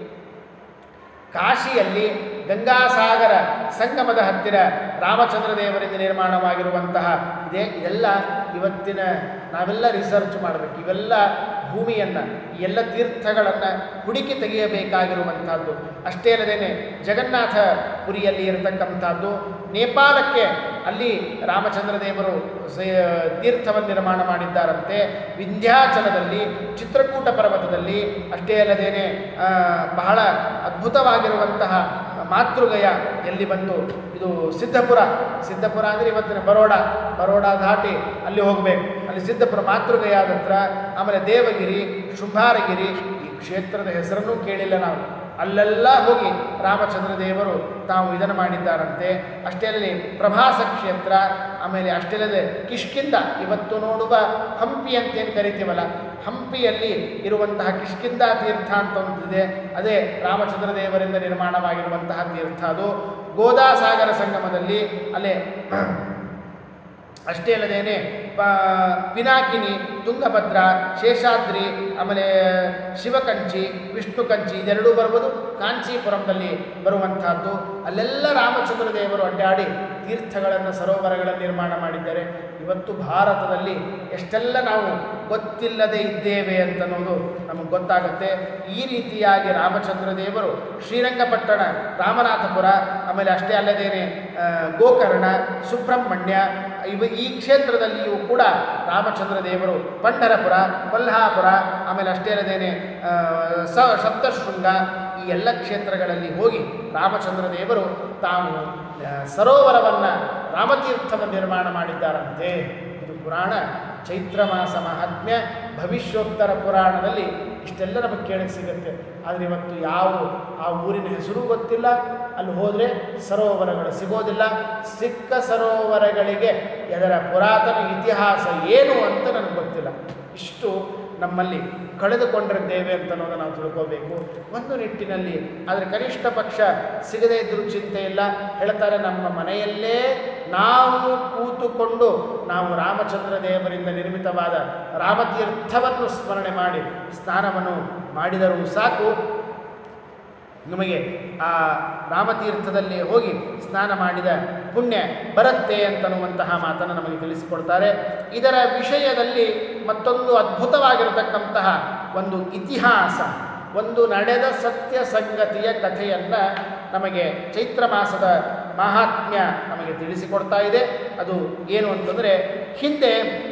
ಕಾಶಿಯಲ್ಲಿ ಗಂಗಾಸಾಗರ ಸಂಗಮದ ಹತ್ತಿರ ರಾಮಚಂದ್ರ ದೇವರಿಂದ ನಿರ್ಮಾಣವಾಗಿರುವಂತಹ ಇದೆ ಇದೆಲ್ಲ ಇವತ್ತಿನ ನಾವೆಲ್ಲ ರಿಸರ್ಚ್ ಮಾಡಬೇಕು ಇವೆಲ್ಲ ಭೂಮಿಯನ್ನು ಈ ಎಲ್ಲ ತೀರ್ಥಗಳನ್ನು ಹುಡುಕಿ ತೆಗೆಯಬೇಕಾಗಿರುವಂಥದ್ದು ಅಷ್ಟೇ ಅಲ್ಲದೇನೆ ಜಗನ್ನಾಥ ಪುರಿಯಲ್ಲಿ ಇರತಕ್ಕಂಥದ್ದು ನೇಪಾಳಕ್ಕೆ ಅಲ್ಲಿ ರಾಮಚಂದ್ರ ದೇವರು ಸ- ತೀರ್ಥವನ್ನು ನಿರ್ಮಾಣ ಮಾಡಿದ್ದಾರಂತೆ ವಿಂಧ್ಯಾಚಲದಲ್ಲಿ ಚಿತ್ರಕೂಟ ಪರ್ವತದಲ್ಲಿ ಅಷ್ಟೇ ಅಲ್ಲದೇನೆ ಆ, ಬಹಳ ಅದ್ಭುತವಾಗಿರುವಂತಹ ಮಾತೃಗಯ ಎಲ್ಲಿ ಬಂತು ಇದು ಸಿದ್ಧಪುರ ಸಿದ್ಧಪುರ ಅಂದರೆ ಇವತ್ತಿನ ಬರೋಡ ಬರೋಡ ದಾಟಿ ಅಲ್ಲಿ ಹೋಗಬೇಕು ಅಲ್ಲಿ ಸಿದ್ಧಪುರ ಮಾತೃಗಯಾದ ಹತ್ರ ಆಮೇಲೆ ದೇವಗಿರಿ ಶೃಂಗಾರಗಿರಿ ಈ ಕ್ಷೇತ್ರದ ಹೆಸರನ್ನು ಕೇಳಿಲ್ಲ ನಾವು ಅಲ್ಲೆಲ್ಲ ಹೋಗಿ ರಾಮಚಂದ್ರ ದೇವರು ತಾವು ಇದನ್ನು ಮಾಡಿದ್ದಾರಂತೆ ಅಷ್ಟೇ ಅಲ್ಲದೆ ಪ್ರಭಾಸ ಕ್ಷೇತ್ರ ಆಮೇಲೆ ಅಷ್ಟೇ ಅಲ್ಲದೆ ಕಿಷ್ಕಿಂದ ಇವತ್ತು ನೋಡುವ ಹಂಪಿ ಅಂತೇನು ಕರಿತೀವಲ್ಲ ಹಂಪಿಯಲ್ಲಿ ಇರುವಂತಹ ಕಿಷ್ಕಿಂದ ತೀರ್ಥ ಅಂತ ಒಂದಿದೆ ಅದೇ ರಾಮಚಂದ್ರ ದೇವರಿಂದ ನಿರ್ಮಾಣವಾಗಿರುವಂತಹ ತೀರ್ಥ ಅದು ಗೋದಾಸಾಗರ ಸಂಗಮದಲ್ಲಿ ಅಲ್ಲೇ ಅಷ್ಟೇ ಅಲ್ಲದೇನೆ ಪ ಪಿನಾಕಿನಿ ತುಂಗಭದ್ರ ಶೇಷಾದ್ರಿ ಆಮೇಲೆ ಶಿವಕಂಚಿ ವಿಷ್ಣು ಕಂಚಿ ಇದೆರಡೂ ಬರ್ಬೋದು ಕಾಂಚೀಪುರಂದಲ್ಲಿ ಬರುವಂತಹದ್ದು ಅಲ್ಲೆಲ್ಲ ರಾಮಚಂದ್ರ ದೇವರು ಅಡ್ಡಾಡಿ ತೀರ್ಥಗಳನ್ನು ಸರೋವರಗಳನ್ನು ನಿರ್ಮಾಣ ಮಾಡಿದ್ದಾರೆ ಇವತ್ತು ಭಾರತದಲ್ಲಿ ಎಷ್ಟೆಲ್ಲ ನಾವು ಗೊತ್ತಿಲ್ಲದೆ ಇದ್ದೇವೆ ಅಂತನ್ನೋದು ನಮಗೆ ಗೊತ್ತಾಗುತ್ತೆ ಈ ರೀತಿಯಾಗಿ ರಾಮಚಂದ್ರ ದೇವರು ಶ್ರೀರಂಗಪಟ್ಟಣ ರಾಮನಾಥಪುರ ಆಮೇಲೆ ಅಷ್ಟೇ ಅಲ್ಲದೇನೆ ಆ, ಗೋಕರ್ಣ ಸುಬ್ರಹ್ಮಣ್ಯ ಇವ ಈ ಕ್ಷೇತ್ರದಲ್ಲಿಯೂ ಕೂಡ ರಾಮಚಂದ್ರ ದೇವರು ಪಂಢರಪುರ ಕೊಲ್ಹಾಪುರ ಆಮೇಲೆ ಅಷ್ಟೇ ಅಲ್ಲದೇನೆ ಆ, ಸ ಸಪ್ತಶೃಂಗ ಈ ಎಲ್ಲ ಕ್ಷೇತ್ರಗಳಲ್ಲಿ ಹೋಗಿ ರಾಮಚಂದ್ರ ದೇವರು ತಾವು ಆ, ಸರೋವರವನ್ನು ರಾಮತೀರ್ಥವನ್ನು ನಿರ್ಮಾಣ ಮಾಡಿದ್ದಾರಂತೆ ಇದು ಪುರಾಣ ಚೈತ್ರ ಮಾಸ ಮಹಾತ್ಮ್ಯ ಭವಿಷ್ಯೋತ್ತರ ಪುರಾಣದಲ್ಲಿ ಇಷ್ಟೆಲ್ಲ ನಮಗೆ ಕೇಳಕ್ಕೆ ಸಿಗುತ್ತೆ ಆದರೆ ಇವತ್ತು ಯಾವುದು ಆ ಊರಿನ ಹೆಸರು ಗೊತ್ತಿಲ್ಲ ಅಲ್ಲಿ ಹೋದರೆ ಸರೋವರಗಳು ಸಿಗೋದಿಲ್ಲ ಸಿಕ್ಕ ಸರೋವರಗಳಿಗೆ ಅದರ ಪುರಾತನ ಇತಿಹಾಸ ಏನು ಅಂತ ನನಗೆ ಗೊತ್ತಿಲ್ಲ ಇಷ್ಟು ನಮ್ಮಲ್ಲಿ ಕಳೆದುಕೊಂಡಿದ್ದೇವೆ ಅಂತ ಅನ್ನೋದನ್ನು ನಾವು ತಿಳ್ಕೋಬೇಕು ಒಂದು ನಿಟ್ಟಿನಲ್ಲಿ ಆದರೆ ಕನಿಷ್ಠ ಪಕ್ಷ ಸಿಗದೇ ಇದ್ದರೂ ಚಿಂತೆ ಇಲ್ಲ ಹೇಳ್ತಾರೆ ನಮ್ಮ ಮನೆಯಲ್ಲೇ ನಾವು ಕೂತುಕೊಂಡು ನಾವು ರಾಮಚಂದ್ರ ದೇವರಿಂದ ನಿರ್ಮಿತವಾದ ರಾಮತೀರ್ಥವನ್ನು ಸ್ಮರಣೆ ಮಾಡಿ ಸ್ನಾನವನ್ನು ಮಾಡಿದರೂ ಸಾಕು ನಮಗೆ ಆ ರಾಮತೀರ್ಥದಲ್ಲಿ ಹೋಗಿ ಸ್ನಾನ ಮಾಡಿದ ಪುಣ್ಯ ಬರುತ್ತೆ ಅಂತನ್ನುವಂತಹ ಮಾತನ್ನು ನಮಗೆ ತಿಳಿಸಿಕೊಡ್ತಾರೆ ಇದರ ವಿಷಯದಲ್ಲಿ ಮತ್ತೊಂದು ಅದ್ಭುತವಾಗಿರತಕ್ಕಂತಹ ಒಂದು ಇತಿಹಾಸ ಒಂದು ನಡೆದ ಸತ್ಯ ಸಂಗತಿಯ ಕಥೆಯನ್ನು ನಮಗೆ ಚೈತ್ರ ಮಾಸದ ಮಹಾತ್ಮ್ಯ ನಮಗೆ ತಿಳಿಸಿಕೊಡ್ತಾ ಇದೆ ಅದು ಏನು ಅಂತಂದರೆ ಹಿಂದೆ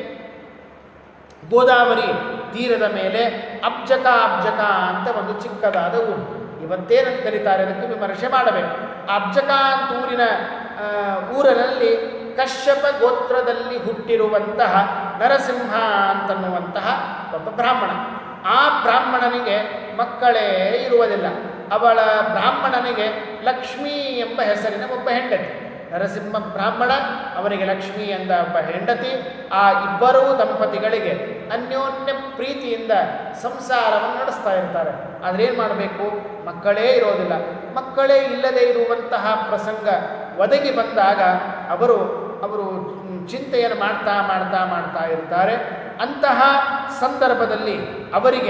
ಗೋದಾವರಿ ತೀರದ ಮೇಲೆ ಅಬ್ಜಕ ಅಬ್ಜಕ ಅಂತ ಒಂದು ಚಿಕ್ಕದಾದ ಊರು ಇವತ್ತೇನಂತ ಕರೀತಾರೆ ಅದಕ್ಕೆ ವಿಮರ್ಶೆ ಮಾಡಬೇಕು ಆ ಅಬ್ಜಕ ಅಂತ ಊರಿನ ಆ, ಊರಿನಲ್ಲಿ ಕಶ್ಯಪ ಗೋತ್ರದಲ್ಲಿ ಹುಟ್ಟಿರುವಂತಹ ನರಸಿಂಹ ಅಂತನ್ನುವಂತಹ ಒಬ್ಬ ಬ್ರಾಹ್ಮಣ ಆ ಬ್ರಾಹ್ಮಣನಿಗೆ ಮಕ್ಕಳೇ ಇರುವುದಿಲ್ಲ ಅವಳ ಬ್ರಾಹ್ಮಣನಿಗೆ ಲಕ್ಷ್ಮೀ ಎಂಬ ಹೆಸರಿನ ಒಬ್ಬ ಹೆಂಡತಿ ನರಸಿಂಹ ಬ್ರಾಹ್ಮಣ ಅವನಿಗೆ ಲಕ್ಷ್ಮಿ ಎಂದ ಒಬ್ಬ ಹೆಂಡತಿ ಆ ಇಬ್ಬರೂ ದಂಪತಿಗಳಿಗೆ ಅನ್ಯೋನ್ಯ ಪ್ರೀತಿಯಿಂದ ಸಂಸಾರವನ್ನು ನಡೆಸ್ತಾ ಇರ್ತಾರೆ ಆದರೆ ಏನು ಮಾಡಬೇಕು ಮಕ್ಕಳೇ ಇರೋದಿಲ್ಲ ಮಕ್ಕಳೇ ಇಲ್ಲದೆ ಇರುವಂತಹ ಪ್ರಸಂಗ ಒದಗಿ ಬಂದಾಗ ಅವರು ಅವರು ಚಿಂತೆಯನ್ನು ಮಾಡ್ತಾ ಮಾಡ್ತಾ ಮಾಡ್ತಾ ಇರ್ತಾರೆ ಅಂತಹ ಸಂದರ್ಭದಲ್ಲಿ ಅವರಿಗೆ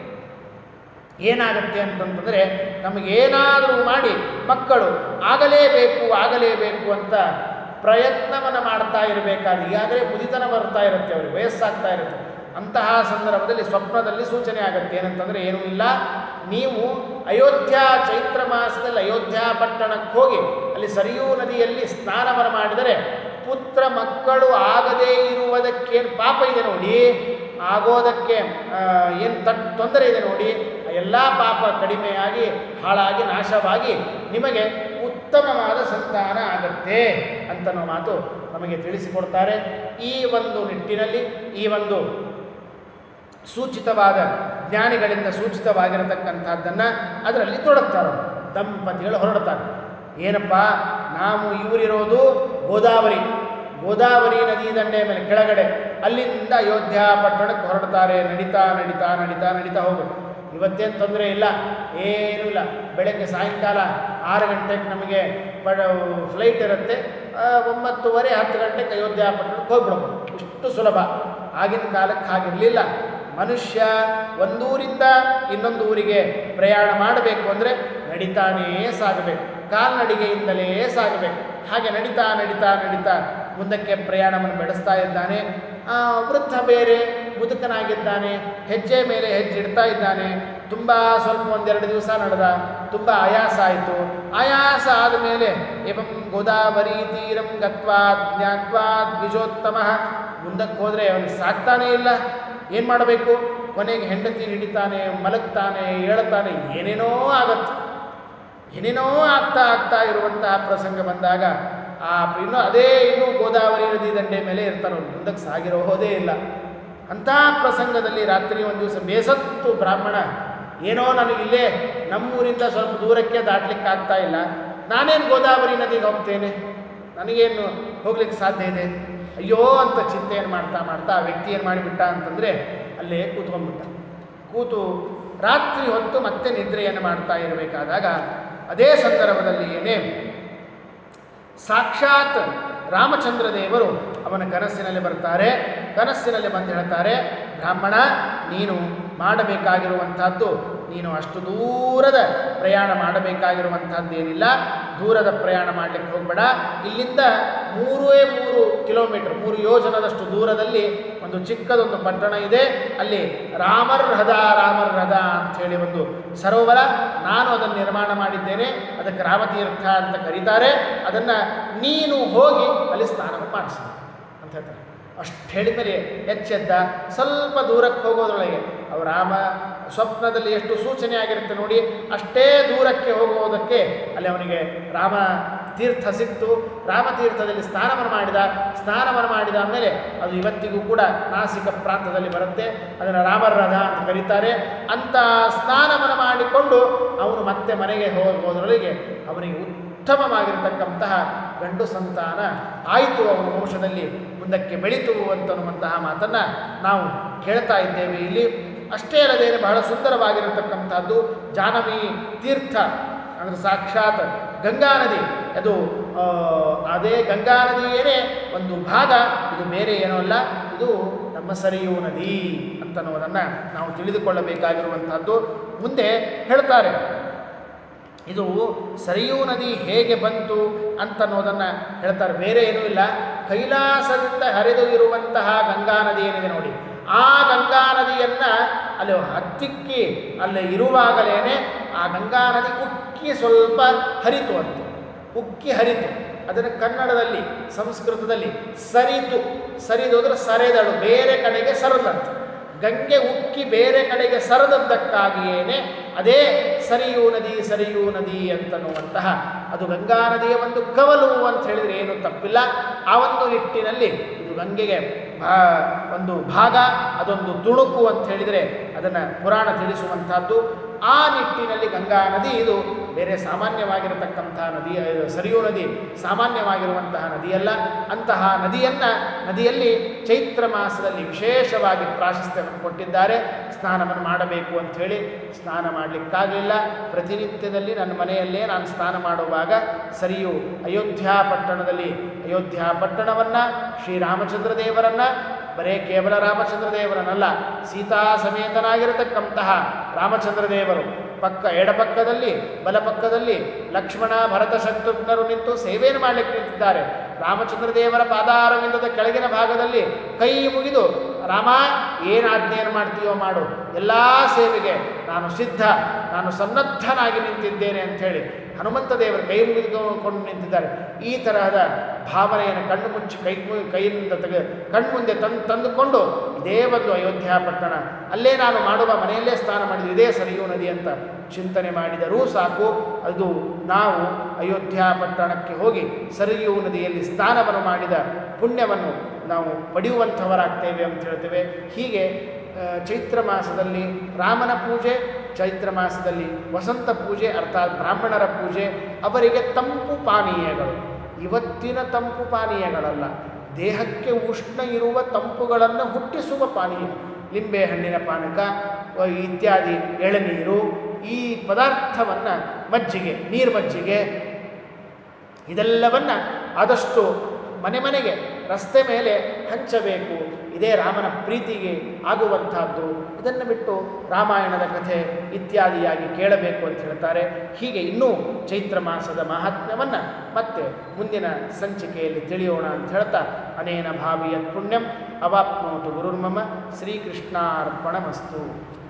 ಏನಾಗುತ್ತೆ ಅಂತಂತಂದರೆ ನಮಗೇನಾದರೂ ಮಾಡಿ ಮಕ್ಕಳು ಆಗಲೇಬೇಕು ಆಗಲೇಬೇಕು ಅಂತ ಪ್ರಯತ್ನವನ್ನು ಮಾಡ್ತಾ ಇರಬೇಕಾದ್ರೆ ಈಗಾಗಲೇ ಮುದಿತನ ಬರ್ತಾ ಇರುತ್ತೆ ಅವರಿಗೆ ವಯಸ್ಸಾಗ್ತಾ ಇರುತ್ತೆ ಅಂತಹ ಸಂದರ್ಭದಲ್ಲಿ ಸ್ವಪ್ನದಲ್ಲಿ ಸೂಚನೆ ಆಗುತ್ತೆ ಏನಂತಂದರೆ ಏನೂ ಇಲ್ಲ ನೀವು ಅಯೋಧ್ಯ ಚೈತ್ರ ಮಾಸದಲ್ಲಿ ಅಯೋಧ್ಯ ಪಟ್ಟಣಕ್ಕೆ ಹೋಗಿ ಅಲ್ಲಿ ಸರಿಯೂ ನದಿಯಲ್ಲಿ ಸ್ನಾನವನ್ನು ಮಾಡಿದರೆ ಪುತ್ರ ಮಕ್ಕಳು ಆಗದೇ ಇರುವುದಕ್ಕೇನು ಪಾಪ ಇದೆ ನೋಡಿ ಆಗೋದಕ್ಕೆ ಏನು ತಟ್ ತೊಂದರೆ ಇದೆ ನೋಡಿ ಆ ಎಲ್ಲ ಪಾಪ ಕಡಿಮೆಯಾಗಿ ಹಾಳಾಗಿ ನಾಶವಾಗಿ ನಿಮಗೆ ಉತ್ತಮವಾದ ಸಂತಾನ ಆಗತ್ತೆ ಅಂತನೋ ಮಾತು ನಮಗೆ ತಿಳಿಸಿಕೊಡ್ತಾರೆ ಈ ಒಂದು ನಿಟ್ಟಿನಲ್ಲಿ ಈ ಒಂದು ಸೂಚಿತವಾದ ಜ್ಞಾನಿಗಳಿಂದ ಸೂಚಿತವಾಗಿರತಕ್ಕಂಥದ್ದನ್ನು ಅದರಲ್ಲಿ ತೊಡಗ್ತಾರೆ ದಂಪತಿಗಳು ಹೊರಡ್ತಾರೆ ಏನಪ್ಪ ನಾವು ಇವರಿರೋದು ಗೋದಾವರಿ ಗೋದಾವರಿ ನದಿ ದಂಡೆ ಮೇಲೆ ಕೆಳಗಡೆ ಅಲ್ಲಿಂದ ಅಯೋಧ್ಯ ಪಟ್ಟಣಕ್ಕೆ ಹೊರಡ್ತಾರೆ ನಡೀತಾ ನಡೀತಾ ನಡೀತಾ ನಡೀತಾ ಹೋಗೋದು ಇವತ್ತೇನು ತೊಂದರೆ ಇಲ್ಲ ಏನೂ ಇಲ್ಲ ಬೆಳಗ್ಗೆ ಸಾಯಂಕಾಲ ಆರು ಗಂಟೆಗೆ ನಮಗೆ ಪಡ ಫ್ಲೈಟ್ ಇರುತ್ತೆ ಆ, ಒಂಬತ್ತುವರೆ ಹತ್ತು ಗಂಟೆಗೆ ಅಯೋಧ್ಯ ಪಟ್ಟಣಕ್ಕೆ ಹೋಗ್ಬಿಡ್ಬೋದು ಇಷ್ಟು ಸುಲಭ ಆಗಿನ ಕಾಲಕ್ಕೆ ಹಾಗಿರಲಿಲ್ಲ ಮನುಷ್ಯ ಒಂದೂರಿಂದ ಇನ್ನೊಂದು ಊರಿಗೆ ಪ್ರಯಾಣ ಮಾಡಬೇಕು ಅಂದರೆ ನಡಿತಾನೇ ಸಾಗಬೇಕು ಕಾಲ್ನಡಿಗೆಯಿಂದಲೇ ಸಾಗಬೇಕು ಹಾಗೆ ನಡೀತಾ ನಡೀತಾ ನಡೀತಾ ಮುಂದಕ್ಕೆ ಪ್ರಯಾಣವನ್ನು ಬೆಳೆಸ್ತಾ ಇದ್ದಾನೆ ಆ, ವೃದ್ಧ ಬೇರೆ ಮುದುಕನಾಗಿದ್ದಾನೆ ಹೆಜ್ಜೆ ಮೇಲೆ ಹೆಜ್ಜೆ ಇಡ್ತಾ ಇದ್ದಾನೆ ತುಂಬ ಸ್ವಲ್ಪ ಒಂದೆರಡು ದಿವಸ ನಡೆದ ತುಂಬ ಆಯಾಸ ಆಯಿತು ಆಯಾಸ ಆದಮೇಲೆ ಏವಂ ಗೋದಾವರಿ ತೀರಂ ಗತ್ವಾ ಜ್ಞಾತ್ವಾ ದ್ವಿಜೋತ್ತಮ ಮುಂದಕ್ಕೆ ಹೋದರೆ ಅವನಿಗೆ ಸಾಕ್ತಾನೇ ಇಲ್ಲ ಏನು ಮಾಡಬೇಕು ಕೊನೆಗೆ ಹೆಂಡತಿ ಹಿಡಿತಾನೆ ಮಲಗ್ತಾನೆ ಹೇಳ್ತಾನೆ ಏನೇನೋ ಆಗತ್ತೆ ಏನೇನೋ ಆಗ್ತಾ ಆಗ್ತಾ ಇರುವಂತಹ ಪ್ರಸಂಗ ಬಂದಾಗ ಆ ಇನ್ನು ಅದೇ ಇನ್ನೂ ಗೋದಾವರಿ ನದಿ ದಂಡೆ ಮೇಲೆ ಇರ್ತಾನೆ ಅವ್ನು ಮುಂದಕ್ಕೆ ಸಾಗಿರೋದೇ ಇಲ್ಲ ಅಂತಹ ಪ್ರಸಂಗದಲ್ಲಿ ರಾತ್ರಿ ಒಂದು ದಿವಸ ಬೇಸತ್ತು ಬ್ರಾಹ್ಮಣ ಏನೋ ನನಗಿಲ್ಲೇ ನಮ್ಮೂರಿಂದ ಸ್ವಲ್ಪ ದೂರಕ್ಕೆ ದಾಟ್ಲಿಕ್ಕೆ ಆಗ್ತಾ ಇಲ್ಲ ನಾನೇನು ಗೋದಾವರಿ ನದಿಗೆ ಹೋಗ್ತೇನೆ ನನಗೇನು ಹೋಗ್ಲಿಕ್ಕೆ ಸಾಧ್ಯ ಇದೆ ಅಯ್ಯೋ ಅಂತ ಚಿಂತೆಯನ್ನು ಮಾಡ್ತಾ ಮಾಡ್ತಾ ಆ ವ್ಯಕ್ತಿ ಏನು ಮಾಡಿಬಿಟ್ಟ ಅಂತಂದರೆ ಅಲ್ಲೇ ಕೂತ್ಕೊಂಡ್ಬಿಟ್ಟ ಕೂತು ರಾತ್ರಿ ಹೊತ್ತು ಮತ್ತೆ ನಿದ್ರೆಯನ್ನು ಮಾಡ್ತಾ ಇರಬೇಕಾದಾಗ ಅದೇ ಸಂದರ್ಭದಲ್ಲಿ ಏನೇ ಸಾಕ್ಷಾತ್ ರಾಮಚಂದ್ರ ದೇವರು ಅವನ ಕನಸಿನಲ್ಲಿ ಬರ್ತಾರೆ ಕನಸಿನಲ್ಲಿ ಬಂದು ಹೇಳ್ತಾರೆ ಬ್ರಾಹ್ಮಣ ನೀನು ಮಾಡಬೇಕಾಗಿರುವಂಥದ್ದು ನೀನು ಅಷ್ಟು ದೂರದ ಪ್ರಯಾಣ ಮಾಡಬೇಕಾಗಿರುವಂಥದ್ದೇನಿಲ್ಲ ದೂರದ ಪ್ರಯಾಣ ಮಾಡಲಿಕ್ಕೆ ಹೋಗಬೇಡ ಇಲ್ಲಿಂದ ಮೂರೇ ಮೂರು ಕಿಲೋಮೀಟರ್ ಮೂರು ಯೋಜನದಷ್ಟು ದೂರದಲ್ಲಿ ಒಂದು ಚಿಕ್ಕದೊಂದು ಪಟ್ಟಣ ಇದೆ ಅಲ್ಲಿ ರಾಮರ್ ಹೃದ ರಾಮರ್ ಹೃದ ಅಂಥೇಳಿ ಒಂದು ಸರೋವರ ನಾನು ಅದನ್ನು ನಿರ್ಮಾಣ ಮಾಡಿದ್ದೇನೆ ಅದಕ್ಕೆ ರಾಮತೀರ್ಥ ಅಂತ ಕರೀತಾರೆ ಅದನ್ನು ನೀನು ಹೋಗಿ ಅಲ್ಲಿ ಸ್ನಾನ ಮಾಡಿಸಿ ಅಂತ ಹೇಳ್ತಾರೆ ಅಷ್ಟು ಹೇಳಿದ ಮೇಲೆ ಎಚ್ಚೆದ್ದ ಸ್ವಲ್ಪ ದೂರಕ್ಕೆ ಹೋಗೋದ್ರೊಳಗೆ ಅವ ರಾಮ ಸ್ವಪ್ನದಲ್ಲಿ ಎಷ್ಟು ಸೂಚನೆ ಆಗಿರುತ್ತೆ ನೋಡಿ ಅಷ್ಟೇ ದೂರಕ್ಕೆ ಹೋಗುವುದಕ್ಕೆ ಅಲ್ಲಿ ಅವನಿಗೆ ರಾಮ ತೀರ್ಥ ಸಿಕ್ತು ರಾಮತೀರ್ಥದಲ್ಲಿ ಸ್ನಾನವನ್ನು ಮಾಡಿದ ಸ್ನಾನವನ್ನು ಮಾಡಿದ ಮೇಲೆ ಅದು ಇವತ್ತಿಗೂ ಕೂಡ ನಾಸಿಕ ಪ್ರಾಂತದಲ್ಲಿ ಬರುತ್ತೆ ಅದನ್ನು ರಾಮರಥ ಅಂತ ಕರೀತಾರೆ ಅಂತ ಸ್ನಾನವನ್ನು ಮಾಡಿಕೊಂಡು ಅವನು ಮತ್ತೆ ಮನೆಗೆ ಹೋಗೋದ್ರೊಳಗೆ ಅವನಿಗೆ ಉತ್ತಮವಾಗಿರತಕ್ಕಂತಹ ಗಂಡು ಸಂತಾನ ಆಯಿತು ಅವನ ವಂಶದಲ್ಲಿ ಮುಂದಕ್ಕೆ ಬೆಳೀತು ಅಂತನ್ನುವಂತಹ ಮಾತನ್ನು ನಾವು ಕೇಳ್ತಾ ಇದ್ದೇವೆ ಇಲ್ಲಿ ಅಷ್ಟೇ ಅಲ್ಲದೆ ಬಹಳ ಸುಂದರವಾಗಿರತಕ್ಕಂಥದ್ದು ಜಾನವಿ ತೀರ್ಥ ಅಂದರೆ ಸಾಕ್ಷಾತ್ ಗಂಗಾ ನದಿ ಅದು ಆ, ಅದೇ ಗಂಗಾ ನದಿಯೇನೇ ಒಂದು ಭಾಗ ಇದು ಬೇರೆ ಏನೂ ಅಲ್ಲ ಇದು ನಮ್ಮ ಸರಿಯೂ ನದಿ ಅಂತನ್ನುವುದನ್ನು ನಾವು ತಿಳಿದುಕೊಳ್ಳಬೇಕಾಗಿರುವಂಥದ್ದು ಮುಂದೆ ಹೇಳ್ತಾರೆ ಇದು ಸರಿಯೂ ನದಿ ಹೇಗೆ ಬಂತು ಅಂತನ್ನೋದನ್ನು ಹೇಳ್ತಾರೆ ಬೇರೆ ಏನೂ ಇಲ್ಲ ಕೈಲಾಸದಿಂದ ಹರಿದು ಇರುವಂತಹ ಗಂಗಾ ನದಿ ಏನಿದೆ ನೋಡಿ ಆ ಗಂಗಾ ನದಿಯನ್ನು ಅಲ್ಲಿ ಹತ್ತಿಕ್ಕಿ ಅಲ್ಲಿ ಇರುವಾಗಲೇ ಆ ಗಂಗಾ ನದಿ ಉಕ್ಕಿ ಸ್ವಲ್ಪ ಹರಿತು ಅಂತ ಉಕ್ಕಿ ಹರಿತು ಅದನ್ನು ಕನ್ನಡದಲ್ಲಿ ಸಂಸ್ಕೃತದಲ್ಲಿ ಸರಿತು ಸರಿದು ಅಂದರೆ ಸರೆದಳು ಬೇರೆ ಕಡೆಗೆ ಸರದಂತೆ ಗಂಗೆ ಉಕ್ಕಿ ಬೇರೆ ಕಡೆಗೆ ಸರದದ್ದಕ್ಕಾಗಿಯೇನೆ ಅದೇ ಸರಿಯೂ ನದಿ ಸರಿಯೂ ನದಿ ಅಂತನ್ನುವಂತಹ ಅದು ಗಂಗಾ ನದಿಯ ಒಂದು ಕವಲು ಅಂತ ಹೇಳಿದರೆ ಏನು ತಪ್ಪಿಲ್ಲ ಆ ಒಂದು ನಿಟ್ಟಿನಲ್ಲಿ ಇದು ಗಂಗೆಗೆ ಭಾ ಒಂದು ಭಾಗ ಅದೊಂದು ತುಣುಕು ಅಂತ ಹೇಳಿದರೆ ಅದನ್ನು ಪುರಾಣ ತಿಳಿಸುವಂತಹದ್ದು ಆ ನಿಟ್ಟಿನಲ್ಲಿ ಗಂಗಾ ನದಿ ಇದು ಬೇರೆ ಸಾಮಾನ್ಯವಾಗಿರತಕ್ಕಂಥ ನದಿ ಇದು ಸರಿಯೂ ನದಿ ಸಾಮಾನ್ಯವಾಗಿರುವಂತಹ ನದಿಯಲ್ಲ ಅಂತಹ ನದಿಯನ್ನು ನದಿಯಲ್ಲಿ ಚೈತ್ರ ಮಾಸದಲ್ಲಿ ವಿಶೇಷವಾಗಿ ಪ್ರಾಶಸ್ತ್ಯವನ್ನು ಕೊಟ್ಟಿದ್ದಾರೆ ಸ್ನಾನವನ್ನು ಮಾಡಬೇಕು ಅಂಥೇಳಿ ಸ್ನಾನ ಮಾಡಲಿಕ್ಕಾಗಲಿಲ್ಲ ಪ್ರತಿನಿತ್ಯದಲ್ಲಿ ನನ್ನ ಮನೆಯಲ್ಲೇ ನಾನು ಸ್ನಾನ ಮಾಡುವಾಗ ಸರಿಯು ಅಯೋಧ್ಯ ಪಟ್ಟಣದಲ್ಲಿ ಅಯೋಧ್ಯ ಪಟ್ಟಣವನ್ನು ಶ್ರೀರಾಮಚಂದ್ರ ದೇವರನ್ನು ಬರೇ ಕೇವಲ ರಾಮಚಂದ್ರ ದೇವರನ್ನಲ್ಲ ಸೀತಾ ಸಮೇತನಾಗಿರತಕ್ಕಂತಹ ರಾಮಚಂದ್ರ ದೇವರು ಪಕ್ಕ ಎಡಪಕ್ಕದಲ್ಲಿ ಬಲಪಕ್ಕದಲ್ಲಿ ಲಕ್ಷ್ಮಣ ಭರತ ಶತ್ರುಘ್ನರು ನಿಂತು ಸೇವೆಯನ್ನು ಮಾಡಲಿಕ್ಕೆ ನಿಂತಿದ್ದಾರೆ ರಾಮಚಂದ್ರ ದೇವರ ಪಾದಾರವಿಂದದ ಕೆಳಗಿನ ಭಾಗದಲ್ಲಿ ಕೈ ಮುಗಿದು ರಾಮ ಏನು ಆಜ್ಞೆಯನ್ನು ಮಾಡ್ತೀಯೋ ಮಾಡು ಎಲ್ಲ ಸೇವೆಗೆ ನಾನು ಸಿದ್ಧ ನಾನು ಸನ್ನದ್ಧನಾಗಿ ನಿಂತಿದ್ದೇನೆ ಅಂಥೇಳಿ ಹನುಮಂತ ದೇವರ ಕೈ ಮುಗಿದುಕೊಂಡು ನಿಂತಿದ್ದಾರೆ ಈ ತರಹದ ಭಾವನೆಯನ್ನು ಕಣ್ಣು ಮುಚ್ಚಿ ಕೈ ಮು- ಕೈಯಿಂದ ತೆಗೆ ಕಣ್ಮುಂದೆ ತಂದು ತಂದುಕೊಂಡು ಇದೇ ಒಂದು ಅಯೋಧ್ಯ ಪಟ್ಟಣ ಅಲ್ಲೇ ನಾನು ಮಾಡುವ ಮನೆಯಲ್ಲೇ ಸ್ನಾನ ಮಾಡಿದ್ದು ಇದೇ ಸರಿಯೂ ನದಿ ಅಂತ ಚಿಂತನೆ ಮಾಡಿದರೂ ಸಾಕು ಅದು ನಾವು ಅಯೋಧ್ಯ ಪಟ್ಟಣಕ್ಕೆ ಹೋಗಿ ಸರಿಯೂ ನದಿಯಲ್ಲಿ ಸ್ನಾನವನ್ನು ಮಾಡಿದ ಪುಣ್ಯವನ್ನು ನಾವು ಪಡೆಯುವಂಥವರಾಗ್ತೇವೆ ಅಂತ ಹೇಳ್ತೇವೆ ಹೀಗೆ ಆ, ಚೈತ್ರ ಮಾಸದಲ್ಲಿ ರಾಮನ ಪೂಜೆ ಚೈತ್ರ ಮಾಸದಲ್ಲಿ ವಸಂತ ಪೂಜೆ ಅರ್ಥಾತ್ ಬ್ರಾಹ್ಮಣರ ಪೂಜೆ ಅವರಿಗೆ ತಂಪು ಪಾನೀಯಗಳು ಇವತ್ತಿನ ತಂಪು ಪಾನೀಯಗಳಲ್ಲ ದೇಹಕ್ಕೆ ಉಷ್ಣ ಇರುವ ತಂಪುಗಳನ್ನು ಹುಟ್ಟಿಸುವ ಪಾನೀಯ ಲಿಂಬೆಹಣ್ಣಿನ ಪಾನಕ ವ- ಇತ್ಯಾದಿ ಎಳನೀರು ಈ ಪದಾರ್ಥವನ್ನು ಮಜ್ಜಿಗೆ ನೀರು ಮಜ್ಜಿಗೆ ಇದೆಲ್ಲವನ್ನು ಆದಷ್ಟು ಮನೆ ಮನೆಗೆ ರಸ್ತೆ ಮೇಲೆ ಹಂಚಬೇಕು ಇದೇ ರಾಮನ ಪ್ರೀತಿಗೆ ಆಗುವಂತಹದ್ದು ಇದನ್ನು ಬಿಟ್ಟು ರಾಮಾಯಣದ ಕಥೆ ಇತ್ಯಾದಿಯಾಗಿ ಕೇಳಬೇಕು ಅಂತ ಹೇಳ್ತಾರೆ ಹೀಗೆ ಇನ್ನೂ ಚೈತ್ರ ಮಾಸದ ಮಹಾತ್ಮ್ಯವನ್ನು ಮತ್ತೆ ಮುಂದಿನ ಸಂಚಿಕೆಯಲ್ಲಿ ತಿಳಿಯೋಣ ಅಂತ ಹೇಳ್ತಾ ಅನೇನ ಭಾವಿಯತ್ ಪುಣ್ಯಂ ಅವಾಪ್ನೋತು ಗುರುರ್ಮಮ ಶ್ರೀಕೃಷ್ಣಾರ್ಪಣಮಸ್ತು